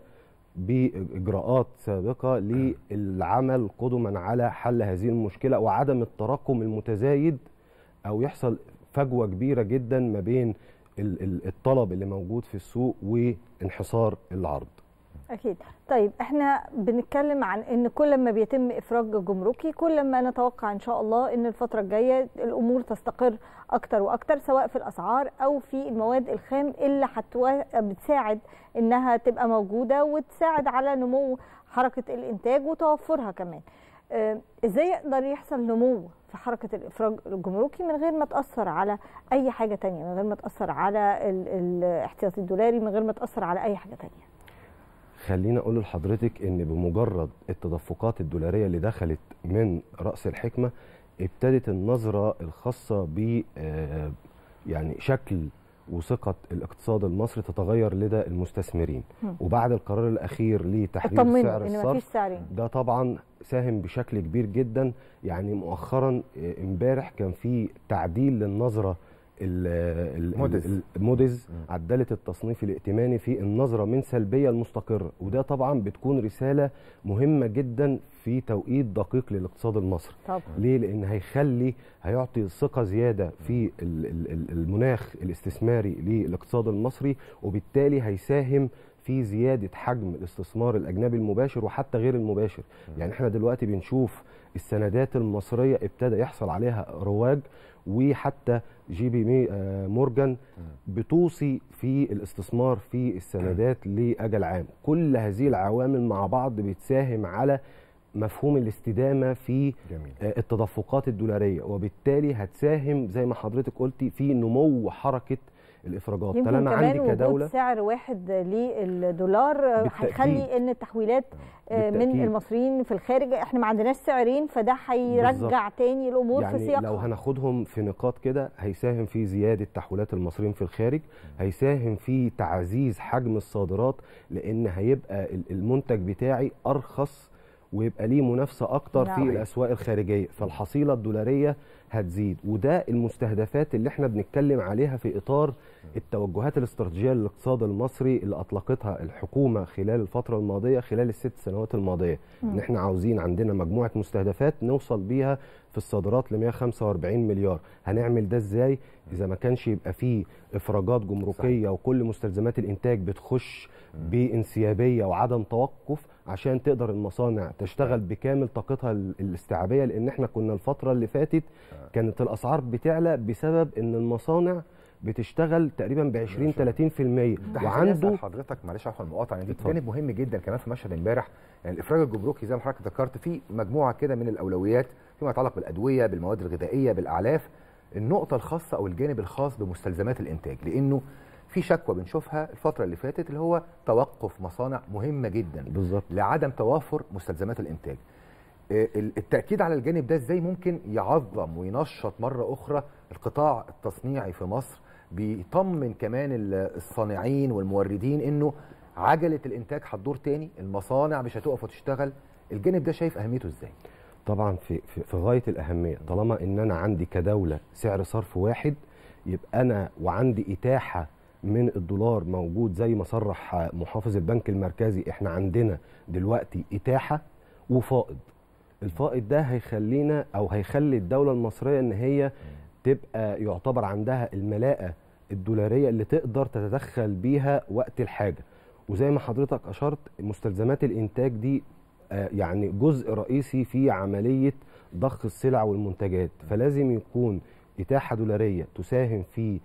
باجراءات سابقه للعمل قدما على حل هذه المشكله وعدم التراكم المتزايد او يحصل فجوه كبيره جدا ما بين ال- ال- الطلب اللي موجود في السوق وانحصار العرض اكيد طيب احنا بنتكلم عن ان كل ما بيتم افراج جمركي كل ما نتوقع ان شاء الله ان الفتره الجايه الامور تستقر اكتر واكتر سواء في الاسعار او في المواد الخام اللي هتوا- بتساعد انها تبقى موجوده وتساعد على نمو حركه الانتاج وتوفرها كمان آه، ازاي يقدر يحصل نمو في حركه الافراج الجمركي من غير ما تاثر على اي حاجه تانية من غير ما تاثر على ال- الاحتياطي الدولاري من غير ما تاثر على اي حاجه تانية خليني اقول لحضرتك ان بمجرد التدفقات الدولاريه اللي دخلت من راس الحكمه ابتدت النظره الخاصه ب آه، يعني شكل وثقه الاقتصاد المصري تتغير لدى المستثمرين مم. وبعد القرار الاخير لتحرير اطمنوا سعر ان مفيش الصرف سعرين ده طبعا ساهم بشكل كبير جدا يعني مؤخرا آه، امبارح كان في تعديل للنظره ال- ال- موديز. ال- الموديز عدلت التصنيف الائتماني في النظره من سلبيه لمستقره وده طبعا بتكون رساله مهمه جدا في توقيت دقيق للاقتصاد المصري طبعا ليه لان هيخلي هيعطي ثقه زياده في ال- ال- ال- المناخ الاستثماري للاقتصاد المصري وبالتالي هيساهم في زياده حجم الاستثمار الاجنبي المباشر وحتى غير المباشر يعني احنا دلوقتي بنشوف السندات المصريه ابتدى يحصل عليها رواج وحتى جي بي مي آه، مورجان بتوصي في الاستثمار في السندات لاجل عام كل هذه العوامل مع بعض بتساهم على مفهوم الاستدامه في جميل. آه، التدفقات الدولاريه وبالتالي هتساهم زي ما حضرتك قلتي في نمو حركه الافراجات يمكن طالما كمان عندي وجود كدوله سعر واحد للدولار بالتأكيد. هيخلي ان التحويلات آه، من بالتأكيد. المصريين في الخارج احنا ما عندناش سعرين فده هيرجع بالظبط. تاني الامور في يعني سياقها لو هناخدهم في نقاط كده هيساهم في زياده تحويلات المصريين في الخارج هيساهم في تعزيز حجم الصادرات لان هيبقى ال- المنتج بتاعي ارخص ويبقى ليه منافسه اكتر في نعم. الاسواق الخارجيه فالحصيله الدولاريه هتزيد وده المستهدفات اللي احنا بنتكلم عليها في اطار التوجهات الاستراتيجيه للاقتصاد المصري اللي اطلقتها الحكومه خلال الفتره الماضيه خلال الست سنوات الماضيه مم. ان احنا عاوزين عندنا مجموعه مستهدفات نوصل بيها في الصادرات ل 145 مليار هنعمل ده ازاي اذا ما كانش يبقى فيه افراجات جمركيه وكل مستلزمات الانتاج بتخش بانسيابيه وعدم توقف عشان تقدر المصانع تشتغل بكامل طاقتها ال- الاستيعابيه لان احنا كنا الفتره اللي فاتت كانت الاسعار بتعلى بسبب ان المصانع بتشتغل تقريبا ب 20 30% ده وعنده وعنده حضرتك معلش عفوا المقاطعه يعني دي جانب مهم جدا كمان في مشهد امبارح يعني الافراج الجمركي زي ما حضرتك ذكرت في مجموعه كده من الاولويات فيما يتعلق بالادويه بالمواد الغذائيه بالاعلاف النقطه الخاصه او الجانب الخاص بمستلزمات الانتاج لانه في شكوى بنشوفها الفتره اللي فاتت اللي هو توقف مصانع مهمه جدا بالظبط لعدم توافر مستلزمات الانتاج آه، التاكيد على الجانب ده ازاي ممكن يعظم وينشط مره اخرى القطاع التصنيعي في مصر بيطمن كمان ال- الصانعين والموردين انه عجله الانتاج هتدور تاني المصانع مش هتقف وتشتغل الجانب ده شايف اهميته ازاي طبعا في, في, في غايه الاهميه طالما ان انا عندي كدوله سعر صرف واحد يبقى انا وعندي اتاحه من الدولار موجود زي ما صرح محافظ البنك المركزي احنا عندنا دلوقتي اتاحه وفائض الفائض ده هيخلينا او هيخلي الدوله المصريه ان هي تبقى يعتبر عندها الملاءه الدولاريه اللي تقدر تتدخل بيها وقت الحاجه وزي ما حضرتك اشرت مستلزمات الانتاج دي آه، يعني جزء رئيسي في عمليه ضخ السلع والمنتجات فلازم يكون اتاحه دولاريه تساهم في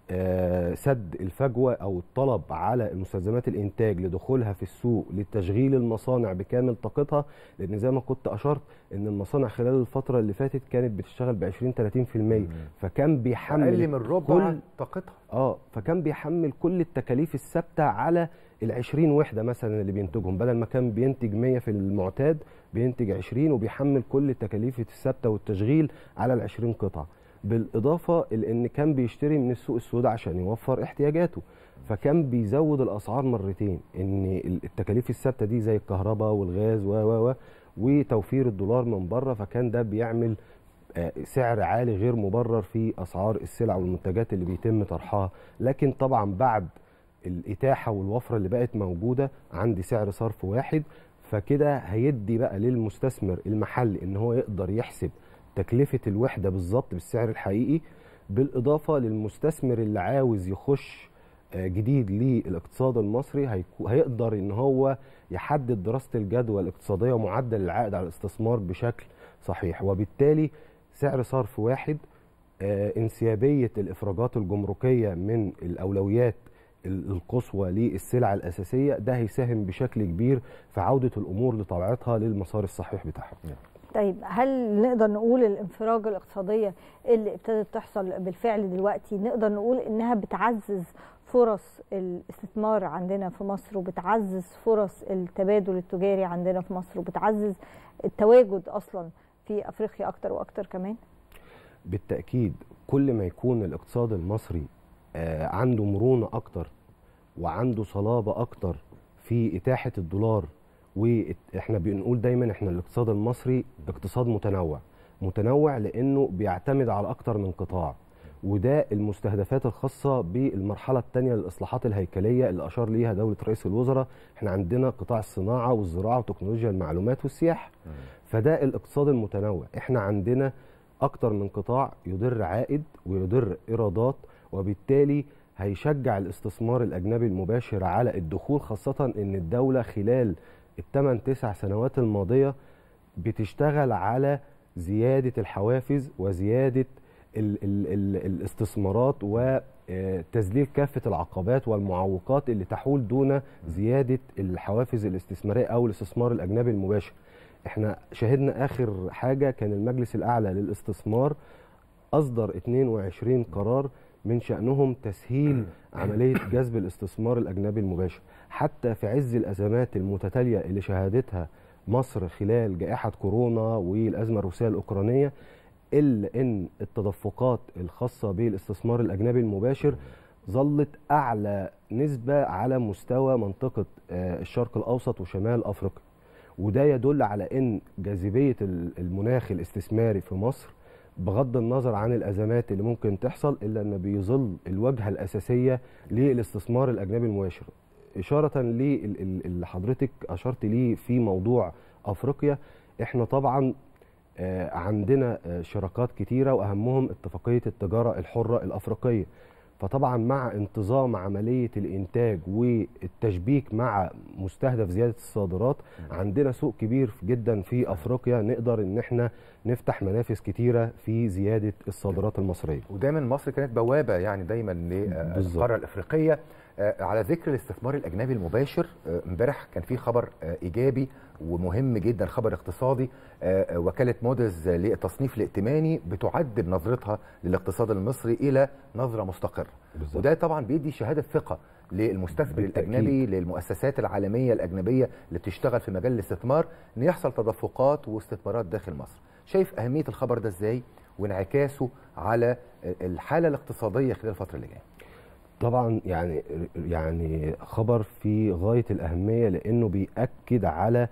آه، سد الفجوه او الطلب على المستلزمات الانتاج لدخولها في السوق لتشغيل المصانع بكامل طاقتها لان زي ما كنت اشرت ان المصانع خلال الفتره اللي فاتت كانت بتشتغل ب 20 30% فكان بيحمل اقل من ربع كل طاقتها اه فكان بيحمل كل التكاليف الثابته على ال 20 وحده مثلا اللي بينتجهم بدل ما كان بينتج 100 في المعتاد بينتج 20 وبيحمل كل التكاليف الثابته والتشغيل على ال 20 قطعه بالاضافه لان كان بيشتري من السوق السوداء عشان يوفر احتياجاته فكان بيزود الاسعار مرتين ان التكاليف الثابته دي زي الكهرباء والغاز و و و وتوفير الدولار من بره فكان ده بيعمل آه، سعر عالي غير مبرر في اسعار السلع والمنتجات اللي بيتم طرحها لكن طبعا بعد الاتاحه والوفره اللي بقت موجوده عندي سعر صرف واحد فكده هيدي بقى للمستثمر المحلي ان هو يقدر يحسب تكلفه الوحده بالظبط بالسعر الحقيقي بالاضافه للمستثمر اللي عاوز يخش آه، جديد للاقتصاد المصري هيكو- هيقدر ان هو يحدد دراسه الجدوى الاقتصاديه ومعدل العائد على الاستثمار بشكل صحيح وبالتالي سعر صرف واحد آه، انسيابيه الافراجات الجمركيه من الاولويات ال- القصوى للسلع الاساسيه ده هيساهم بشكل كبير في عوده الامور لطبيعتها للمسار الصحيح بتاعها طيب هل نقدر نقول الانفراج الاقتصاديه اللي ابتدت تحصل بالفعل دلوقتي نقدر نقول انها بتعزز فرص الاستثمار عندنا في مصر وبتعزز فرص التبادل التجاري عندنا في مصر وبتعزز التواجد اصلا في افريقيا اكتر واكتر كمان بالتاكيد كل ما يكون الاقتصاد المصري آه، عنده مرونه اكتر وعنده صلابه اكتر في اتاحه الدولار واحنا بنقول دايما احنا الاقتصاد المصري اقتصاد متنوع متنوع لانه بيعتمد على اكتر من قطاع وده المستهدفات الخاصه بالمرحله الثانيه للاصلاحات الهيكليه اللي اشار ليها دوله رئيس الوزراء احنا عندنا قطاع الصناعه والزراعه وتكنولوجيا المعلومات والسياحه فده الاقتصاد المتنوع احنا عندنا اكتر من قطاع يدر عائد ويدر ايرادات وبالتالي هيشجع الاستثمار الاجنبي المباشر على الدخول خاصه ان الدوله خلال الثمان تسع سنوات الماضيه بتشتغل على زياده الحوافز وزياده ال ال ال الاستثمارات وتذليل كافه العقبات والمعوقات اللي تحول دون زياده الحوافز الاستثماريه او الاستثمار الاجنبي المباشر احنا شهدنا اخر حاجه كان المجلس الاعلى للاستثمار اصدر 22 قرار من شأنهم تسهيل عملية جذب الاستثمار الأجنبي المباشر حتى في عز الأزمات المتتالية اللي شهدتها مصر خلال جائحة كورونا والأزمة الروسية الأوكرانية إلا أن التدفقات الخاصة بالاستثمار الأجنبي المباشر ظلت أعلى نسبة على مستوى منطقة آه، الشرق الأوسط وشمال أفريقيا وده يدل على أن جاذبية ال- المناخ الاستثماري في مصر بغض النظر عن الأزمات اللي ممكن تحصل إلا أن بيظل الواجهة الأساسية للاستثمار الأجنبي المباشر إشارة اللي حضرتك أشرت ليه في موضوع أفريقيا إحنا طبعا آه، عندنا آه، شراكات كتيرة وأهمهم اتفاقية التجارة الحرة الأفريقية فطبعا مع انتظام عملية الإنتاج والتشبيك مع مستهدف زيادة الصادرات عندنا سوق كبير جدا في أفريقيا نقدر إن احنا نفتح منافذ كتيرة في زيادة الصادرات المصرية ودايما مصر كانت بوابه يعني دايما للقاره الافريقيه آه، على ذكر الاستثمار الاجنبي المباشر آه، امبارح كان في خبر آه، ايجابي ومهم جدا خبر اقتصادي آه، آه، وكاله موديز للتصنيف الائتماني بتعد بنظرتها للاقتصاد المصري الى نظره مستقره بالظبط. وده طبعا بيدي شهاده ثقه للمستثمر بالتأكيد. الاجنبي للمؤسسات العالميه الاجنبيه اللي بتشتغل في مجال الاستثمار ان يحصل تدفقات واستثمارات داخل مصر شايف اهميه الخبر ده ازاي وانعكاسه على الحاله الاقتصاديه خلال الفتره اللي جايه طبعا يعني يعني خبر في غايه الاهميه لانه بياكد على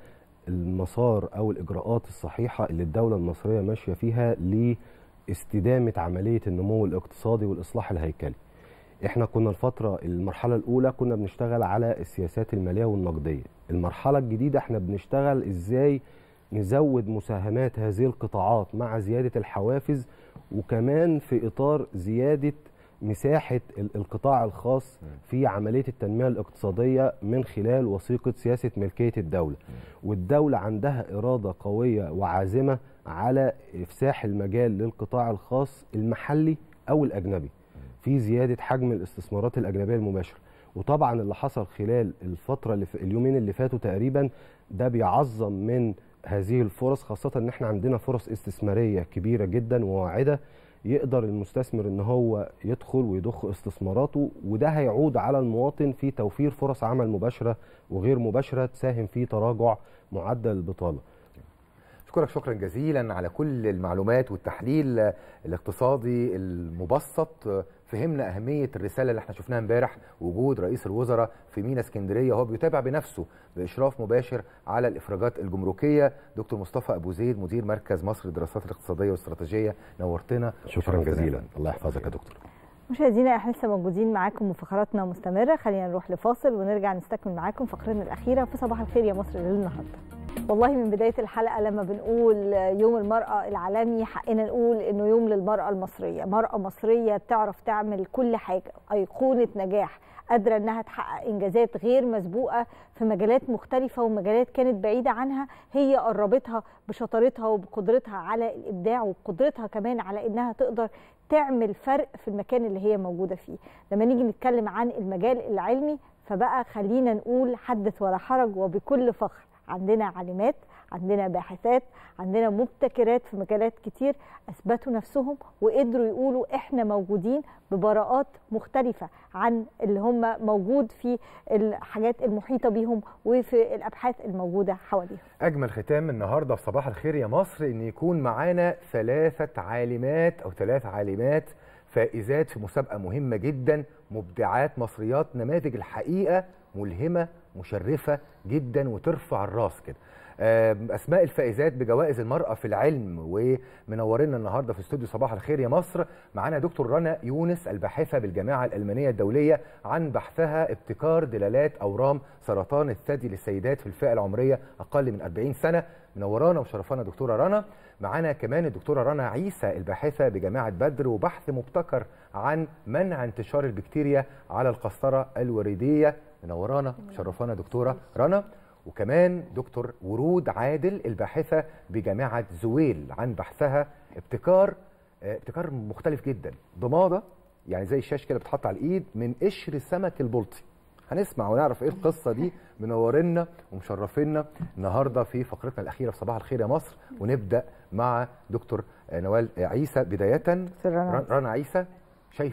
المسار او الاجراءات الصحيحه اللي الدوله المصريه ماشيه فيها لاستدامه عمليه النمو الاقتصادي والاصلاح الهيكلي. احنا كنا الفتره المرحله الاولى كنا بنشتغل على السياسات الماليه والنقديه. المرحله الجديده احنا بنشتغل ازاي نزود مساهمات هذه القطاعات مع زياده الحوافز وكمان في اطار زياده مساحه ال- القطاع الخاص في عمليه التنميه الاقتصاديه من خلال وثيقه سياسه ملكيه الدوله والدوله عندها اراده قويه وعازمه على افساح المجال للقطاع الخاص المحلي او الاجنبي في زياده حجم الاستثمارات الاجنبيه المباشره وطبعا اللي حصل خلال الفتره اللي في اليومين اللي فاتوا تقريبا ده بيعظم من هذه الفرص خاصه ان احنا عندنا فرص استثماريه كبيره جدا وواعده يقدر المستثمر ان هو يدخل ويضخ استثماراته وده هيعود على المواطن في توفير فرص عمل مباشره وغير مباشره تساهم في تراجع معدل البطاله اشكرك شكرا جزيلا على كل المعلومات والتحليل الاقتصادي المبسط فهمنا اهميه الرساله اللي احنا شفناها امبارح وجود رئيس الوزراء في مينا اسكندريه وهو بيتابع بنفسه باشراف مباشر على الافراجات الجمركيه دكتور مصطفى ابو زيد مدير مركز مصر للدراسات الاقتصاديه والاستراتيجيه نورتنا شكرا وشرفتنا. جزيلا الله يحفظك يا دكتور مشاهدينا احنا لسه موجودين معاكم وفقراتنا مستمره خلينا نروح لفاصل ونرجع نستكمل معاكم فقرتنا الاخيره في صباح الخير يا مصر للنهارده والله من بدايه الحلقه لما بنقول يوم المراه العالمي حقنا نقول انه يوم للمراه المصريه مراه مصريه تعرف تعمل كل حاجه ايقونه نجاح قادره انها تحقق انجازات غير مسبوقه في مجالات مختلفه ومجالات كانت بعيده عنها هي قربتها بشطارتها وبقدرتها على الابداع وبقدرتها كمان على انها تقدر تعمل فرق في المكان اللي هي موجوده فيه لما نيجي نتكلم عن المجال العلمي فبقى خلينا نقول حدث ولا حرج وبكل فخر عندنا عالمات عندنا باحثات عندنا مبتكرات في مجالات كتير اثبتوا نفسهم وقدروا يقولوا احنا موجودين ببراءات مختلفه عن اللي هم موجود في الحاجات المحيطه بيهم وفي الابحاث الموجوده حواليهم اجمل ختام النهارده في صباح الخير يا مصر ان يكون معانا ثلاثه عالمات او ثلاث عالمات فائزات في مسابقه مهمه جدا مبدعات مصريات نماذج الحقيقه ملهمه مشرفه جدا وترفع الراس كده آم، اسماء الفائزات بجوائز المراه في العلم ومنورنا النهارده في استوديو صباح الخير يا مصر معانا دكتور رنا يونس الباحثه بالجامعه الالمانيه الدوليه عن بحثها ابتكار دلالات اورام سرطان الثدي للسيدات في الفئه العمريه اقل من 40 سنه منورانا وشرفانا دكتوره رنا معانا كمان الدكتوره رنا عيسى الباحثه بجامعه بدر وبحث مبتكر عن منع انتشار البكتيريا على القسطره الوريديه منورانا شرفانا دكتوره رنا وكمان دكتور ورود عادل الباحثه بجامعه زويل عن بحثها ابتكار آه، ابتكار مختلف جدا ضماده يعني زي الشاش كده بتحط على الايد من قشر سمك البلطي هنسمع ونعرف ايه القصه دي منورنا ومشرفينا النهارده في فقرتنا الاخيره في صباح الخير يا مصر ونبدا مع دكتور آه، نوال آه، عيسى بدايه رنا رن- رنا عيسى شايفه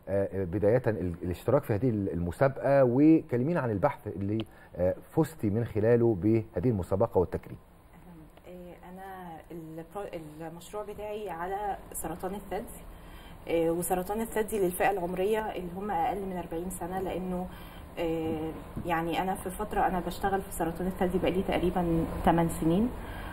آه، بدايه ال- الاشتراك في هذه المسابقه وكلمينا عن البحث اللي آه، فزتي من خلاله بهذه المسابقه والتكريم إيه، انا البرو- المشروع بتاعي على سرطان الثدي إيه، وسرطان الثدي للفئه العمريه اللي هم اقل من 40 سنه لانه إيه، يعني انا في فتره انا بشتغل في سرطان الثدي بقالي تقريبا 8 سنين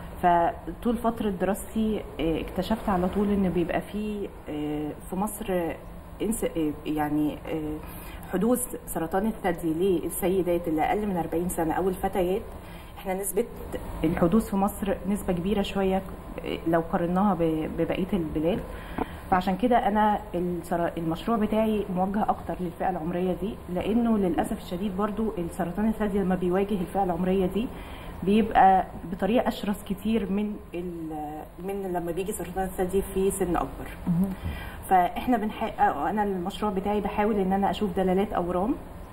فطول فتره دراستي إيه، اكتشفت على طول ان بيبقى في إيه، في مصر إنس- إيه، يعني إيه، حدوث سرطان الثدي للسيدات اللي اقل من 40 سنه او الفتيات احنا نسبه الحدوث في مصر نسبه كبيره شويه لو قارناها ب- ببقيه البلاد فعشان كده انا السر- المشروع بتاعي موجه اكتر للفئه العمريه دي لانه للاسف الشديد برضو السرطان الثدي لما بيواجه الفئه العمريه دي بيبقى بطريقه اشرس كتير من ال- من لما بيجي سرطان الثدي في سن اكبر فاحنا بنحقق انا المشروع بتاعي بحاول ان انا اشوف دلالات اورام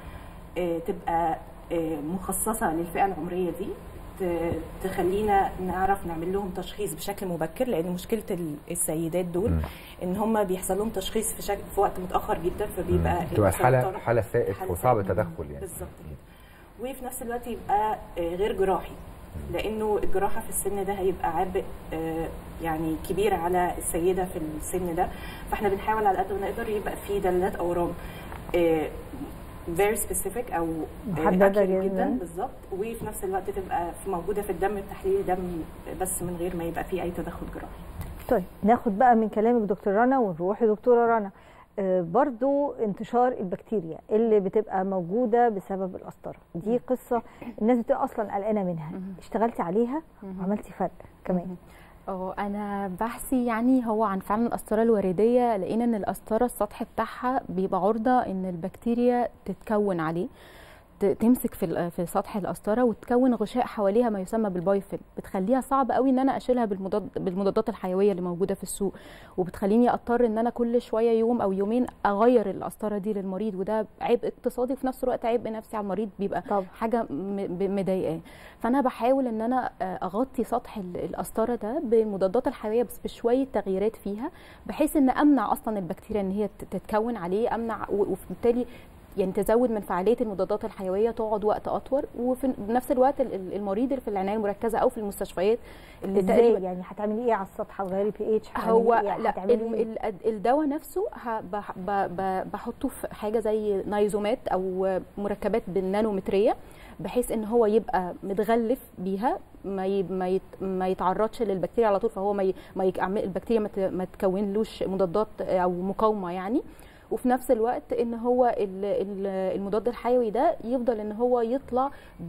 آه، تبقى آه، مخصصه للفئه العمريه دي ت- تخلينا نعرف نعمل لهم تشخيص بشكل مبكر لان مشكله ال- السيدات دول ان هم بيحصل لهم تشخيص في شكل في وقت متاخر جدا فبيبقى تبقى الحاله السرطان- حاله سائف حالة وصعب سائف. التدخل يعني بالظبط كده وفي نفس الوقت يبقى آه، غير جراحي لانه الجراحه في السن ده هيبقى عبء آه، يعني كبير على السيده في السن ده فاحنا بنحاول على قد ما نقدر يبقى في دلالات اورام آه، very specific او آه، محددة accurate جداً. بالظبط وفي نفس الوقت تبقى في موجوده في الدم بتحليل دم بس من غير ما يبقى في اي تدخل جراحي طيب ناخد بقى من كلامك دكتور رنا ونروح لدكتوره رنا آه، برضو انتشار البكتيريا اللي بتبقى موجوده بسبب القسطره دي قصه الناس بتبقى اصلا قلقانه منها اشتغلتي عليها وعملتي فرق كمان اه انا بحثي يعني هو عن فعلا القسطره الوريديه لقينا ان القسطره السطح بتاعها بيبقى عرضه ان البكتيريا تتكون عليه ت- تمسك في ال- في سطح القسطره وتكون غشاء حواليها ما يسمى بالبايفل بتخليها صعب قوي ان انا اشيلها بالمضاد بالمضادات الحيويه اللي موجوده في السوق وبتخليني اضطر ان انا كل شويه يوم او يومين اغير القسطره دي للمريض وده عبء اقتصادي وفي نفس الوقت عبء نفسي على المريض بيبقى طبعا. حاجه م- ب- مضايقاه فانا بحاول ان انا آه، اغطي سطح ال- القسطره ده بالمضادات الحيويه بس بشويه تغييرات فيها بحيث ان امنع اصلا البكتيريا ان هي تت- تتكون عليه امنع و- وبالتالي يعني تزود من فعاليه المضادات الحيويه تقعد وقت اطول وفي نفس الوقت ال- ال- المريض اللي في العنايه المركزه او في المستشفيات اللي ازاي يعني هتعملي ايه على السطح هتغيري بي اتش هو إيه؟ لا هتعملي ال- إيه؟ ال- الدواء نفسه ه- بح- ب- ب- بحطه في حاجه زي نايزومات او مركبات بالنانومتريه بحيث ان هو يبقى متغلف بيها ما ي- ما يت- ما يتعرضش للبكتيريا على طول فهو ما ي- ما يعمل البكتيريا ما ت- ما تكونلوش مضادات او مقاومه يعني وفي نفس الوقت ان هو ال- ال- المضاد الحيوي ده يفضل ان هو يطلع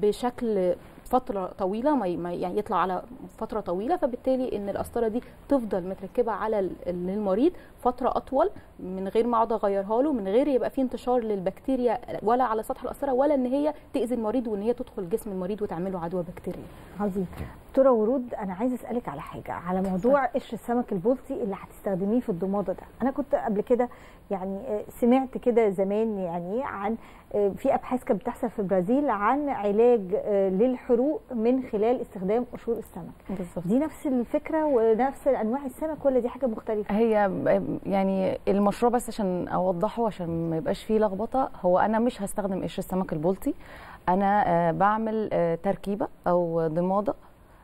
بشكل فتره طويله ما ي- ما يعني يطلع على فتره طويله فبالتالي ان القسطره دي تفضل متركبه على ال- ال- المريض فتره اطول من غير ما اقعد اغيرها له من غير يبقى في انتشار للبكتيريا ولا على سطح القسطره ولا ان هي تاذي المريض وان هي تدخل جسم المريض وتعمل له عدوى بكتيريه عظيم دكتوره ورود انا عايزه اسالك على حاجه على موضوع قشر السمك البلطي اللي هتستخدميه في الضماده ده انا كنت قبل كده يعني آه، سمعت كده زمان يعني عن آه، في ابحاث كانت بتحصل في البرازيل عن علاج آه، للحروق من خلال استخدام قشور السمك بالظبط دي نفس الفكره ونفس انواع السمك ولا دي حاجه مختلفه هي ب- يعني المشروع بس عشان اوضحه عشان ما يبقاش فيه لخبطه هو انا مش هستخدم قشر السمك البلطي انا آه، بعمل آه، تركيبه او ضماده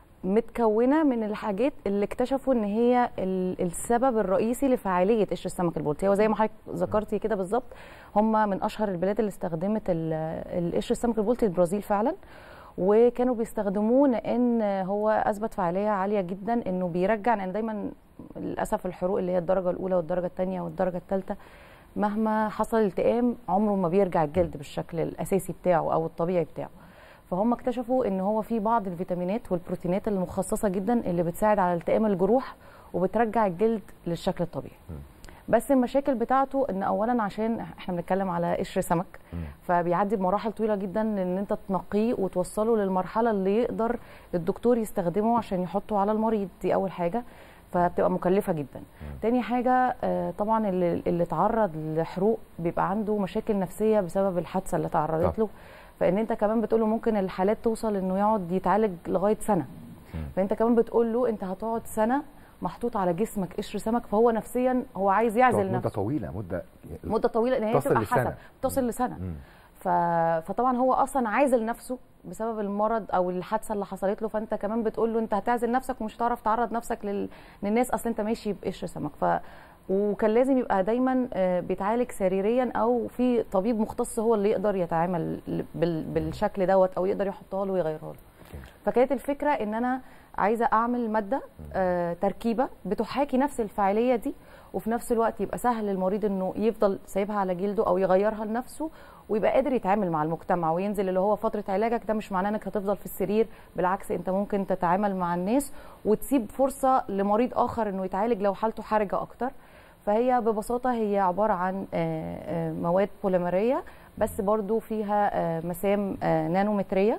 متكونه من الحاجات اللي اكتشفوا ان هي ال- السبب الرئيسي لفعاليه قشر السمك البلطي هو زي ما حضرتك ذكرتي كده بالظبط هم من اشهر البلاد اللي استخدمت ال- القشر السمك البلطي البرازيل فعلا وكانوا بيستخدموه لان هو اثبت فعاليه عاليه جدا انه بيرجع لان دايما للاسف الحروق اللي هي الدرجه الاولى والدرجه الثانيه والدرجه الثالثه مهما حصل التئام عمره ما بيرجع الجلد بالشكل الاساسي بتاعه او الطبيعي بتاعه فهم اكتشفوا ان هو في بعض الفيتامينات والبروتينات المخصصه جدا اللي بتساعد على التئام الجروح وبترجع الجلد للشكل الطبيعي بس المشاكل بتاعته ان اولا عشان احنا بنتكلم على قشر سمك فبيعدي بمراحل طويله جدا ان انت تنقيه وتوصله للمرحله اللي يقدر الدكتور يستخدمه عشان يحطه على المريض دي اول حاجه فبتبقى مكلفه جدا تاني حاجه آه، طبعا اللي, اللي اتعرض لحروق بيبقى عنده مشاكل نفسيه بسبب الحادثه اللي تعرضت له فان انت كمان بتقول له ممكن الحالات توصل انه يقعد يتعالج لغايه سنه فانت كمان بتقول له انت هتقعد سنه محطوط على جسمك قشر سمك فهو نفسيا هو عايز يعزل مده نفسه طويله مده مده طويله لان هي تصل بتبقى لسنة. حسب تصل لسنه مم. ف... فطبعا هو اصلا عازل نفسه بسبب المرض او الحادثه اللي حصلت له فانت كمان بتقول له انت هتعزل نفسك ومش هتعرف تعرض نفسك لل... للناس اصلا انت ماشي بقشر سمك ف وكان لازم يبقى دايما آه، بيتعالج سريريا او في طبيب مختص هو اللي يقدر يتعامل بال... بالشكل دوت او يقدر يحطها له ويغيرها له فكانت الفكره ان انا عايزه اعمل ماده آه، تركيبه بتحاكي نفس الفاعليه دي وفي نفس الوقت يبقى سهل للمريض انه يفضل سايبها على جلده او يغيرها لنفسه ويبقى قادر يتعامل مع المجتمع وينزل اللي هو فتره علاجك ده مش معناه انك هتفضل في السرير بالعكس انت ممكن تتعامل مع الناس وتسيب فرصه لمريض اخر انه يتعالج لو حالته حرجه اكتر فهي ببساطه هي عباره عن آه، آه، مواد بوليمريه بس برضو فيها آه، مسام آه، نانومتريه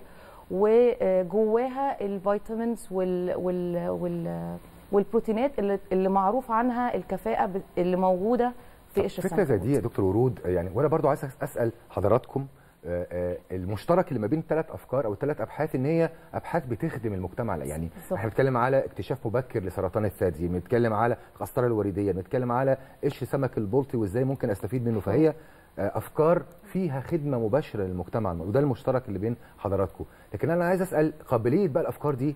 وجواها الفيتامينز وال وال وال والبروتينات اللي, اللي معروف عنها الكفاءه ب- اللي موجوده في قشر فكره زي السمك دي يا دكتور ورود يعني وانا برضو عايز اسال حضراتكم آه، آه، المشترك اللي ما بين ثلاث افكار او ثلاث ابحاث ان هي ابحاث بتخدم المجتمع يعني بالظبط. احنا بنتكلم على اكتشاف مبكر لسرطان الثدي بنتكلم على القسطره الوريديه بنتكلم على قش سمك البلطي وازاي ممكن استفيد منه فهي آه، افكار فيها خدمه مباشره للمجتمع وده المشترك اللي بين حضراتكم لكن انا عايز اسال قابليه بقى الافكار دي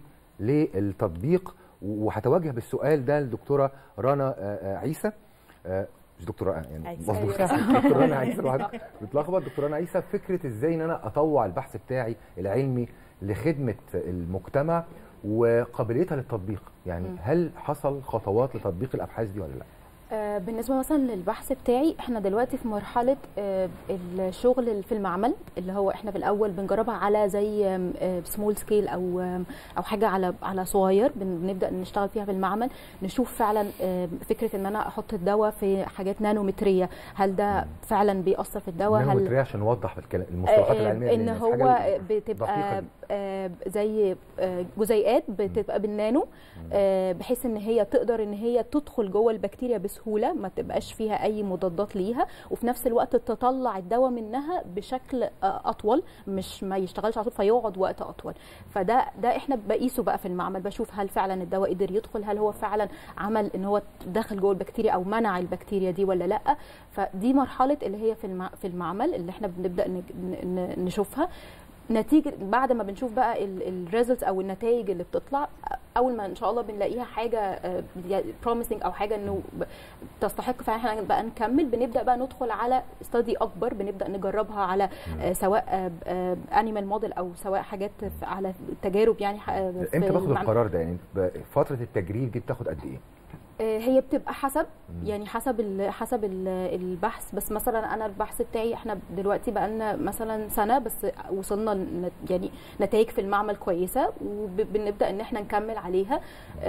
للتطبيق وهتوجه بالسؤال ده للدكتوره رنا آه، آه، عيسى آه، مش دكتوره يعني عيسى. مظبوط أيوة. دكتور رنا عيسى الواحد بتلخبط دكتور رنا عيسى فكره ازاي ان انا اطوع البحث بتاعي العلمي لخدمه المجتمع وقابليتها للتطبيق يعني مم. هل حصل خطوات لتطبيق الابحاث دي ولا لا آه، بالنسبه مثلا للبحث بتاعي احنا دلوقتي في مرحله آه، الشغل في المعمل اللي هو احنا في الاول بنجربها على زي سمول سكيل او آم، او حاجه على على صغير بن- بنبدا نشتغل فيها في المعمل نشوف فعلا آه، فكره ان انا احط الدواء في حاجات نانومتريه هل ده فعلا بيأثر في الدواء هل نانومترية عشان نوضح الكلام- المصطلحات آه، العلميه ان للناس. هو حاجة بتبقى دقيقة. آه، زي آه، جزيئات بتبقى بالنانو آه، بحيث ان هي تقدر ان هي تدخل جوه البكتيريا بسهوله ما تبقاش فيها اي مضادات ليها وفي نفس الوقت تطلع الدواء منها بشكل آه، اطول مش ما يشتغلش على طول فيقعد وقت اطول فده ده احنا بقيسه بقى في المعمل بشوف هل فعلا الدواء قدر يدخل هل هو فعلا عمل ان هو دخل جوه البكتيريا او منع البكتيريا دي ولا لا فدي مرحله اللي هي في المع- في المعمل اللي احنا بنبدا نج- ن- نشوفها نتيجه بعد ما بنشوف بقى الريزلتس او النتائج اللي بتطلع اول ما ان شاء الله بنلاقيها حاجه بروميسنج او حاجه انه ب- تستحق فاحنا بقى نكمل بنبدا بقى ندخل على استادي اكبر بنبدا نجربها على آه، سواء انيمال موديل او سواء حاجات في- على تجارب يعني ح- في امتى باخد المعمل. القرار ده يعني ب- فتره التجريب دي بتاخد قد ايه آه، هي بتبقى حسب يعني حسب ال حسب ال البحث بس مثلا انا البحث بتاعي احنا دلوقتي بقى لنا مثلا سنه بس وصلنا لن- يعني نتائج في المعمل كويسه وبنبدا ان احنا نكمل عليها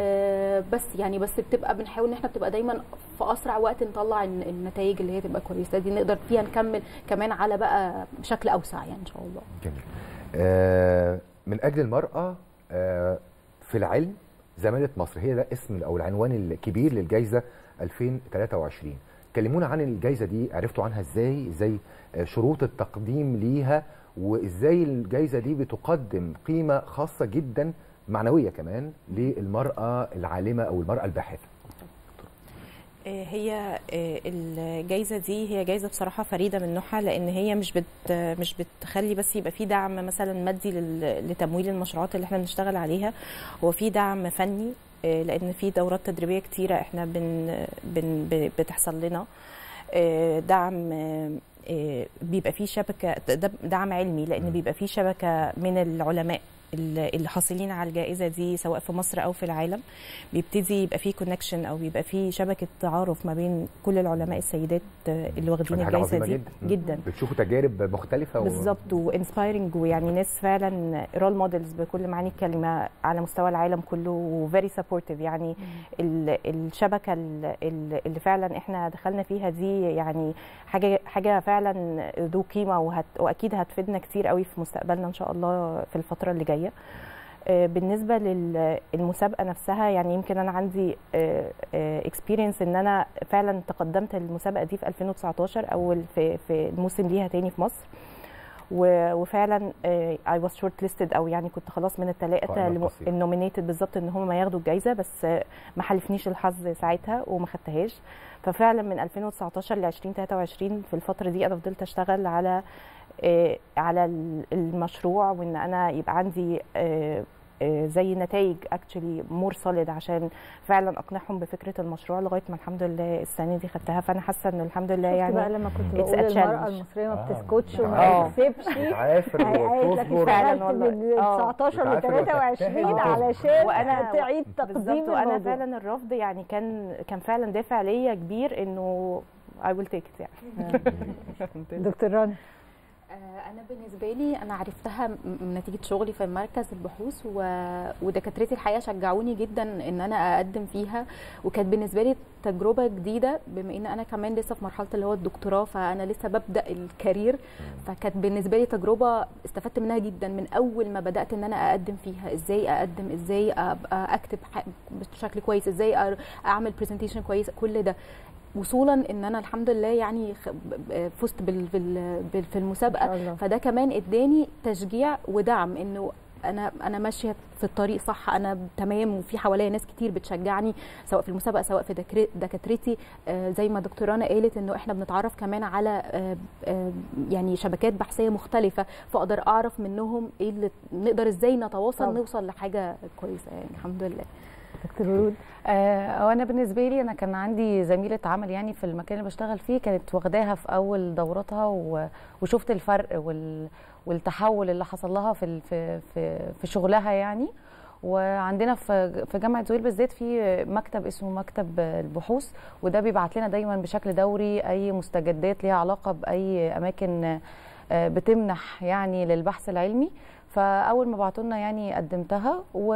آه، بس يعني بس بتبقى بنحاول ان احنا بتبقى دايما في اسرع وقت نطلع الن- النتائج اللي هي تبقى كويسه دي نقدر فيها نكمل كمان على بقى بشكل اوسع يعني ان شاء الله جميل آه من اجل المراه آه في العلم زماله مصر هي ده اسم او العنوان الكبير للجائزه 2023 كلمونا عن الجائزه دي عرفتوا عنها ازاي ازاي آه، شروط التقديم ليها وازاي الجائزه دي بتقدم قيمه خاصه جدا معنويه كمان للمراه العالمه او المراه الباحثه آه، هي آه، الجايزه دي هي جايزه بصراحه فريده من نوعها لان هي مش بت مش بتخلي بس يبقى في دعم مثلا مادي لل- لتمويل المشروعات اللي احنا بنشتغل عليها هو في دعم فني آه، لان في دورات تدريبيه كتيره احنا بن بن ب- بتحصل لنا آه، دعم آه، آه، بيبقى فيه شبكه ده دعم علمي لان بيبقى فيه شبكه من العلماء اللي اللي حاصلين على الجائزه دي سواء في مصر او في العالم بيبتدي يبقى فيه كونكشن او بيبقى فيه شبكه تعارف ما بين كل العلماء السيدات آه، اللي واخدين دي حاجه الجائزه عظيمه دي جدا جدا بتشوفوا تجارب مختلفه و... بالظبط وانسبايرنج ويعني ناس فعلا رول موديلز بكل معاني الكلمه على مستوى العالم كله وفيري سبورتيف يعني ال- الشبكه ال- ال- اللي فعلا احنا دخلنا فيها دي يعني حاجه حاجه فعلا ذو قيمه وهت واكيد هتفيدنا كتير قوي في مستقبلنا ان شاء الله في الفتره اللي جايه آه، بالنسبه للمسابقه نفسها يعني يمكن انا عندي اكسبيرينس ان انا فعلا تقدمت المسابقه دي في 2019 اول في في الموسم ليها تاني في مصر و- وفعلا اي واز شورت ليستد او يعني كنت خلاص من الثلاثه قائمة اللي التصويت. النومينيتد بالظبط ان هم ما ياخدوا الجائزه بس آه، ما حالفنيش الحظ ساعتها وما خدتهاش ففعلا من 2019 ل 2023 في الفتره دي انا فضلت اشتغل على آه، على ال- المشروع وان انا يبقى عندي آه، آه، زي نتائج اكشلي مور سوليد عشان فعلا اقنعهم بفكره المشروع لغايه ما الحمد لله السنه دي خدتها فانا حاسه ان الحمد لله شفت يعني بقى لما كنت it's بقول a المرأة challenge. المصرية ما آه، بتسكتش وما آه. بتسيبش بتعافر هيعيط لك وتصبر. فعلا والله. من آه. 19 ل بتعافر 23 وتجتهد. علشان وأنا- تعيد تقديم بالظبط وانا الموضوع. فعلا الرفض يعني كان كان فعلا دافع ليا كبير انه I will take it يعني دكتور رنا آه، انا بالنسبه لي انا عرفتها م- من نتيجه شغلي في مركز البحوث و... ودكاترتي الحقيقه شجعوني جدا ان انا اقدم فيها وكانت بالنسبه لي تجربه جديده بما ان انا كمان لسه في مرحله اللي هو الدكتوراه فانا لسه ببدا الكارير فكانت بالنسبه لي تجربه استفدت منها جدا من اول ما بدات ان انا اقدم فيها ازاي اقدم ازاي ابقى اكتب ح- بشكل كويس ازاي أر- اعمل برزنتيشن كويس كل ده وصولا ان انا الحمد لله يعني خ- ب- ب- فزت بال بال بال في المسابقه الله. فده كمان اداني تشجيع ودعم انه انا انا ماشيه في الطريق صح انا تمام وفي حواليا ناس كتير بتشجعني سواء في المسابقه سواء في دكر- دكاترتي آه، زي ما دكتوره رنا قالت انه احنا بنتعرف كمان على آه، آه، يعني شبكات بحثيه مختلفه فاقدر اعرف منهم ايه اللي نقدر ازاي نتواصل طبعا. نوصل لحاجه كويسه يعني الحمد لله دكتور ورود آه، وانا بالنسبه لي انا كان عندي زميله عمل يعني في المكان اللي بشتغل فيه كانت واخداها في اول دورتها و- وشفت الفرق وال- والتحول اللي حصل لها في ال- في في, في شغلها يعني وعندنا في في جامعه زويل بالذات في مكتب اسمه مكتب البحوث وده بيبعت لنا دايما بشكل دوري اي مستجدات ليها علاقه باي اماكن آه، بتمنح يعني للبحث العلمي فاول ما بعتوا لنا يعني قدمتها و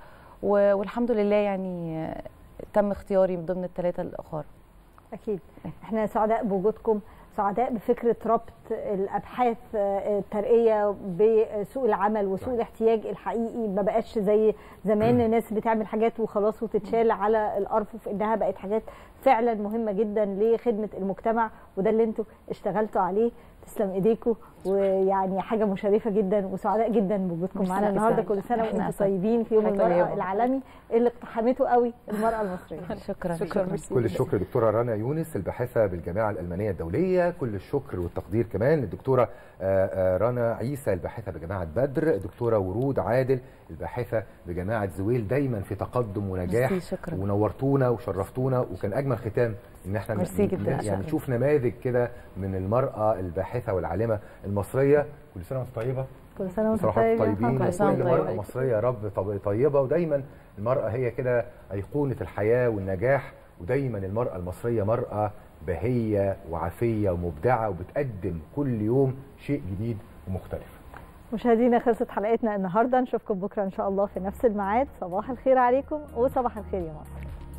و- والحمد لله يعني آه، تم اختياري من ضمن الثلاثه الاخر اكيد احنا سعداء بوجودكم سعداء بفكره ربط الابحاث آه، الترقيه بسوق العمل وسوق الاحتياج الحقيقي ما بقاش زي زمان الناس بتعمل حاجات وخلاص وتتشال على الارفف انها بقت حاجات فعلا مهمه جدا لخدمه المجتمع وده اللي انتوا اشتغلتوا عليه تسلم ايديكم ويعني حاجه مشرفه جدا وسعداء جدا بوجودكم ميرسي معانا النهارده جداً. كل سنه إحنا وانتم أسعد. طيبين في يوم حياة المراه طيبة. العالمي اللي اقتحمته قوي المراه المصريه شكرا شكرا ميرسي كل جداً. الشكر دكتوره رنا يونس الباحثه بالجامعه الالمانيه الدوليه كل الشكر والتقدير كمان للدكتوره آه، آه، رنا عيسى الباحثه بجامعه بدر دكتوره ورود عادل الباحثه بجامعه زويل دايما في تقدم ونجاح ميرسي، شكراً. ونورتونا وشرفتونا وكان اجمل ختام ان احنا ن- ميرسي جداً، يعني شكراً. نشوف نماذج كده من المراه الباحثه والعالمه المصريه كل سنه وانتم طيبه كل سنه وانتم بصراحة طيبين طيبين كل سنة كل وانتم مرأة طيبين. مصرية يا رب طب- طيبة ودايما المرأة هي كده أيقونة الحياة والنجاح ودايما المرأة المصرية مرأة بهية وعافية ومبدعة وبتقدم كل يوم شيء جديد ومختلف مشاهدينا خلصت حلقتنا النهارده نشوفكم بكره ان شاء الله في نفس الميعاد صباح الخير عليكم وصباح الخير يا مصر